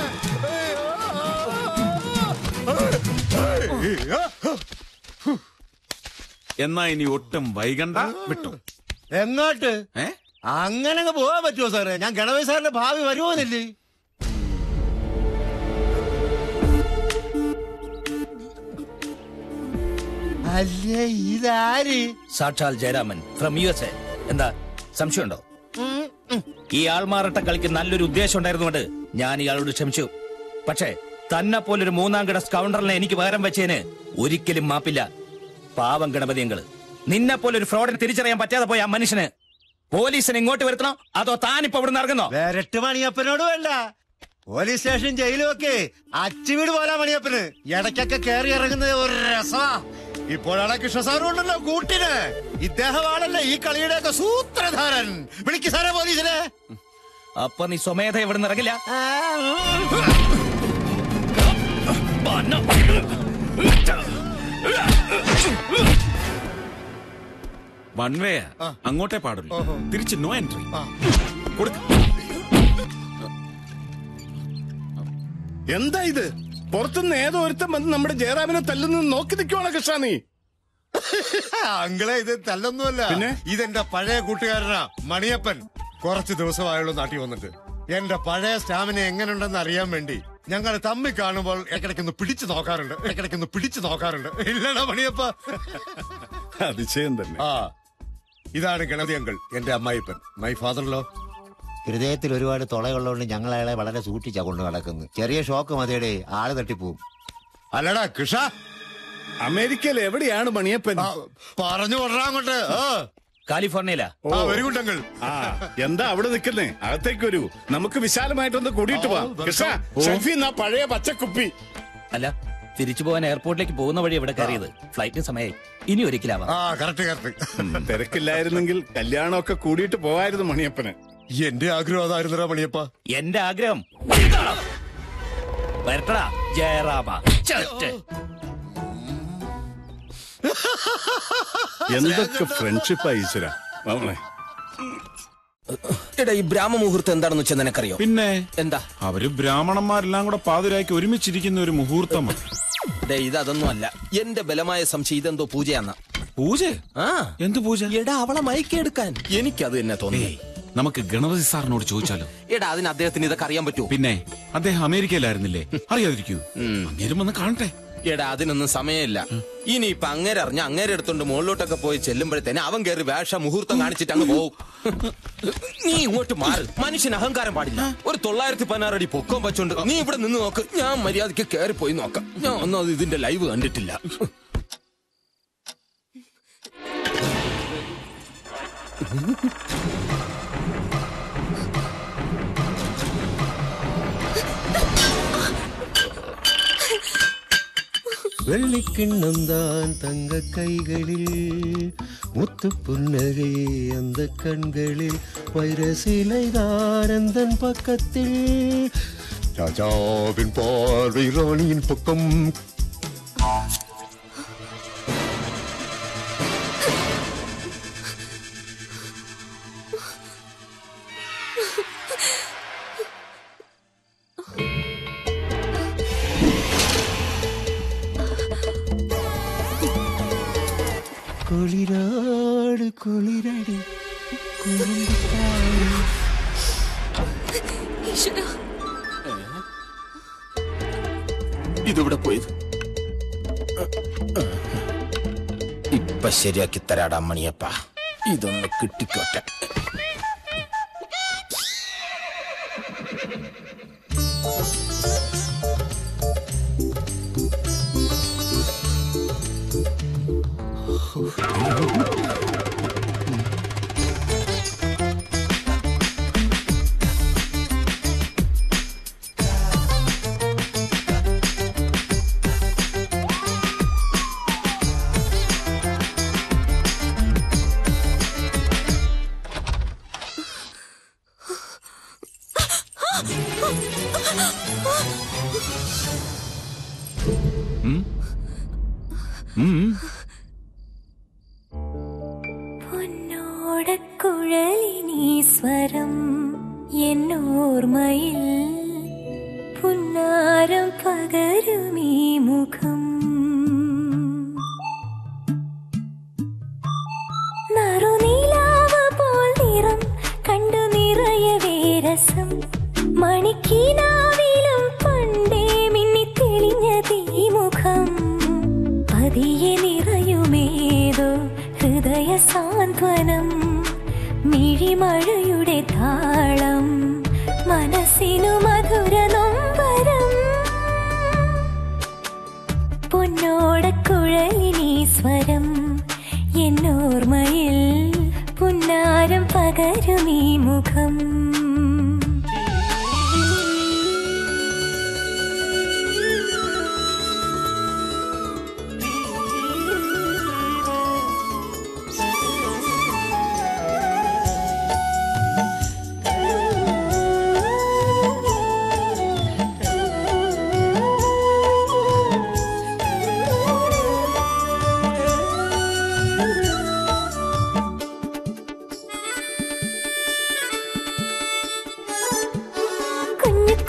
അയ്യോ. എന്നാ ഇനി ഒട്ടും വൈകണ്ട വിട്ടു എങ്ങോട്ട് ഏ അങ്ങനെ അങ്ങ് പോകാൻ പറ്റുമോ സാറേ ഞാൻ ഗണപതി സാറിന്റെ ഭാവി വരുമോന്നില്ലേ അല്ലേ ഇതാര് സാക്ഷാൽ Jayaraman from U S A എന്താ സംശയമുണ്ടോ ഈ ആൾമാറട്ട കളിക്ക് നല്ലൊരു ഉദ്ദേശം ഉണ്ടായിരുന്നുകൊണ്ട് ഞാൻ ഇയാളോട് ക്ഷമിച്ചു പക്ഷേ തന്നെ പോലൊരു മൂന്നാം കിട സ്കൗണ്ടറിനെ എനിക്ക് പകരം വെച്ചതിന് ഒരിക്കലും മാപ്പില്ല പാവം ഗണപതിയങ്ങള് നിന്നെ പോലൊരു ഫ്രോഡിനെ തിരിച്ചറിയാൻ പറ്റാതെ പോയ ആ മനുഷ്യന് പോലീസിനെ ഇങ്ങോട്ട് വരുത്തണോ അതോ താനിപ്പോ ഇവിടെ ഇറങ്ങുന്നോ വേരട്ട് മണിയപ്പനോട് വേണ്ട പോലീസ് സ്റ്റേഷൻ ജയിലും ഒക്കെ അച്ചുവീട് പോലെ മണിയപ്പന് ഇടയ്ക്കൊക്കെ കയറി ഇറങ്ങുന്നത് ഒരു രസമാ ഇപ്പോഴാണ് കൃഷ്ണ സാറും ഉണ്ടല്ലോ കൂട്ടിന് ഇദ്ദേഹമാണല്ലോ ഈ കളിയുടെ ഒക്കെ സൂത്രധാരൻ വിളിക്ക് സാറേ പോലീസിനെ അപ്പൊ നീ സ്വമേധ ഇവിടെ നിന്ന് ഇറങ്ങില്ല വൺ വേ അങ്ങോട്ടേ പാടുള്ളൂ തിരിച്ച് നോ എൻട്രി എന്താ ഇത് പുറത്തുനിന്ന് ഏതോ ഒരുത്തം വന്ന് നമ്മുടെ ജയറാമിനെ തല്ലുന്നത് നോക്കി നിൽക്കുവാണോ കൃഷ്ണ നീ അങ്കിളെ ഇത് തല്ലൊന്നുമല്ല പിന്നെ? ഇതെന്റെ പഴയ കൂട്ടുകാരനാ മണിയപ്പൻ കുറച്ച് ദിവസമായുള്ളൂ നാട്ടിൽ വന്നിട്ട് എന്റെ പഴയ സ്റ്റാമിന എങ്ങനെയുണ്ടെന്ന് അറിയാൻ വേണ്ടി ഞങ്ങൾ തമ്മി കാണുമ്പോൾ ഇടയ്ക്കിടയ്ക്കൊന്ന് പിടിച്ചു നോക്കാറുണ്ട് ഇടയ്ക്കിടയ്ക്കൊന്ന് പിടിച്ചു നോക്കാറുണ്ട് ഇല്ലടാ മണിയപ്പ അതിശയം തന്നെ ആ ഇതാണ് ഗണപതി അങ്കിൾ എന്റെ അമ്മായിപ്പൻ മൈ ഫാദർ ലോ ഹൃദയത്തിൽ ഒരുപാട് തുളയുള്ളതുകൊണ്ട് ഞങ്ങൾ അയാളെ വളരെ സൂക്ഷിച്ചാ കൊണ്ട് നടക്കുന്നത് ചെറിയ ഷോക്ക് മതിയുടെ ആള് തട്ടിപ്പോവും അല്ലടാ കൃഷ അമേരിക്കയിൽ എവിടെയാണ് മണിയപ്പൻ പറഞ്ഞു അങ്ങോട്ട് കാലിഫോർണിയയിലാ വെരി ഗുഡ് അങ്കിൾ ആ എന്താ അവിടെ നിൽക്കുന്നേ അകത്തേക്ക് വരൂ നമുക്ക് വിശാലമായിട്ടൊന്ന് കൂടിയിട്ട് പോവാം കൃഷ്ണ ഷെഫി എന്നാ പഴയ പച്ചക്കുപ്പി അല്ല തിരിച്ചു പോകാൻ എയർപോർട്ടിലേക്ക് പോകുന്ന വഴി ഇവിടെ കയറിയത് ഫ്ലൈറ്റിന് സമയമായി ഇനി ഒരിക്കലാവാം ആ കറക്റ്റ് കറക്റ്റ് ഉം, തിരക്കില്ലായിരുന്നെങ്കിൽ കല്യാണമൊക്കെ കൂടിയിട്ട് പോവായിരുന്നു മണിയപ്പന് എന്റെ ആഗ്രഹം അതായിരുന്നടാ മണിയപ്പ എന്റെ ആഗ്രഹം ഇതാണ്. വരട്ടടാ ജയറാമ ചട്ട്. എന്തൊക്കെ ഫ്രണ്ട്ഷിപ്പ് ഈശ്വര നമ്മളെ എടാ ഈ ബ്രാഹ്മ മുഹൂർത്തം എന്താണെന്ന് വെച്ചാൽ നിനക്കറിയോ പിന്നെ എന്താ അവര് ബ്രാഹ്മണന്മാരെല്ലാം കൂടെ പാതിരാക്കി ഒരുമിച്ചിരിക്കുന്ന ഒരു മുഹൂർത്തമാണ് ഡേ ഇത് അതൊന്നും അല്ല എന്റെ ബലമായ സംശയം ഇതെന്തോ പൂജയാന്ന പൂജ ആ എന്ത് പൂജ എടാ അവളെ മയക്കെടുക്കാൻ എനിക്കത് തന്നെ തോന്നി നമുക്ക് ഗണപതി സാറിനോട് ചോദിച്ചാലോ എടാ അതിന് അദ്ദേഹത്തിന് ഇതൊക്കെ അറിയാൻ പറ്റുമോ പിന്നെ അദ്ദേഹം അമേരിക്കയിലായിരുന്നില്ലേ അറിയാതിരിക്കൂ അങ്ങേരും വന്ന് കാണട്ടെ എടാ അതിനൊന്നും സമയമില്ല ഇനിയിപ്പൊ അങ്ങേരെ അറിഞ്ഞ അങ്ങേരെ എടുത്തോണ്ട് മുകളിലോട്ടൊക്കെ പോയി ചെല്ലുമ്പോഴത്തേനെ അവൻ കയറി വേഷ മുഹൂർത്തം കാണിച്ചിട്ട് അങ്ങ് പോവും നീ ഇങ്ങോട്ട് മാറ് മനുഷ്യന് അഹങ്കാരം പാടില്ല ഒരു തൊള്ളായിരത്തി പതിനാറ് അടി പൊക്കം വെച്ചോണ്ട് നീ ഇവിടെ നിന്ന് നോക്ക് ഞാൻ മര്യാദക്ക് കയറി പോയി നോക്കാം ഞാൻ ഒന്നും അത് ഇതിന്റെ ലൈവ് കണ്ടിട്ടില്ല வெள்ளிக்கிண்ணம் தான் தங்க கைகளில் முத்து புன்னகை அந்த கண்களில் வைர சிலைதான் அந்த பக்கத்தில் ராஜாவின் பார்வை ராணியின் பக்கம் കുളിരാട് കുളിരടി കുറുമ്പിക്കാട് ഈശ്വരാ ഇതിവിടെ പോയത് ഇപ്പൊ ശരിയാക്കി തരാടാ മണിയപ്പ ഇതൊന്ന് കിട്ടിക്കോട്ടെ പൊന്നോടക്കുഴലിനീ സ്വരം എന്നോർമ്മയിൽ പുന്നാരം പകരുമീ മുഖം നറുനീലാവ് പോൽ നിറം കണ്ടു നിറയവേ രസം മണിക്കിനാവിലും പണ്ടേ മിന്നി തെളിഞ്ഞതീ മുഖം പതിയെ നിറയുമേതോ ഹൃദയ സാന്ത്വനം മിഴിമഴയുടെ താളം മനസ്സിനു മധുര നൊമ്പരം പൊന്നോടക്കുഴലിനീ സ്വരം എന്നോർമ്മയിൽ പുന്നാരം പകരുമീ മുഖം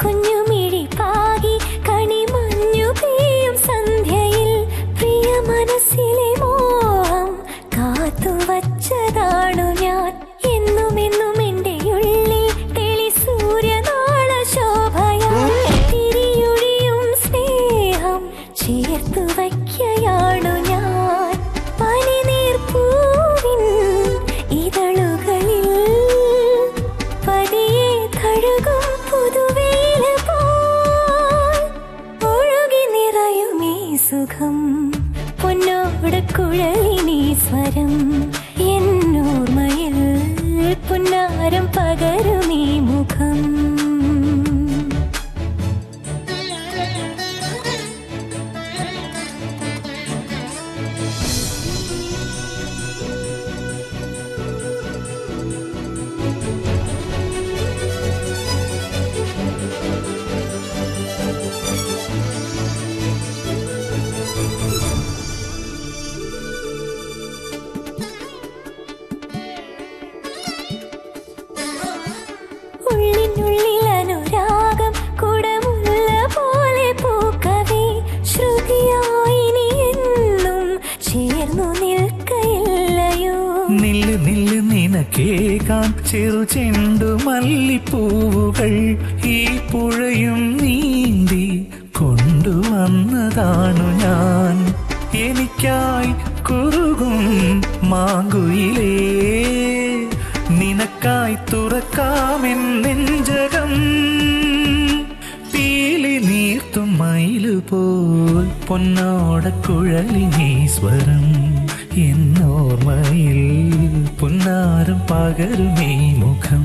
കുഞ്ഞുമിഴി പാകി കണിമഞ്ഞു പെയ്യും സന്ധ്യയിൽ പ്രിയ മനസ്സിലെ മോഹം കാത്തുവച്ചതാണു ഞാൻ എന്നും എന്നും എന്റെ ഉള്ളിൽ തെളി സൂര്യനാള ശോഭയാ തിരിയൊഴിയും സ്നേഹം ചേർത്തു വയ്ക്കയാണു ഞാൻ പനിനീർ പൂവിൻ ഇതളുകളിൽ പതിയെ കഴുകും പുതുവേല പോൽ ഒഴുകി നിറയുമീ സുഖം പൊന്നോട് കുഴലിനീ സ്വരം എന്നോർമ്മയിൽ പുന്നാരം പകരുമീ മുഖം ഉള്ളിനുള്ളിൽ അനുരാഗം കുടമുള്ള പോലെ പൂക്കവേ ശ്രുതിയായി നീ എന്നും ചേർന്നു നിൽക്കയില്ലയോ നില്ല് നില്ല് നിനക്കേകാൻ ചെറു ചെണ്ടു മല്ലിപ്പൂവുകൾ ഈ പുഴയും നീന്തി കൊണ്ടുവന്നതാണു ഞാൻ എനിക്കായി കുറുകും മാങ്കുയിലേ നിനക്കായി തുറക്കാമെൻ നെഞ്ചകം പീലി നീർത്തും മയിലുപോൽ പൊന്നോടക്കുഴലിനീ സ്വരം എന്നോർമ്മയിൽ പുന്നാരം പകരുമീ മുഖം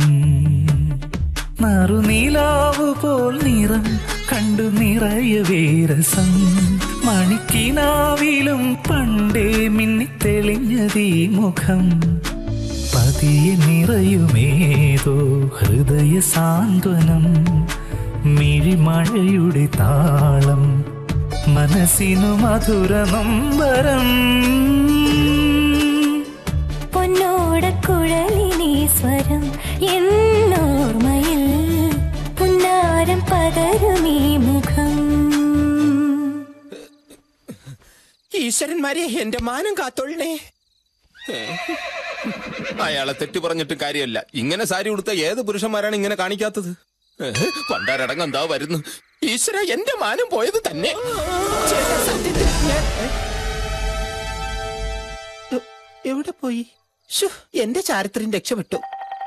നറുനീലാവു പോൽ നിറം കണ്ടു നിറയവേ രസം മണിക്കിനാവിലും പണ്ടേ മിന്നിത്തെളിഞ്ഞതീ മുഖം പതിയെ നിറയുമേതോ ഹൃദയ സാന്ത്വനം മിഴിമഴയുടെ താളം മനസ്സിനു മധുര നൊമ്പരം പൊന്നോട കുഴലിനീ സ്വരം എന്നോർമ്മയിൽ പുന്നാരം പകരുമീ മുഖം ഈശ്വരന്മാരെ എന്റെ മാനം കാത്തോളണേ അയാളെ തെറ്റു പറഞ്ഞിട്ട് കാര്യമല്ല ഇങ്ങനെ സാരി ഉടുത്ത ഏത് പുരുഷന്മാരാണ് ഇങ്ങനെ കാണിക്കാത്തത് ഏഹ്, പണ്ടാരടങ്ങ് എന്താ വരുന്നു ഈശ്വര എന്റെ മാനം പോയത് തന്നെ ചേട്ടാ, സത്യത്തിൽ ഞാൻ- എ- എവിടെ പോയി ശ്ശോ, എന്റെ ചാരിത്രം രക്ഷപ്പെട്ടു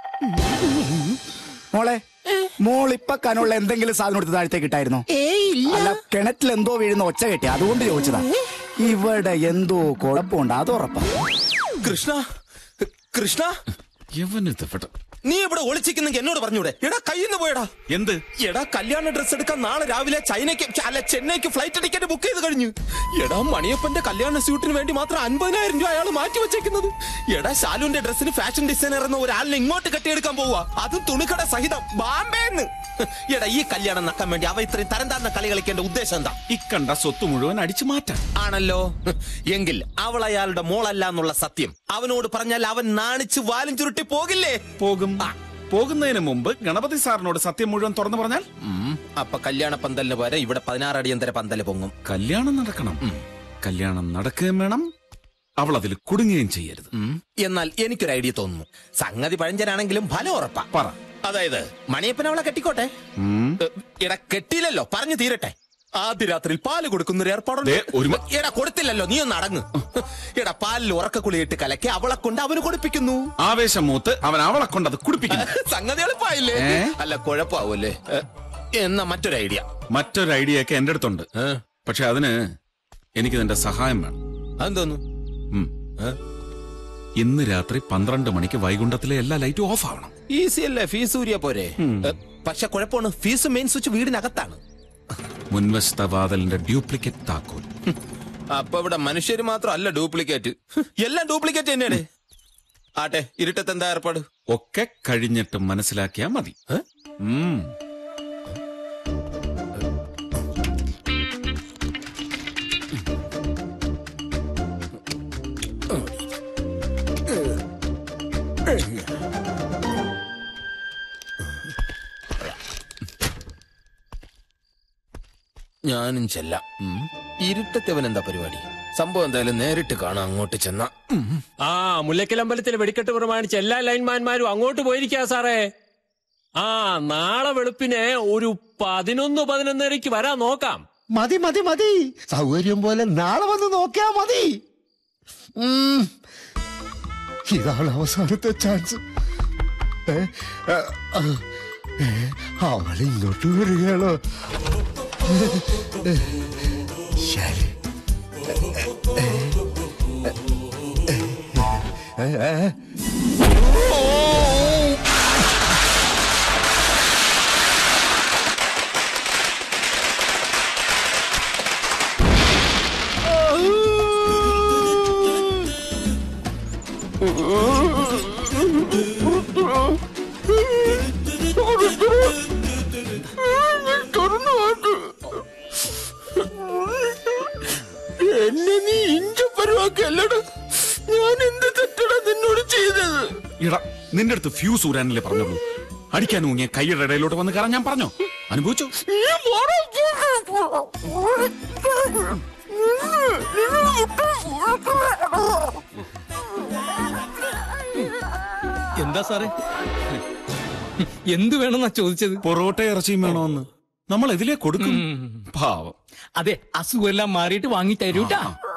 മോളെ മോൾ ഇപ്പൊ കനുള്ള എന്തെങ്കിലും സാധനം എടുത്ത് താഴത്തേക്ക് ഇട്ടായിരുന്നോ അല്ല കിണറ്റിൽ എന്തോ വീഴുന്ന ഒച്ച കെട്ടി അതുകൊണ്ട് ചോദിച്ചതാ ഇവിടെ എന്തോ കുഴപ്പമുണ്ട് അത് ഉറപ്പാ കൃഷ്ണ കൃഷ്ണ നീ ഇവിടെ ഒളിച്ചിക്കുന്നെങ്കിൽ എന്നോട് പറഞ്ഞൂടെ എടാ കയ്യിന്ന് പോയടാ എന്ത് എടാ കല്യാണ ഡ്രസ് എടുക്കാൻ നാളെ രാവിലെ ചൈനയ്ക്ക് ഛ, അല്ല ചെന്നൈക്ക് ഫ്ലൈറ്റ് ടിക്കറ്റ് ബുക്ക് ചെയ്ത് കഴിഞ്ഞു എടാ മണിയപ്പന്റെ കല്യാണ സ്യൂട്ടിന് വേണ്ടി മാത്രം അൻപതിനായിരം രൂപ അയാൾ മാറ്റി വെച്ചേക്കുന്നത് എടാ ശാലുവിന്റെ ഡ്രസ്സിന് ഫാഷൻ ഡിസൈനർ എന്ന ഒരാളിനെ ഇങ്ങോട്ട് കെട്ടിയെടുക്കാൻ പോവാ അതും തുണിക്കട സഹിതം ബാംബേന്ന് എടാ ഈ കല്യാണം നടക്കാൻ വേണ്ടി അവ ഇത്രയും തരം താഴ്ന്ന കളി കളിക്കേണ്ട ഉദ്ദേശം എന്താ ഇക്കണ്ട സ്വത്ത് മുഴുവൻ അടിച്ചു മാറ്റാൻ ആണല്ലോ എങ്കിൽ അവൾ അയാളുടെ മോളല്ല എന്നുള്ള സത്യം അവനോട് പറഞ്ഞാൽ അവൻ നാണിച്ച് വാലും ചുരുട്ടി പോകില്ലേ പോകും പോകുന്നതിന് മുമ്പ് ഗണപതി സാറിനോട് സത്യം മുഴുവൻ തുറന്നു പറഞ്ഞാൽ ഉം, അപ്പൊ കല്യാണ പന്തലിന് പോരെ ഇവിടെ പതിനാറ് അടിയന്തര പന്തല് പൊങ്ങും കല്യാണം നടക്കണം കല്യാണം നടക്കുകയും വേണം അവൾ അതിൽ കുടുങ്ങുകയും ചെയ്യരുത് ഉം, എന്നാൽ എനിക്കൊരു ഐഡിയ തോന്നുന്നു സംഗതി പഴഞ്ചനാണെങ്കിലും ഫലം ഉറപ്പാ പറ അതായത് മണിയപ്പൻ അവളെ കെട്ടിക്കോട്ടെ എ, എടാ കെട്ടിയില്ലല്ലോ പറഞ്ഞു തീരട്ടെ ആദ്യ രാത്രിയിൽ പാല് കൊടുക്കുന്നൊരു ഏർപ്പാടുണ്ട് ദേ, ഒരു മ- എടാ കൊടുത്തില്ലല്ലോ നീ ഒന്ന് അടങ്ങ് എടാ പാലിൽ ഉറക്കക്കുളിയിട്ട് കലക്കി അവളെ കൊണ്ട് അവന് കൊടുപ്പിക്കുന്നു ആവേശം മൂത്ത് അവൻ അവളെ കൊണ്ട് അത് കുടിപ്പിക്കുന്നു സംഗതി എളുപ്പമായില്ലേ ഏ? അല്ല കുഴപ്പമാവൂല്ലേ എ, എന്നാ മറ്റൊരു ഐഡിയ മറ്റൊരു ഐഡിയ ഒക്കെ എന്റെ അടുത്തുണ്ട് പക്ഷെ അതിന് എനിക്ക് നിന്റെ സഹായം വേണം അതെന്തോന്നു ഉം. ഇന്ന് രാത്രി പന്ത്രണ്ട് മണിക്ക് വൈകുണ്ഠത്തിലെ എല്ലാ ലൈറ്റും ഓഫ് ആവണം ഈസി അല്ലേ ഫീസ് ഊരിയ പോരെ എ, പക്ഷെ കുഴപ്പമാണ് ഫീസ് മെയിൻ സ്വിച്ച് വീടിനകത്താണ് മുൻവശത്തെ വാതിലിന്റെ ഡ്യൂപ്ലിക്കേറ്റ് താക്കോൽ അപ്പൊ ഇവിടെ മനുഷ്യര് മാത്രം അല്ല ഡ്യൂപ്ലിക്കേറ്റ് എല്ലാം ഡ്യൂപ്ലിക്കേറ്റ് തന്നെയാണ് ആട്ടെ ഇരുട്ടത്ത് എന്താ ഏർപ്പാട് ഒക്കെ കഴിഞ്ഞിട്ട് മനസ്സിലാക്കിയാ മതി ഉം. ഞാനും ചെല്ലാം ഉം. ഇരുട്ടത്തവൻ എന്താ പരിപാടി സംഭവം എന്തായാലും നേരിട്ട് കാണാം അങ്ങോട്ട് ചെന്ന ആ മുല്ലക്കൽ അമ്പലത്തിലെ വെടിക്കെട്ട് പ്രമാണിച്ച് എല്ലാ ലൈൻമാൻമാരും അങ്ങോട്ട് പോയിരിക്കാ സാറേ ആ നാളെ വെളുപ്പിനെ ഒരു പതിനൊന്ന് പതിനൊന്നരയ്ക്ക് വരാൻ നോക്കാം മതി മതി മതി സൗകര്യം പോലെ നാളെ വന്ന് നോക്കിയാ മതി ഉം. ഇതാണ് അവസാനത്തെ ചാൻസ് ഏ, ഏ, ആ, ഏ, അവൾ ഇങ്ങോട്ട് വരികയാണോ ശരി ഏ, ഏ, ഏ, ഏ. എന്നെ നീ ഇഞ്ച പരുവാക്കല്ലട ഞാൻ എന്ത് തെറ്റടാ നിന്നോട് ചെയ്തത് ഇട നിന്റെ അടുത്ത് ഫ്യൂസ് ഊരാനല്ലേ പറഞ്ഞുള്ളൂ അടിക്കാൻ ഊങ്ങിയ കൈയുടെ ഇടയിലോട്ട് വന്ന് കയറാൻ ഞാൻ പറഞ്ഞോ അനുഭവിച്ചോ എന്താ സാറേ എന്ത് വേണമെന്നാ ചോദിച്ചത് പൊറോട്ട ഇറച്ചിയും വേണോന്ന് നമ്മൾ ഇതിലേ കൊടുക്കും പാവം അതെ അസുഖമെല്ലാം മാറിയിട്ട് വാങ്ങി തരൂട്ടാ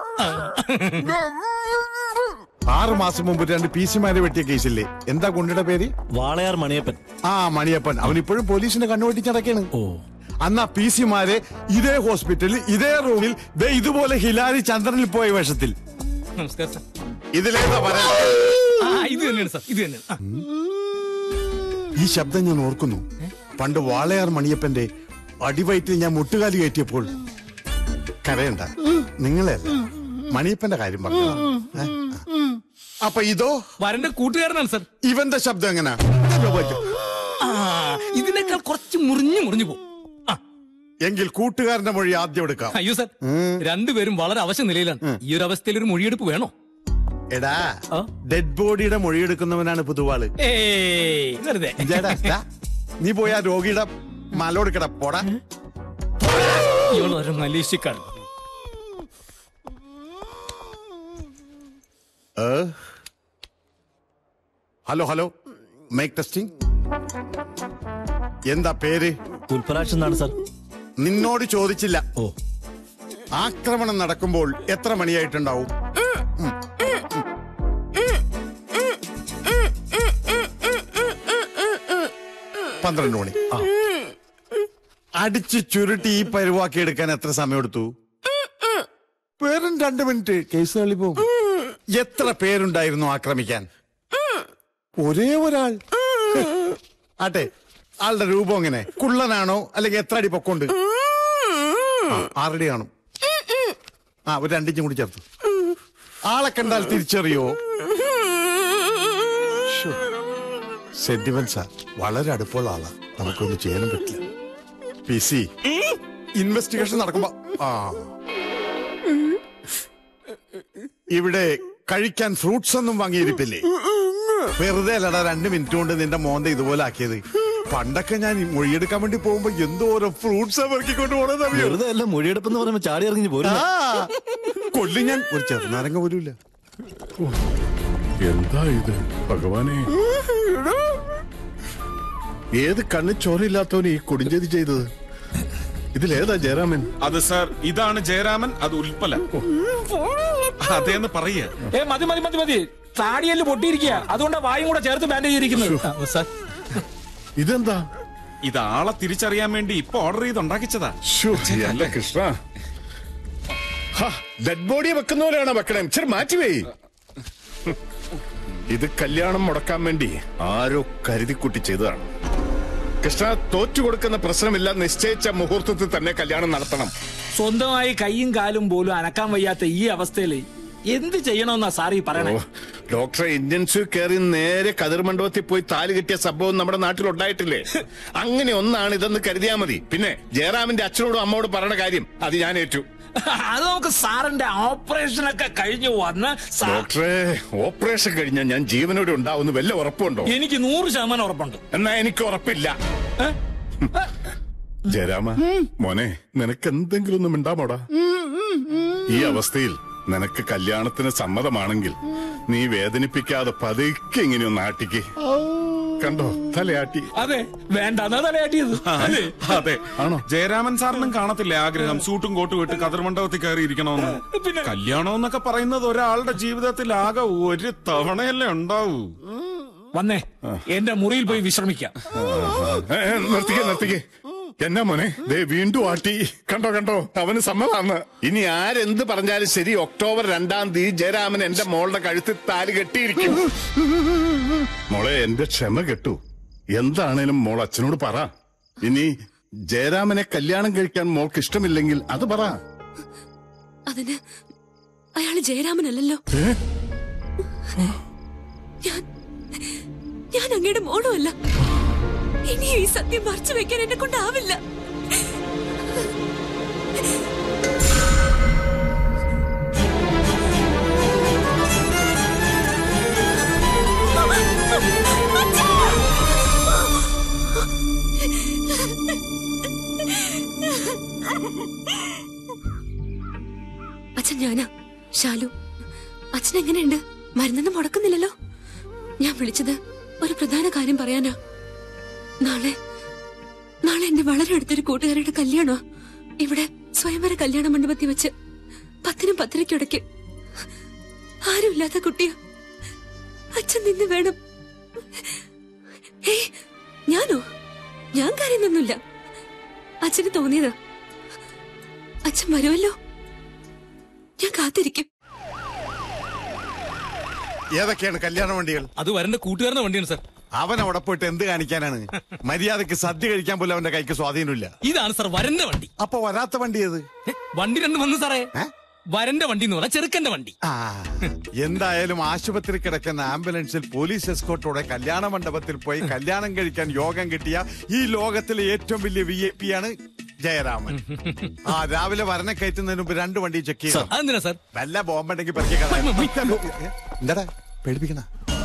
ആറ് മാസം മുമ്പ് രണ്ട് പി സിമാരെ വെട്ടിയ കേസില്ലേ എന്താ ഗുണ്ടയുടെ പേര് വാളയാർ മണിയപ്പൻ ആ മണിയപ്പൻ അവൻ ഇപ്പോഴും പോലീസിന്റെ കണ്ണുവെട്ടിച്ച് നടക്കാണ് ഓ അന്ന് ആ പി സിമാരെ ഇതേ ഹോസ്പിറ്റലിൽ ഇതേ റൂമിൽ ദേ ഇതുപോലെ ഹിലാരി ചന്ദ്രനിൽ പോയ വേഷത്തിൽ നമസ്കാരം സാർ ഇതിലേതാ പറയാ ആ ഇത് തന്നെയാണ് സാർ ഇത് തന്നെയാണ് ആ. ഈ ശബ്ദം ഞാൻ ഓർക്കുന്നു പണ്ട് വാളയാർ മണിയപ്പന്റെ അടിവയറ്റിൽ ഞാൻ മുട്ടുകാലി കയറ്റിയപ്പോൾ കരയണ്ട നിങ്ങളെ മണിയപ്പന്റെ കാര്യം പറഞ്ഞു അപ്പൊ ഇതോ വരന്റെ കൂട്ടുകാരനാണ് സാർ ഇവന്റെ ശബ്ദം എങ്ങനാ ആ ഇതിനേക്കാൾ കുറച്ച് മുറിഞ്ഞു മുറിഞ്ഞു പോകും എങ്കിൽ കൂട്ടുകാരന്റെ മൊഴി ആദ്യം എടുക്കാം അയ്യോ സാർ രണ്ടുപേരും വളരെ അവശ നിലയിലാണ് ഈ ഒരു അവസ്ഥയിൽ ഒരു മൊഴിയെടുപ്പ് വേണോ എടാ ഡെഡ് ബോഡിയുടെ മൊഴിയെടുക്കുന്നവനാണ് പുതുവാള് ഏയ് വെറുതെ ഇതാടാ, ദാ, നീ പോയി ആ രോഗിയുടെ മലോടുക്കട പോടാ ഇവളൊരു മലേഷ്യക്കാരൻ ഏ? ഹലോ ഹലോ മേക്ക് ടെസ്റ്റിംഗ് എന്താ പേര് പുൽപ്പരാക്ഷൻ എന്നാണ് സാർ നിന്നോട് ചോദിച്ചില്ല ഓ ആക്രമണം നടക്കുമ്പോൾ എത്ര മണിയായിട്ടുണ്ടാവും ഉം. പന്ത്രണ്ട് മണി ആ. അടിച്ച് ചുരുട്ടി ഈ പരുവാക്കി എടുക്കാൻ എത്ര സമയം എടുത്തു വെറും രണ്ട് മിനിറ്റ് കേസ് തള്ളി പോകും എത്ര പേരുണ്ടായിരുന്നു ആക്രമിക്കാൻ ഒരേ ഒരാൾ ആട്ടെ ആളുടെ രൂപം എങ്ങനെ കുള്ളനാണോ അല്ലെങ്കിൽ എത്ര അടി പൊക്കമുണ്ട് ആ, ആറടി കാണും ആ ഒരു രണ്ടിഞ്ചും കൂടി ചേർത്തു ആളെ കണ്ടാൽ തിരിച്ചറിയോ സെന്റിമെന്റ്സാ വളരെ അടുപ്പമുള്ള ആളാ നമുക്കൊന്നും ചെയ്യാനും പറ്റില്ല പി സി ഇൻവെസ്റ്റിഗേഷൻ നടക്കുമ്പോ ആ ഇവിടെ കഴിക്കാൻ ഫ്രൂട്ട്സ് ഒന്നും വാങ്ങിയിരിപ്പില്ലേ വെറുതെ അല്ലടാ രണ്ട് മിനിറ്റ് കൊണ്ട് നിന്റെ മോന്ത ഇതുപോലെ ആക്കിയത് പണ്ടൊക്കെ ഞാൻ ഈ മൊഴിയെടുക്കാൻ വേണ്ടി പോകുമ്പോ എന്തോരം ഫ്രൂട്ട്സ് പെറുക്കിക്കൊണ്ട് പോണെന്നറിയോ വെറുതെ അല്ല മൊഴിയെടുപ്പെന്ന് പറയുമ്പോ ചാടി ഇറങ്ങി പോരും ആ, കൊല്ലി ഞാൻ ഒരു ചെറുനാരങ്ങ പോലും ഇല്ല എന്താ ഇത് ഭഗവാനെ ഏത് കണ്ണ് ചോരയില്ലാത്തവന് ഈ കൊടിഞ്ചേരി ചെയ്തത് ഇതിലേതാ ജയറാമൻ അത് സാർ ഇതാണ് ജയരാമൻ അത് ഉൽപ്പല അതേന്ന് പറയ ഏ മതി മതി മതി മതി താടിയല് പൊട്ടിയിരിക്കുക അതുകൊണ്ട് വായും കൂടെ ചേർത്ത് ബാൻഡ് ചെയ്തിരിക്കുന്നത് ആ, സാർ ഇതെന്താ ഇത് ആളെ തിരിച്ചറിയാൻ വേണ്ടി ഇപ്പൊ ഓർഡർ ചെയ്ത് ഉണ്ടാക്കിച്ചതാ എന്റെ കൃഷ്ണ ഡെഡ് ബോഡി വെക്കുന്ന പോലെയാണോ വെക്കണേ ഇച്ചിരി മാറ്റിവേ ഇത് കല്യാണം മുടക്കാൻ വേണ്ടി ആരോ കരുതിക്കുട്ടി ചെയ്തതാണ് കൃഷ്ണ തോറ്റു കൊടുക്കുന്ന പ്രശ്നമില്ല നിശ്ചയിച്ച മുഹൂർത്തത്തിൽ തന്നെ കല്യാണം നടത്തണം സ്വന്തമായി കൈയും കാലും പോലും അനക്കാൻ വയ്യാത്ത ഈ അവസ്ഥയിൽ എന്ത് ചെയ്യണമെന്നാ സാർ ഈ പറയണേ ഓ, ഡോക്ടറെ ഇന്റൻസീവ് കയറി നേരെ കതിർ മണ്ഡപത്തിൽ പോയി താലി കിട്ടിയ സംഭവം നമ്മുടെ നാട്ടിൽ ഉണ്ടായിട്ടില്ലേ അങ്ങനെ ഒന്നാണ് ഇതെന്ന് കരുതിയാ മതി പിന്നെ ജയറാമിന്റെ അച്ഛനോടും അമ്മോടും പറയണ കാര്യം അത് ഞാൻ ഏറ്റു അത് നമുക്ക് സാറിന്റെ ഓപ്പറേഷൻ ഒക്കെ കഴിഞ്ഞു വന്ന് സാ- ഡോക്ടറെ ഓപ്പറേഷൻ കഴിഞ്ഞാൽ ഞാൻ ജീവനോടെ ഉണ്ടാവുന്ന വല്ല ഉറപ്പുണ്ടോ എനിക്ക് നൂറ് ശതമാനം ഉറപ്പുണ്ട് എന്നാ എനിക്ക് ഉറപ്പില്ല ജയരാമ മോനെ നിനക്ക് എന്തെങ്കിലും ഒന്നും മിണ്ടാമോടാ ഈ അവസ്ഥയിൽ നിനക്ക് കല്യാണത്തിന് സമ്മതമാണെങ്കിൽ നീ വേദനിപ്പിക്കാതെ പതുക്കെ ഇങ്ങനെ ഒന്ന് ആട്ടിക്ക് കണ്ടോ തലയാട്ടി അതെ വേണ്ട തലയാട്ടിയത് അതെ ആണോ ജയരാമൻ സാറിനും കാണത്തില്ലേ ആഗ്രഹം സൂട്ടും കോട്ടും ഇട്ട് കതിർമണ്ഡപത്തിൽ കയറി ഇരിക്കണമെന്ന് കല്യാണം എന്നൊക്കെ പറയുന്നത് ഒരാളുടെ ജീവിതത്തിൽ ആകെ ഒരു തവണയല്ലേ ഉണ്ടാവൂ വന്നേ എന്റെ മുറിയിൽ പോയി വിശ്രമിക്കാം ഏ, ഏ, നിർത്തിക്കേ നിർത്തിക്കേ എന്നാ മോനെ ദേ വീണ്ടും ആട്ടി കണ്ടോ കണ്ടോ അവന് സമ്മതാന്ന് ഇനി ആരെന്ത് പറഞ്ഞാലും ശരി ഒക്ടോബർ രണ്ടാം തീയതി ജയരാമൻ എന്റെ മോളുടെ കഴുത്തിൽ താല് കെട്ടിയിരിക്കും മോളെ എന്റെ ക്ഷമ കെട്ടു എന്താണേലും മോൾ അച്ഛനോട് പറ ഇനി ജയരാമനെ കല്യാണം കഴിക്കാൻ മോൾക്ക് ഇഷ്ടമില്ലെങ്കിൽ അത് പറ അതിന് അയാള് ജയരാമനല്ലല്ലോ ഞാൻ ഞാൻ അങ്ങയുടെ മോളുമല്ല ഇനിയും ഈ സത്യം മറച്ചു വെക്കാൻ എന്നെ കൊണ്ടാവില്ല അച്ഛൻ ഞാനാ ശാലു അച്ഛൻ എങ്ങനെയുണ്ട് മരുന്നൊന്നും മുടക്കുന്നില്ലല്ലോ ഞാൻ വിളിച്ചത് ഒരു പ്രധാന കാര്യം പറയാനാ നാളെ നാളെ എന്റെ വളരെ അടുത്തൊരു കൂട്ടുകാരുടെ കല്യാണോ ഇവിടെ സ്വയംവര കല്യാണ മണ്ഡപത്തിൽ വെച്ച് പത്തിനും പത്തരയ്ക്കിടയ്ക്ക് ആരുമില്ലാത്ത കുട്ടിയാ അച്ഛൻ നിന്ന് വേണം ഏയ് ഞാനോ ഞാൻ കരയുന്നൊന്നുമില്ല അച്ഛന് തോന്നിയതാ അച്ഛൻ വരുമല്ലോ ഞാൻ കാത്തിരിക്കും ഏതൊക്കെയാണ് കല്യാണ വണ്ടികൾ അത് വരന്റെ കൂട്ടുകാരന്റെ വണ്ടിയാണ് സാർ അവൻ അവിടെ പോയിട്ട് എന്ത് കാണിക്കാനാണ് മര്യാദക്ക് സദ്യ കഴിക്കാൻ പോലും അവന്റെ കൈക്ക് സ്വാധീനമില്ല ഇതാണ് സാർ വരന്റെ വണ്ടി അപ്പൊ വരാത്ത വണ്ടി ഏത് വണ്ടി രണ്ടും വന്നു സാറേ വരന്റെ വണ്ടി എന്ന് പറഞ്ഞാൽ ചെറുക്കന്റെ വണ്ടി ആ എന്തായാലും ആശുപത്രി കിടക്കുന്ന ആംബുലൻസിൽ പോലീസ് എസ്കോട്ടോടെ കല്യാണ മണ്ഡപത്തിൽ പോയി കല്യാണം കഴിക്കാൻ യോഗം കിട്ടിയ ഈ ലോകത്തിലെ ഏറ്റവും വലിയ വി ഐ പി ആണ് ജയരാമൻ ആ രാവിലെ വരനെ കയറ്റുന്നതിന് മുമ്പ് രണ്ട് വണ്ടി ചെക്ക് സാർ, അതെന്തിനാ സാർ വല്ല ബോംബുണ്ടെങ്കിൽ പെറുക്കി എന്താടാ പേടിപ്പിക്കണ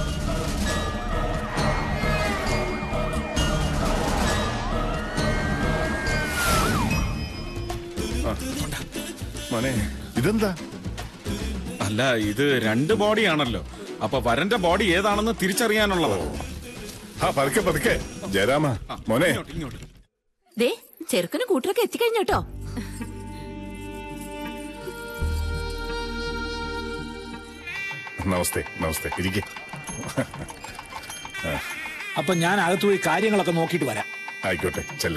മോനെ ഇതെന്താ അല്ല ഇത് രണ്ട് ബോഡിയാണല്ലോ അപ്പൊ വരന്റെ ബോഡി ഏതാണെന്ന് തിരിച്ചറിയാനുള്ളതാണ് ആ പതുക്കെ പതുക്കെ ജയരാമ മോനെ ദേ ചെറുക്കന് കൂട്ടരൊക്കെ എത്തിക്കഴിഞ്ഞു കേട്ടോ നമസ്തേ നമസ്തേ ഇരിക്കെ അപ്പൊ ഞാൻ അകത്ത് പോയി കാര്യങ്ങളൊക്കെ നോക്കിയിട്ട് വരാം ആയിക്കോട്ടെ ചെല്ല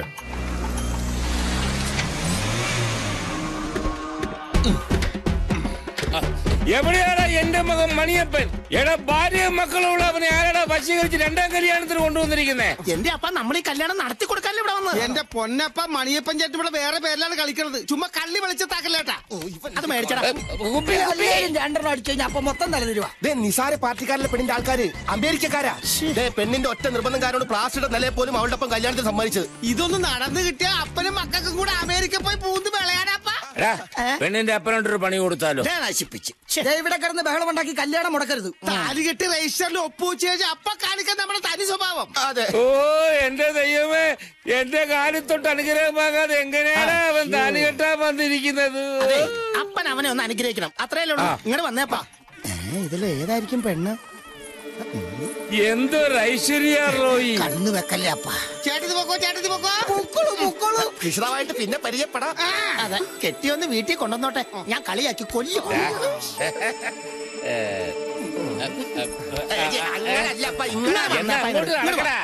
എവിടെയാടാ എന്റെ മകൻ മണിയപ്പൻ എടാ ഭാര്യയും മക്കളും ഉള്ള അവനെ ആരാടാ വശീകരിച്ച് രണ്ടാം കല്യാണത്തിന് കൊണ്ടുവന്നിരിക്കുന്നേ എന്റെ അപ്പ നമ്മൾ ഈ കല്യാണം നടത്തി കൊടുക്കാല്ലേ ഇവിടെ വന്ന് എന്റെ പൊന്നപ്പ മണിയപ്പൻ ചേട്ടൻ ഇവിടെ വേറെ പേരിലാണ് കളിക്കുന്നത് ചുമ്മാ കള്ളി വെളിച്ചത്താക്കല്ലേട്ടാ അത് മേടിച്ചടാ രണ്ടെണ്ണം അടിച്ചു കഴിഞ്ഞാൽ അപ്പൊ മൊത്തം തലതിരുവാ നിസാര പാർട്ടിക്കാരിലെ പെണ്ണിന്റെ ആൾക്കാര് അമേരിക്കക്കാരാ ദേ, പെണ്ണിന്റെ ഒറ്റ നിർബന്ധക്കാരോട് പ്ലാസ്റ്റിയുടെ നിലയെ പോലും അവളുടെ ഒപ്പം കല്യാണത്തിന് സമ്മതിച്ചത് ഇതൊന്നും നടന്നു കിട്ടിയ അപ്പനും മക്കൾക്കും കൂടെ അമേരിക്ക പോയി പൂന്ത് വിളയാനപ്പ എടാ പെണ്ണിന്റെ അപ്പനോട്ടൊരു പണി കൊടുത്താലോ നശിപ്പിച്ച് ഇവിടെ കിടന്ന് ബഹളം ഉണ്ടാക്കി കല്യാണം മുടക്കരുത് താലി കെട്ടി രജിസ്റ്ററിൽ ഒപ്പുവെച്ച് കഴിഞ്ഞാൽ അപ്പ കാണിക്കാൻ നമ്മുടെ തനി സ്വഭാവം അതെ ഓ എന്റെ ദൈവമേ എന്റെ കാലിൽ തൊട്ട് അനുഗ്രഹമാകാതെ എങ്ങനെയാണ് അവൻ താലി കെട്ടാൻ വന്നിരിക്കുന്നത് അപ്പൻ അവനെ ഒന്ന് അനുഗ്രഹിക്കണം അത്രയല്ലേ ഉള്ളൂ ഇങ്ങോട്ട് വന്നേപ്പാ ഇതിൽ ഏതായിരിക്കും പെണ്ണ് എന്തൊരു ഐശ്വര്യ റോയി കണ്ണു വെക്കല്ലേ അപ്പ ചേട്ടത്തി പൊക്കോ ചേട്ടത്തി പൊക്കോ വിശദമായിട്ട് പിന്നെ പരിചയപ്പെടാം അതെ കെട്ടിയൊന്ന് വീട്ടിൽ കൊണ്ടുവന്നോട്ടെ ഞാൻ കളിയാക്കി കൊല്ലും അങ്ങനല്ല അപ്പ ഇങ്ങനെ എന്നാ അങ്ങോട്ട് നടക്കടാ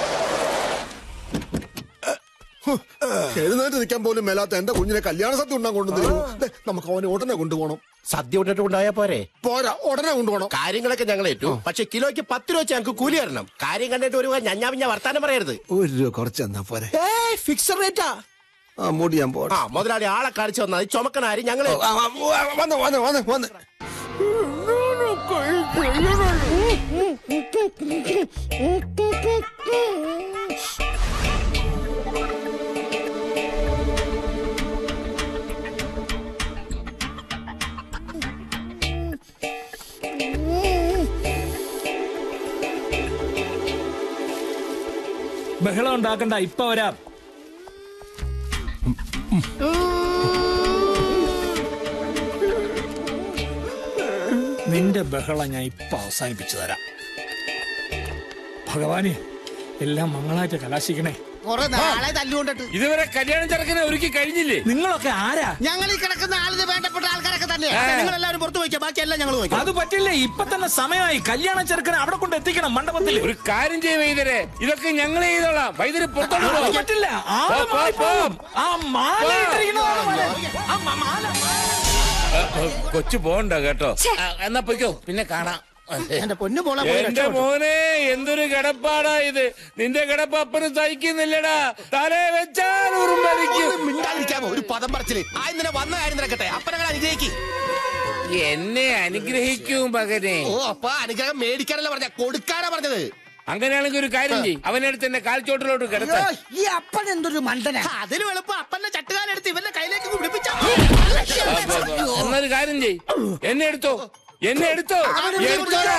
എഴുന്നേറ്റ് നിൽക്കാൻ പോലും മേലാത്ത എന്റെ കുഞ്ഞിനെ കല്യാണ സദ്യ ഉണ്ടാൻ കൊണ്ടുവന്നു നമുക്ക് അവനെ ഉടനെ കൊണ്ടുപോകണം സദ്യ വിട്ടിട്ട് കൊണ്ടായാ പോരെ പോരാ ഉടനെ കൊണ്ടുപോകണം കാര്യങ്ങളൊക്കെ ഞങ്ങൾ ഏറ്റു പക്ഷെ കിലോയ്ക്ക് പത്ത് രൂപ വെച്ച് ഞങ്ങൾക്ക് കൂലി തരണം കാര്യം കണ്ടിട്ട് ഒരു ഞഞ്ഞാ പിഞ്ഞ വർത്താനം പറയരുത് ഒരു രൂപ കുറച്ച് തന്നാ പോരെ ഫിക്സഡ് റേറ്റാ ആ മൂടി ഞാൻ പോട്ടെ ആ മുതലാളി ആളെ കാണിച്ചു വന്നാൽ ചുമക്കനാരി ഞങ്ങള് വന്ന് വന്ന് വന്ന് വന്ന് ബഹളം ഉണ്ടാക്കണ്ട ഇപ്പൊ വരാം നിന്റെ ബഹളം ഞാൻ ഇപ്പൊ അവസാനിപ്പിച്ചു തരാം ഭഗവാനെ എല്ലാം മംഗളായിട്ട് കലാശിക്കണേ കുറെ നാളെ തല്ലുകൊണ്ടിട്ട് ഇതുവരെ കല്യാണം ചെറുക്കനെ ഒരുക്കി കഴിഞ്ഞില്ലേ നിങ്ങളൊക്കെ ആരാ ഞങ്ങൾ ഈ കിടക്കുന്ന ആളിന് വേണ്ടപ്പെട്ട ആൾക്കാരൊക്കെ തന്നെയാ ആ. നിങ്ങൾ എല്ലാവരും പുറത്തു വയ്ക്കാം ബാക്കി എല്ലാം ഞങ്ങൾ അത് പറ്റില്ല ഇപ്പൊ തന്നെ സമയമായി കല്യാണ ചെറുക്കനെ അവിടെ കൊണ്ട് എത്തിക്കണം മണ്ഡപത്തിൽ ഒരു കാര്യം ചെയ്യ വൈദ്യരെ ഇതൊക്കെ ഞങ്ങൾ ചെയ്തോളാം വൈദ്യര് പുറത്തോട്ട് അത് പോ. പറ്റില്ല പോ, ആള് പോ, മാറിപ്പോകും. പോ. ആ മാല പോ. ഇട്ടിരിക്കുന്നതാണ് മാല. ആ മ- മാല ആ, ആ, കൊച്ചു പോണ്ട കേട്ടോ ആ, എന്നാ പൊയ്ക്കോ പിന്നെ കാണാം എന്റെ പൊന്നു മോളെ പോയി എന്റെ രക്ഷപ്പെട്ടു. മോനെ എന്തൊരു കിടപ്പാടാ ഇത് നിന്റെ കിടപ്പ് അപ്പന് സഹിക്കുന്നില്ലടാ തലേ വെച്ചാൽ ഉറുമ്പരിക്കും മിണ്ടാതിരിക്കാമോ ഒരു പദം പറച്ചില് ആ ഇന്നലെ വന്ന കാര്യം നടക്കട്ടെ അപ്പനങ്ങൾ അനുഗ്രഹിക്ക് എന്നെ അനുഗ്രഹിക്കും പകനെ ഓ അപ്പൊ അനുഗ്രഹം മേടിക്കാനല്ല പറഞ്ഞ കൊടുക്കാനാ പറഞ്ഞത് അങ്ങനെയാണെങ്കിൽ ഒരു കാര്യം ചെയ്യും അവനെടുത്ത് എന്നെ കാൽച്ചോട്ടിലോട്ട് കിടത്ത അയ്യോ, ഈ അപ്പൻ എന്തൊരു മണ്ടന അതിന് എളുപ്പം അപ്പന്റെ ചട്ടുകാലെടുത്ത് ഇവന്റെ കയ്യിലേക്ക് പിടിപ്പിച്ച എന്നൊരു കാര്യം ചെയ് എന്നെ എടുത്തോ എന്നെ എടുത്തോ എടുത്തോടാ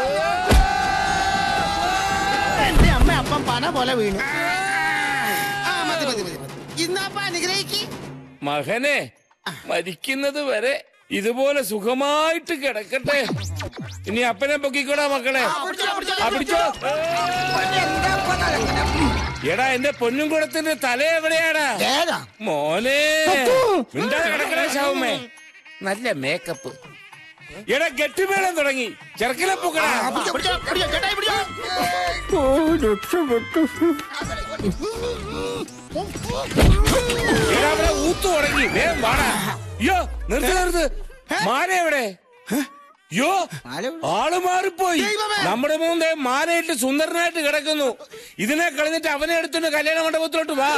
എന്റെ അമ്മ അപ്പം പന പോലെ വീണു ആ മതി മതി മതി മതി. ഇന്നപ്പ അനുഗ്രഹിക്ക് മകനെ മരിക്കുന്നത് വരെ ഇതുപോലെ സുഖമായിട്ട് കിടക്കട്ടെ ഇനി അപ്പനെ പൊക്കിക്കോടാ മക്കളെ ആ, പിടിച്ചോ എടാ എന്റെ പൊന്നും കുടത്തിന്റെ തല എവിടെയാടാ മോനെ മിണ്ടാതെ കിടക്കണേ ശവമേ നല്ല മേക്കപ്പ് എടാ കെട്ടുമേളം തുടങ്ങി ചെറുക്കലെ പൊക്കടാ എടാ അവിടെ ഊത്തു തുടങ്ങി വേഗം വാടാ അയ്യോ നിർത്ത് നിർത്ത് മാല എവിടെ യോ ആള് മാറിപ്പോയി നമ്മുടെ മൂന്നേ മാലയിട്ട് സുന്ദരനായിട്ട് കിടക്കുന്നു ഇതിനെ കളഞ്ഞിട്ട് അവനെ എടുത്തോണ്ട് കല്യാണ മണ്ഡപത്തിലോട്ട് വാ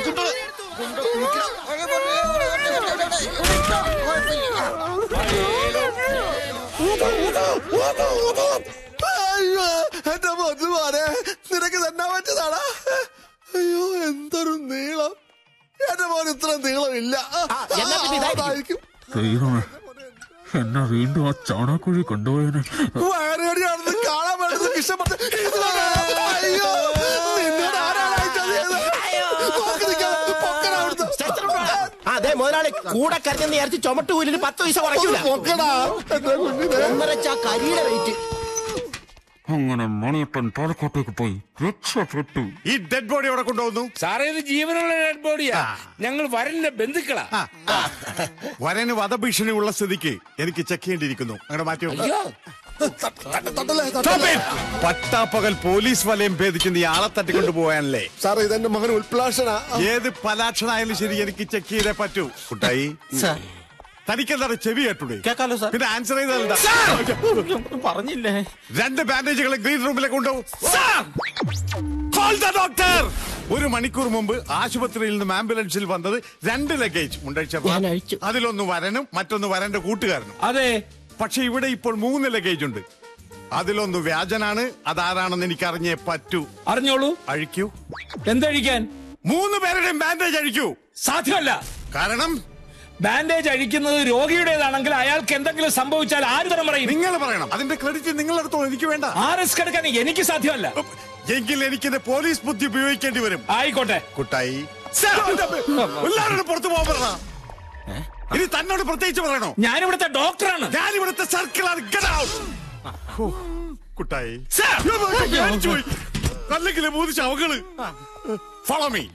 അയ്യോ എന്റെ പൊന്നുമാരെ നിനക്ക് തന്നെ പറ്റതാടാ അയ്യോ എന്തൊരു നീളം എന്റെ മോൻ ഇത്ര നീളമില്ല എന്നാ പിന്നെ ഇതായിരിക്കും. അതായിരിക്കും ദൈവമേ എന്നെ വീണ്ടും ആ ചാണകക്കുഴി കൊണ്ടുപോയതിന് വയറുകടിയാണെന്ന് കാണാൻ വേണ്ടത് ഇഷ്ടപ്പെട്ടു അയ്യോ നിന്നോട് ആരാണ് അയച്ചത് ചെയ്തത്? നോക്കി നിൽക്കാതെ പൊക്കടാ അവിടുന്ന്. അതെ മുതലാളി കൂടെ കരുതെന്ന് വിചാരിച്ച് ചുമട്ട് കൂലിന് പത്ത് പൈസ കുറയ്ക്കൂല ഒന്ന് പൊക്കടാ എന്റെ കുഞ്ഞിനെ ഒന്നരച്ച കരിയുടെ വെയിറ്റ് അങ്ങനെ മണിയപ്പൻ പാലക്കോട്ടേക്ക് പോയി രക്ഷപ്പെട്ടു ഈ ഡെഡ് ബോഡി അവിടെ കൊണ്ടുപോകുന്നു സാറേ ഇത് ജീവനുള്ള ഡെഡ് ബോഡിയാ ഞങ്ങൾ വരന്റെ ബന്ധുക്കളാ വരന് വധഭീഷണി ഉള്ള സ്ഥിതിക്ക് എനിക്ക് ചെക്ക് ചെയ്യേണ്ടിയിരിക്കുന്നു അങ്ങനെ മാറ്റി വെക്കാം. അയ്യോ Stop it! പട്ടാപ്പകൽ പോലീസ് വലയം ഭേദിച്ച് നീ ആളെ തട്ടിക്കൊണ്ടു പോകാനല്ലേ സാർ ഇതെന്റെ മകൻ ഉൽപ്ലാഷനാ ഏത് പലാക്ഷനായാലും ശരി എനിക്ക് ചെക്ക് ചെയ്തേ പറ്റൂ കുട്ടായി തനിക്കെന്താണ് ചെവി കേട്ടൂടെ കേക്കാലോ സാർ പിന്നെ ആൻസർ ചെയ്തല്ല പറഞ്ഞില്ലേ രണ്ട് ബാൻഡേജുകൾ ഗ്രീൻ റൂമിലേക്ക് കൊണ്ടുപോകും Call the doctor! ഒരു മണിക്കൂർ മുമ്പ് ആശുപത്രിയിൽ നിന്നും ആംബുലൻസിൽ വന്നത് രണ്ട് ലഗേജ് മുണ്ടഴിച്ച അതിലൊന്ന് വരനും മറ്റൊന്ന് വരന്റെ കൂട്ടുകാരനും അതെ പക്ഷെ ഇവിടെ ഇപ്പോൾ മൂന്ന് ലഗേജ് ഉണ്ട് അതിലൊന്ന് വ്യാജനാണ് അതാരാണെന്ന് എനിക്ക് അറിഞ്ഞേ പറ്റൂ അറിഞ്ഞോളൂ അഴിക്കൂ എന്തഴിക്കാൻ മൂന്ന് പേരുടെയും ബാൻഡേജ് അഴിക്കൂ സാധ്യമല്ല കാരണം ബാൻഡേജ് അഴിക്കുന്നത് രോഗിയുടേതാണെങ്കിൽ അയാൾക്ക് എന്തെങ്കിലും സംഭവിച്ചാൽ ആര് തരം പറയും നിങ്ങൾ പറയണം അതിന്റെ ക്രെഡിറ്റ് നിങ്ങളെടുത്തോ എനിക്ക് വേണ്ട ആ റിസ്ക് എടുക്കാൻ എനിക്ക് സാധ്യമല്ല എങ്കിൽ എനിക്കിത് പോലീസ് ബുദ്ധി ഉപയോഗിക്കേണ്ടി വരും ആയിക്കോട്ടെ കുട്ടായി എല്ലാവരോടും പുറത്തു പോകാൻ പറഞ്ഞ ഇനി തന്നോട് പ്രത്യേകിച്ച് പറയണോ ഞാനിവിടുത്തെ ഡോക്ടറാണ് ഞാൻ ഇവിടുത്തെ സർക്കിളാണ് Get out! ഹോ, കുട്ടായി അല്ലെങ്കിൽ മൂന്ന് ശവകള് ഫോളോ മീ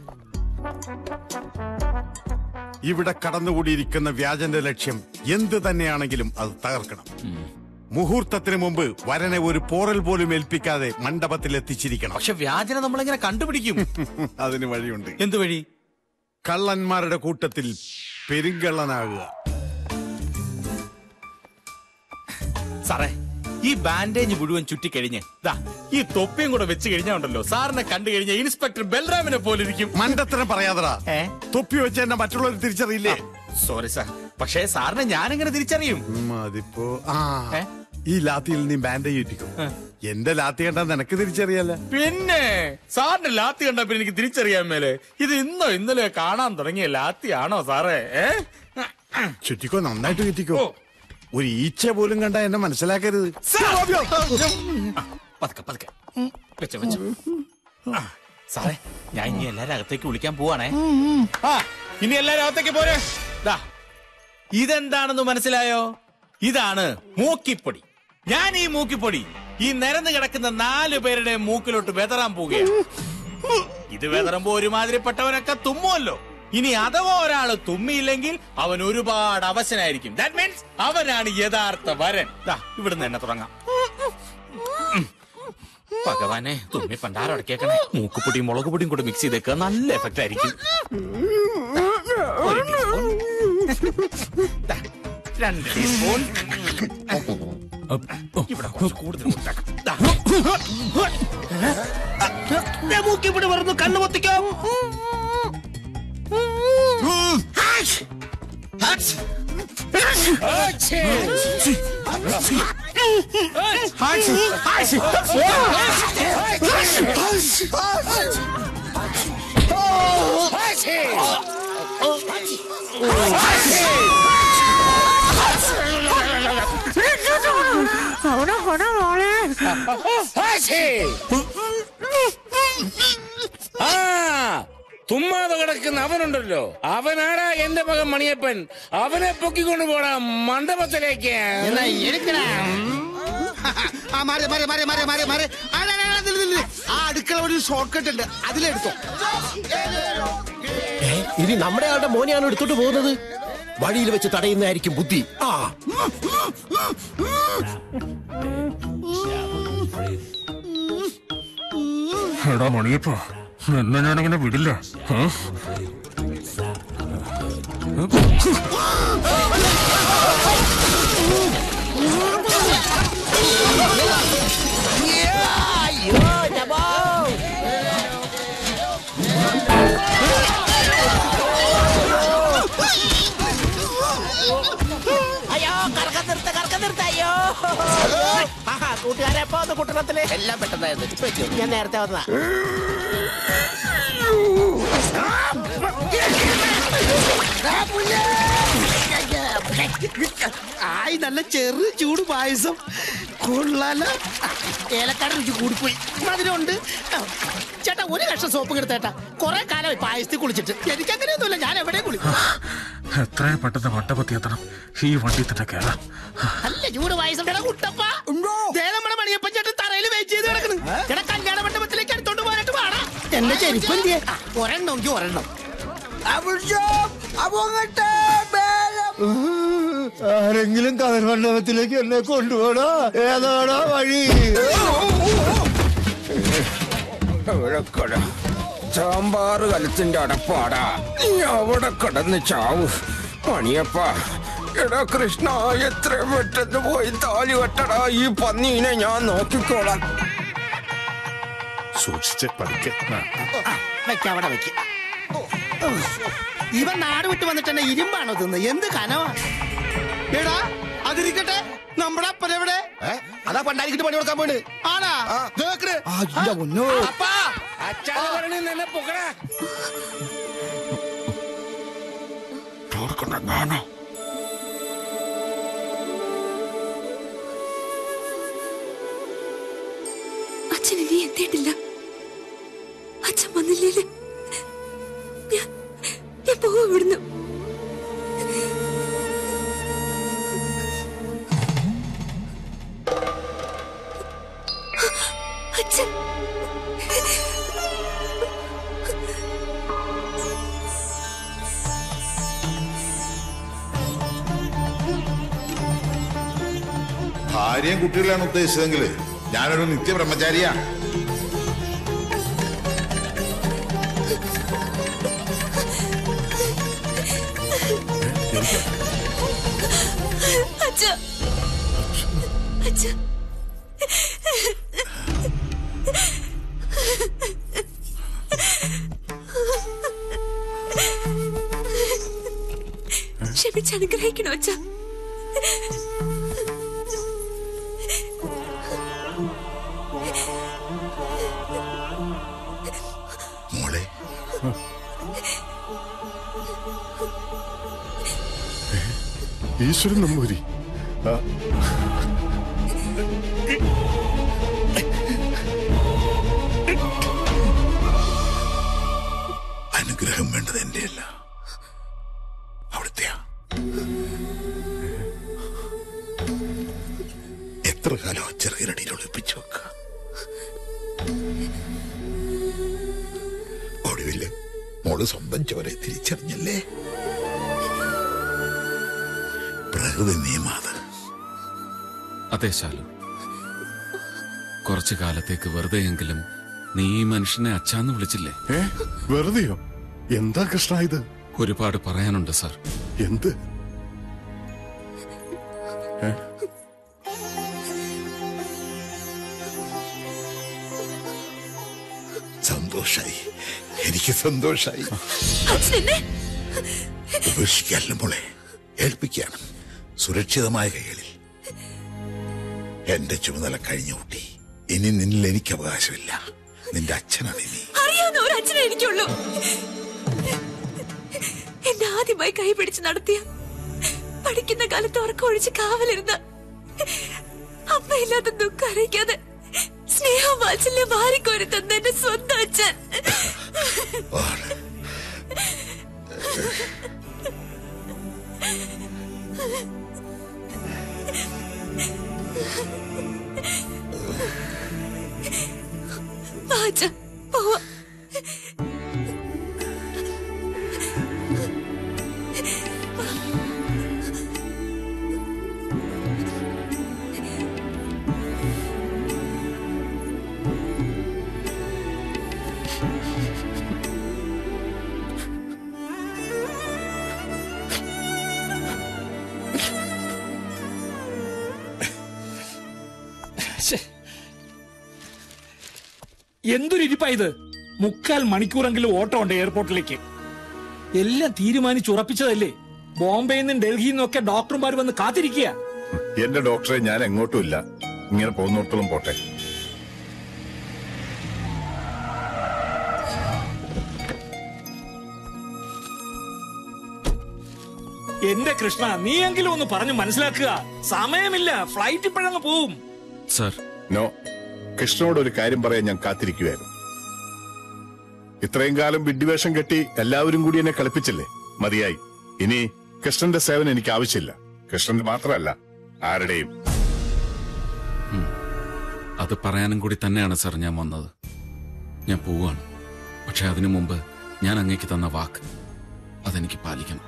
ഇവിടെ കടന്നുകൂടിയിരിക്കുന്ന വ്യാജന്റെ ലക്ഷ്യം എന്ത് തന്നെയാണെങ്കിലും അത് തകർക്കണം മുഹൂർത്തത്തിന് മുമ്പ് വരനെ ഒരു പോറൽ പോലും ഏൽപ്പിക്കാതെ മണ്ഡപത്തിൽ എത്തിച്ചിരിക്കണം പക്ഷെ വ്യാജന നമ്മളെങ്ങനെ കണ്ടുപിടിക്കും അതിന് വഴിയുണ്ട് എന്ത് വഴി കള്ളന്മാരുടെ കൂട്ടത്തിൽ പെരുങ്കള്ളനാകുക സാറേ ഈ ബാൻഡേജ് മുഴുവൻ ചുറ്റിക്കഴിഞ്ഞ് ദാ ഈ തൊപ്പിയും കൂടെ വെച്ച് കഴിഞ്ഞാ ഉണ്ടല്ലോ സാറിനെ കണ്ടു കഴിഞ്ഞ ഇൻസ്പെക്ടർ ബൽറാമിനെ പോലെ ഇരിക്കും മണ്ടത്തരം പറയാതടാ തൊപ്പി വെച്ച് എന്നെ മറ്റുള്ളവർ തിരിച്ചറിയില്ലേ സോറി സാർ പക്ഷേ സാറിനെ ഞാൻ എങ്ങനെ തിരിച്ചറിയും ഉം, അതിപ്പോ ആ ഈ ലാത്തിയിൽ നീ ബാൻഡേജ് ചുറ്റിക്കോ എന്റെ ലാത്തി കണ്ടാ നിനക്ക് തിരിച്ചറിയാല പിന്നെ സാറിന്റെ ലാത്തി കണ്ടപ്പോ എനിക്ക് തിരിച്ചറിയാൻ മേലെ ഇത് ഇന്നോ ഇന്നലെ കാണാൻ തുടങ്ങിയ ലാത്തിയാണോ സാറേ ഏ ചുറ്റിക്കോ നന്നായിട്ട് ചുറ്റിക്കോ ഒരു ഈച്ച പോലും കണ്ട എന്നെ മനസ്സിലാക്കരുത് പതുക്കെ പതുക്കെ വെച്ചോ വെച്ചോ ആ, സാറേ ഞാൻ ഇനി എല്ലാരും അകത്തേക്ക് വിളിക്കാൻ പോവാണേ ആ ഇനി എല്ലാരും അകത്തേക്ക് പോരെ ദാ, ഇതെന്താണെന്ന് മനസ്സിലായോ ഇതാണ് മൂക്കിപ്പൊടി ഞാൻ ഈ മൂക്കിപ്പൊടി ഈ നിരന്ന് കിടക്കുന്ന നാലു പേരുടെ മൂക്കിലോട്ട് വെതറാൻ പോവുകയാണ് ഇത് വെതറുമ്പോ ഒരുമാതിരിപ്പെട്ടവനൊക്കെ തുമ്മുമല്ലോ ഇനി അഥവാ ഒരാള് തുമ്മിയില്ലെങ്കിൽ അവൻ ഒരുപാട് അവശനായിരിക്കും ദാറ്റ് മീൻസ് അവനാണ് യഥാർത്ഥ വരൻ ദാ ഇവിടുന്ന് തന്നെ തുടങ്ങാം ഉം. ഭഗവാനെ തുമ്മി പണ്ടാരടക്കേക്കണേ മൂക്കുപൊടിയും മുളക് പൊടിയും കൂടെ മിക്സ് ചെയ്തേക്കുക നല്ല എഫക്റ്റ് ആയിരിക്കും ഒരു ടീസ്പൂൺ ദാ, രണ്ട് ടീസ്പൂൺ ഇവിടെ കുറച്ച് കൂടുതൽ കൊടുത്തേക്കാം. ദാ. ദേ മൂക്കിപ്പിടി പറഞ്ഞു കണ്ണു പൊത്തിക്കാം അവിടെ കൊട മോളെ ആ തുമ്മാതെ കിടക്കുന്ന അവനുണ്ടല്ലോ അവനാടാ എന്റെ മകൻ മണിയപ്പൻ അവനെ പൊക്കിക്കൊണ്ട് പോടാ മണ്ഡപത്തിലേക്ക് എന്നാ എടുക്കടാ ആ മാറി മാറി മാറി മാറി മാറി മാറി ആ, ആ, ആ, നില്ല്, നില്ല്. ആ അടുക്കള ഒരു ഷോർട്ട് കട്ട് ഉണ്ട് അതിലെടുത്തോ ഇനി നമ്മുടെ ആളുടെ മോനെയാണ് എടുത്തോണ്ട് പോകുന്നത് വഴിയിൽ വെച്ച് തടയുന്നതായിരിക്കും ബുദ്ധി ആ എടാ മണിയപ്പ നിന്നെ ഞാനങ്ങനെ വിടില്ല ഏ? അയ്യോ ജബോ അയ്യോ കറക്കം നിർത്ത കറക്കം നിർത്ത അയ്യോ ആഹാ കൂട്ടുകാരെ എപ്പോ വന്നു കുട്ടണത്തില് എല്ലാം പെട്ടെന്നായിരുന്നു ഇപ്പൊ എത്തിയോ? ഞാൻ നേരത്തെ വന്നതാ ആയി നല്ല ചെറു ചൂട് പായസം കൊള്ളാല ഏലക്കാട് രുചി കൂടിപ്പോയി മധുരമുണ്ട് ചേട്ടാ ഒരു കഷ്ണം സോപ്പ് എടുത്തേട്ടാ കുറെ കാലമായി പായസത്തിൽ കുളിച്ചിട്ട് എനിക്ക് അങ്ങനെയൊന്നുമില്ല ഞാൻ എവിടെ കുളിക്കും എത്രയും പെട്ടെന്ന് മണ്ഡപത്തി എത്തണം ഈ വണ്ടി തന്നെ കയറാം നല്ല ചൂട് പായസം എടാ കുട്ടപ്പ ദേ നമ്മുടെ മണിയപ്പൻ ചേട്ടൻ തറയിൽ വെയിറ്റ് ചെയ്ത് കിടക്കുന്നു ചേട്ടാ കല്യാണ മണ്ഡപത്തിലേക്ക് എടുത്തോണ്ട് പോകാനായിട്ട് പാടാ എന്റെ ചെരുപ്പ് എന്തിയെ ഒരെണ്ണമെങ്കിൽ ഒരെണ്ണം ആരെങ്കിലും കഥ മണ്ഡപത്തിലേക്ക് എന്നെ കൊണ്ടുപോടാ ഏതാടാ വഴി സാമ്പാറ് കലത്തിന്റെ അടപ്പാടാ നീ അവിടെ കിടന്ന് ചാവ് മണിയപ്പ എടാ കൃഷ്ണ എത്ര പെട്ടെന്ന് പോയി താലി വെട്ടടാ ഈ പന്നീനെ ഞാൻ നോക്കിക്കോളാം സൂക്ഷിച്ച് പതുക്കെ ആ. വെക്ക അവിടെ വെക്ക ഇവൻ നാട് വിട്ട് വന്നിട്ട് തന്നെ ഇരുമ്പാണോ തിന്ന് എന്ത് കനവാ എടാ അതിരിക്കട്ടെ നമ്മുടെ അപ്പനെവിടെ അതാ പണ്ടാരിക്കിട്ട് പണി കൊടുക്കാൻ പോണ് ആണാ നോക്കണ്. അപ്പാ അച്ഛാ പറഞ്ഞ് നിന്നെ പൊക്കടാ ഞാനോ അച്ഛൻ ഇനി എത്തിയിട്ടില്ല അച്ഛൻ വന്നില്ലേ ഞാൻ ഞാൻ പോവാ ഇവിടുന്ന് അച്ഛൻ ഭാര്യയും കുട്ടികളാണ് ഉദ്ദേശിച്ചതെങ്കിൽ ഞാനൊരു നിത്യബ്രഹ്മചാരിയാ അച്ഛ അച്ഛ ക്ഷമിച്ചനുഗ്രഹിക്കണോ അച്ഛ മോളെ ഈശ്വരൻ നമ്പൂരി ആ, അനുഗ്രഹം വേണ്ടത് എന്റെയല്ല ഒടുവില് മോള് സ്വന്തം ചോരെ തിരിച്ചറിഞ്ഞല്ലേ പ്രകൃതി നിയമാത് അതെ ശാലു കുറച്ചു കാലത്തേക്ക് വെറുതെയെങ്കിലും നീ ഈ മനുഷ്യനെ അച്ഛാന്ന് വിളിച്ചില്ലേ ഏ വെറുതെയോ എന്താ കൃഷ്ണ ഇത് ഒരുപാട് പറയാനുണ്ട് സാർ എന്ത് ഏ? സന്തോഷായി എനിക്ക് സന്തോഷായി ഉപേക്ഷിക്കാല്ല മോളെ ഏൽപ്പിക്കുകയാണ് സുരക്ഷിതമായ കൈകളിൽ എന്റെ ചുമതല കഴിഞ്ഞു കൂട്ടി ഇനി നിന്നിൽ എനിക്ക് അവകാശമില്ല നിന്റെ അച്ഛനാണ് ഇനി അറിയാവുന്ന ഒരു അച്ഛനെ എനിക്കുള്ളൂ എന്നെ ആദ്യമായി കൈപിടിച്ച് നടത്തിയ പഠിക്കുന്ന കാലത്ത് ഉറക്കം ഒഴിച്ച് കാവലിരുന്ന അമ്മയില്ലാത്ത ദുഃഖം അറിയിക്കാതെ സ്നേഹം വാത്സല്യം മാറിക്കോരി തന്ന എന്റെ സ്വന്തം അച്ഛൻ വാ അച്ഛാ, പോവാം ശ്ശെ. എന്തൊരു ഇരിപ്പാ ഇത് മുക്കാൽ മണിക്കൂറെങ്കിലും ഓട്ടം ഉണ്ട് എയർപോർട്ടിലേക്ക് എല്ലാം തീരുമാനിച്ചുറപ്പിച്ചതല്ലേ ബോംബെയിൽ നിന്നും ഡൽഹിയിൽ നിന്നൊക്കെ ഡോക്ടർമാർ വന്ന് കാത്തിരിക്കുക എന്റെ ഡോക്ടറെ ഞാൻ എങ്ങോട്ടും ഇല്ല ഇങ്ങനെ പോകുന്നിടത്തോളം പോട്ടെ എന്റെ കൃഷ്ണ നീയെങ്കിലും ഒന്ന് പറഞ്ഞു മനസ്സിലാക്കുക സമയമില്ല ഫ്ലൈറ്റ് ഇപ്പോഴങ്ങ് പോവും സാർ നോ കൃഷ്ണനോട് ഒരു കാര്യം പറയാൻ ഞാൻ കാത്തിരിക്കുവായിരുന്നു ഇത്രയും കാലം വിഡ്ഢിവേഷം കെട്ടി എല്ലാവരും കൂടി എന്നെ കളിപ്പിച്ചില്ലേ മതിയായി ഇനി കൃഷ്ണന്റെ സേവനം എനിക്ക് ആവശ്യമില്ല കൃഷ്ണന്റെ മാത്രമല്ല ആരുടെയും അത് പറയാനും കൂടി തന്നെയാണ് സാർ ഞാൻ വന്നത് ഞാൻ പോവാണ് പക്ഷെ അതിനു മുമ്പ് ഞാൻ അങ്ങേക്ക് തന്ന വാക്ക് അതെനിക്ക് പാലിക്കണം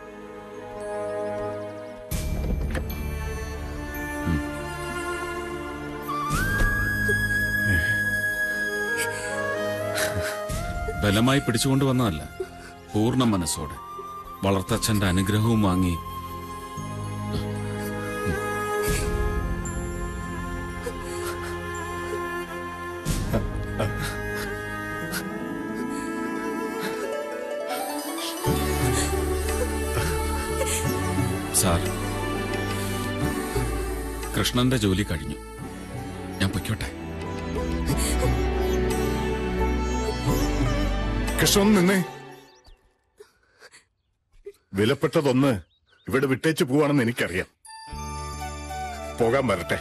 ഉം. ബലമായി പിടിച്ചുകൊണ്ട് വന്നതല്ല പൂർണ്ണ മനസ്സോടെ വളർത്തച്ഛന്റെ അനുഗ്രഹവും വാങ്ങി സാർ കൃഷ്ണന്റെ ജോലി കഴിഞ്ഞു ഞാൻ പൊയ്ക്കോട്ടെ കൃഷ്ണൻ നിന്നേ വിലപ്പെട്ടതൊന്ന് ഇവിടെ വിട്ടേച്ച് പോവാണെന്ന് എനിക്കറിയാം പോകാൻ വരട്ടെ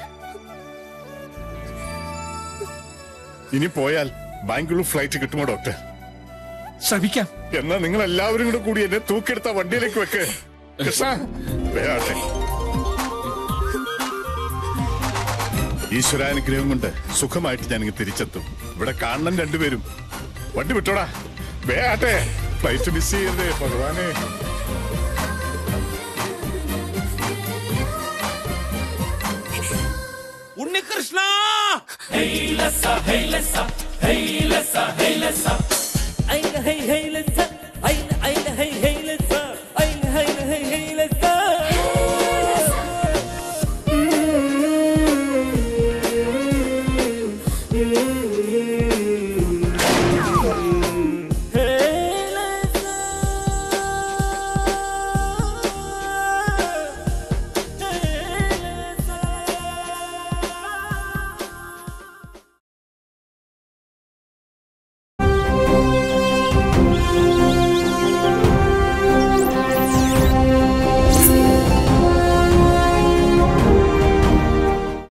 ഇനി പോയാൽ ബാംഗ്ലൂർ ഫ്ലൈറ്റ് കിട്ടുമോ ഡോക്ടർ ശ്രമിക്കാം എന്നാ നിങ്ങൾ എല്ലാവരും കൂടെ കൂടി എന്നെ തൂക്കെടുത്ത വണ്ടിയിലേക്ക് വെക്ക് കൃഷ്ണ വേട്ടെ ഈശ്വരാനുഗ്രഹം കൊണ്ട് സുഖമായിട്ട് ഞാൻ ഇങ്ങ് തിരിച്ചെത്തും ഇവിടെ കാണണം രണ്ടുപേരും വണ്ടി വിട്ടോടാ വേട്ടെ ഫ്ലൈറ്റ് മിസ് ചെയ്യരുതേ ഭഗവാനെ Unnikrishna Hey, lessa, hey, lessa, hey, lessa, hey, lessa.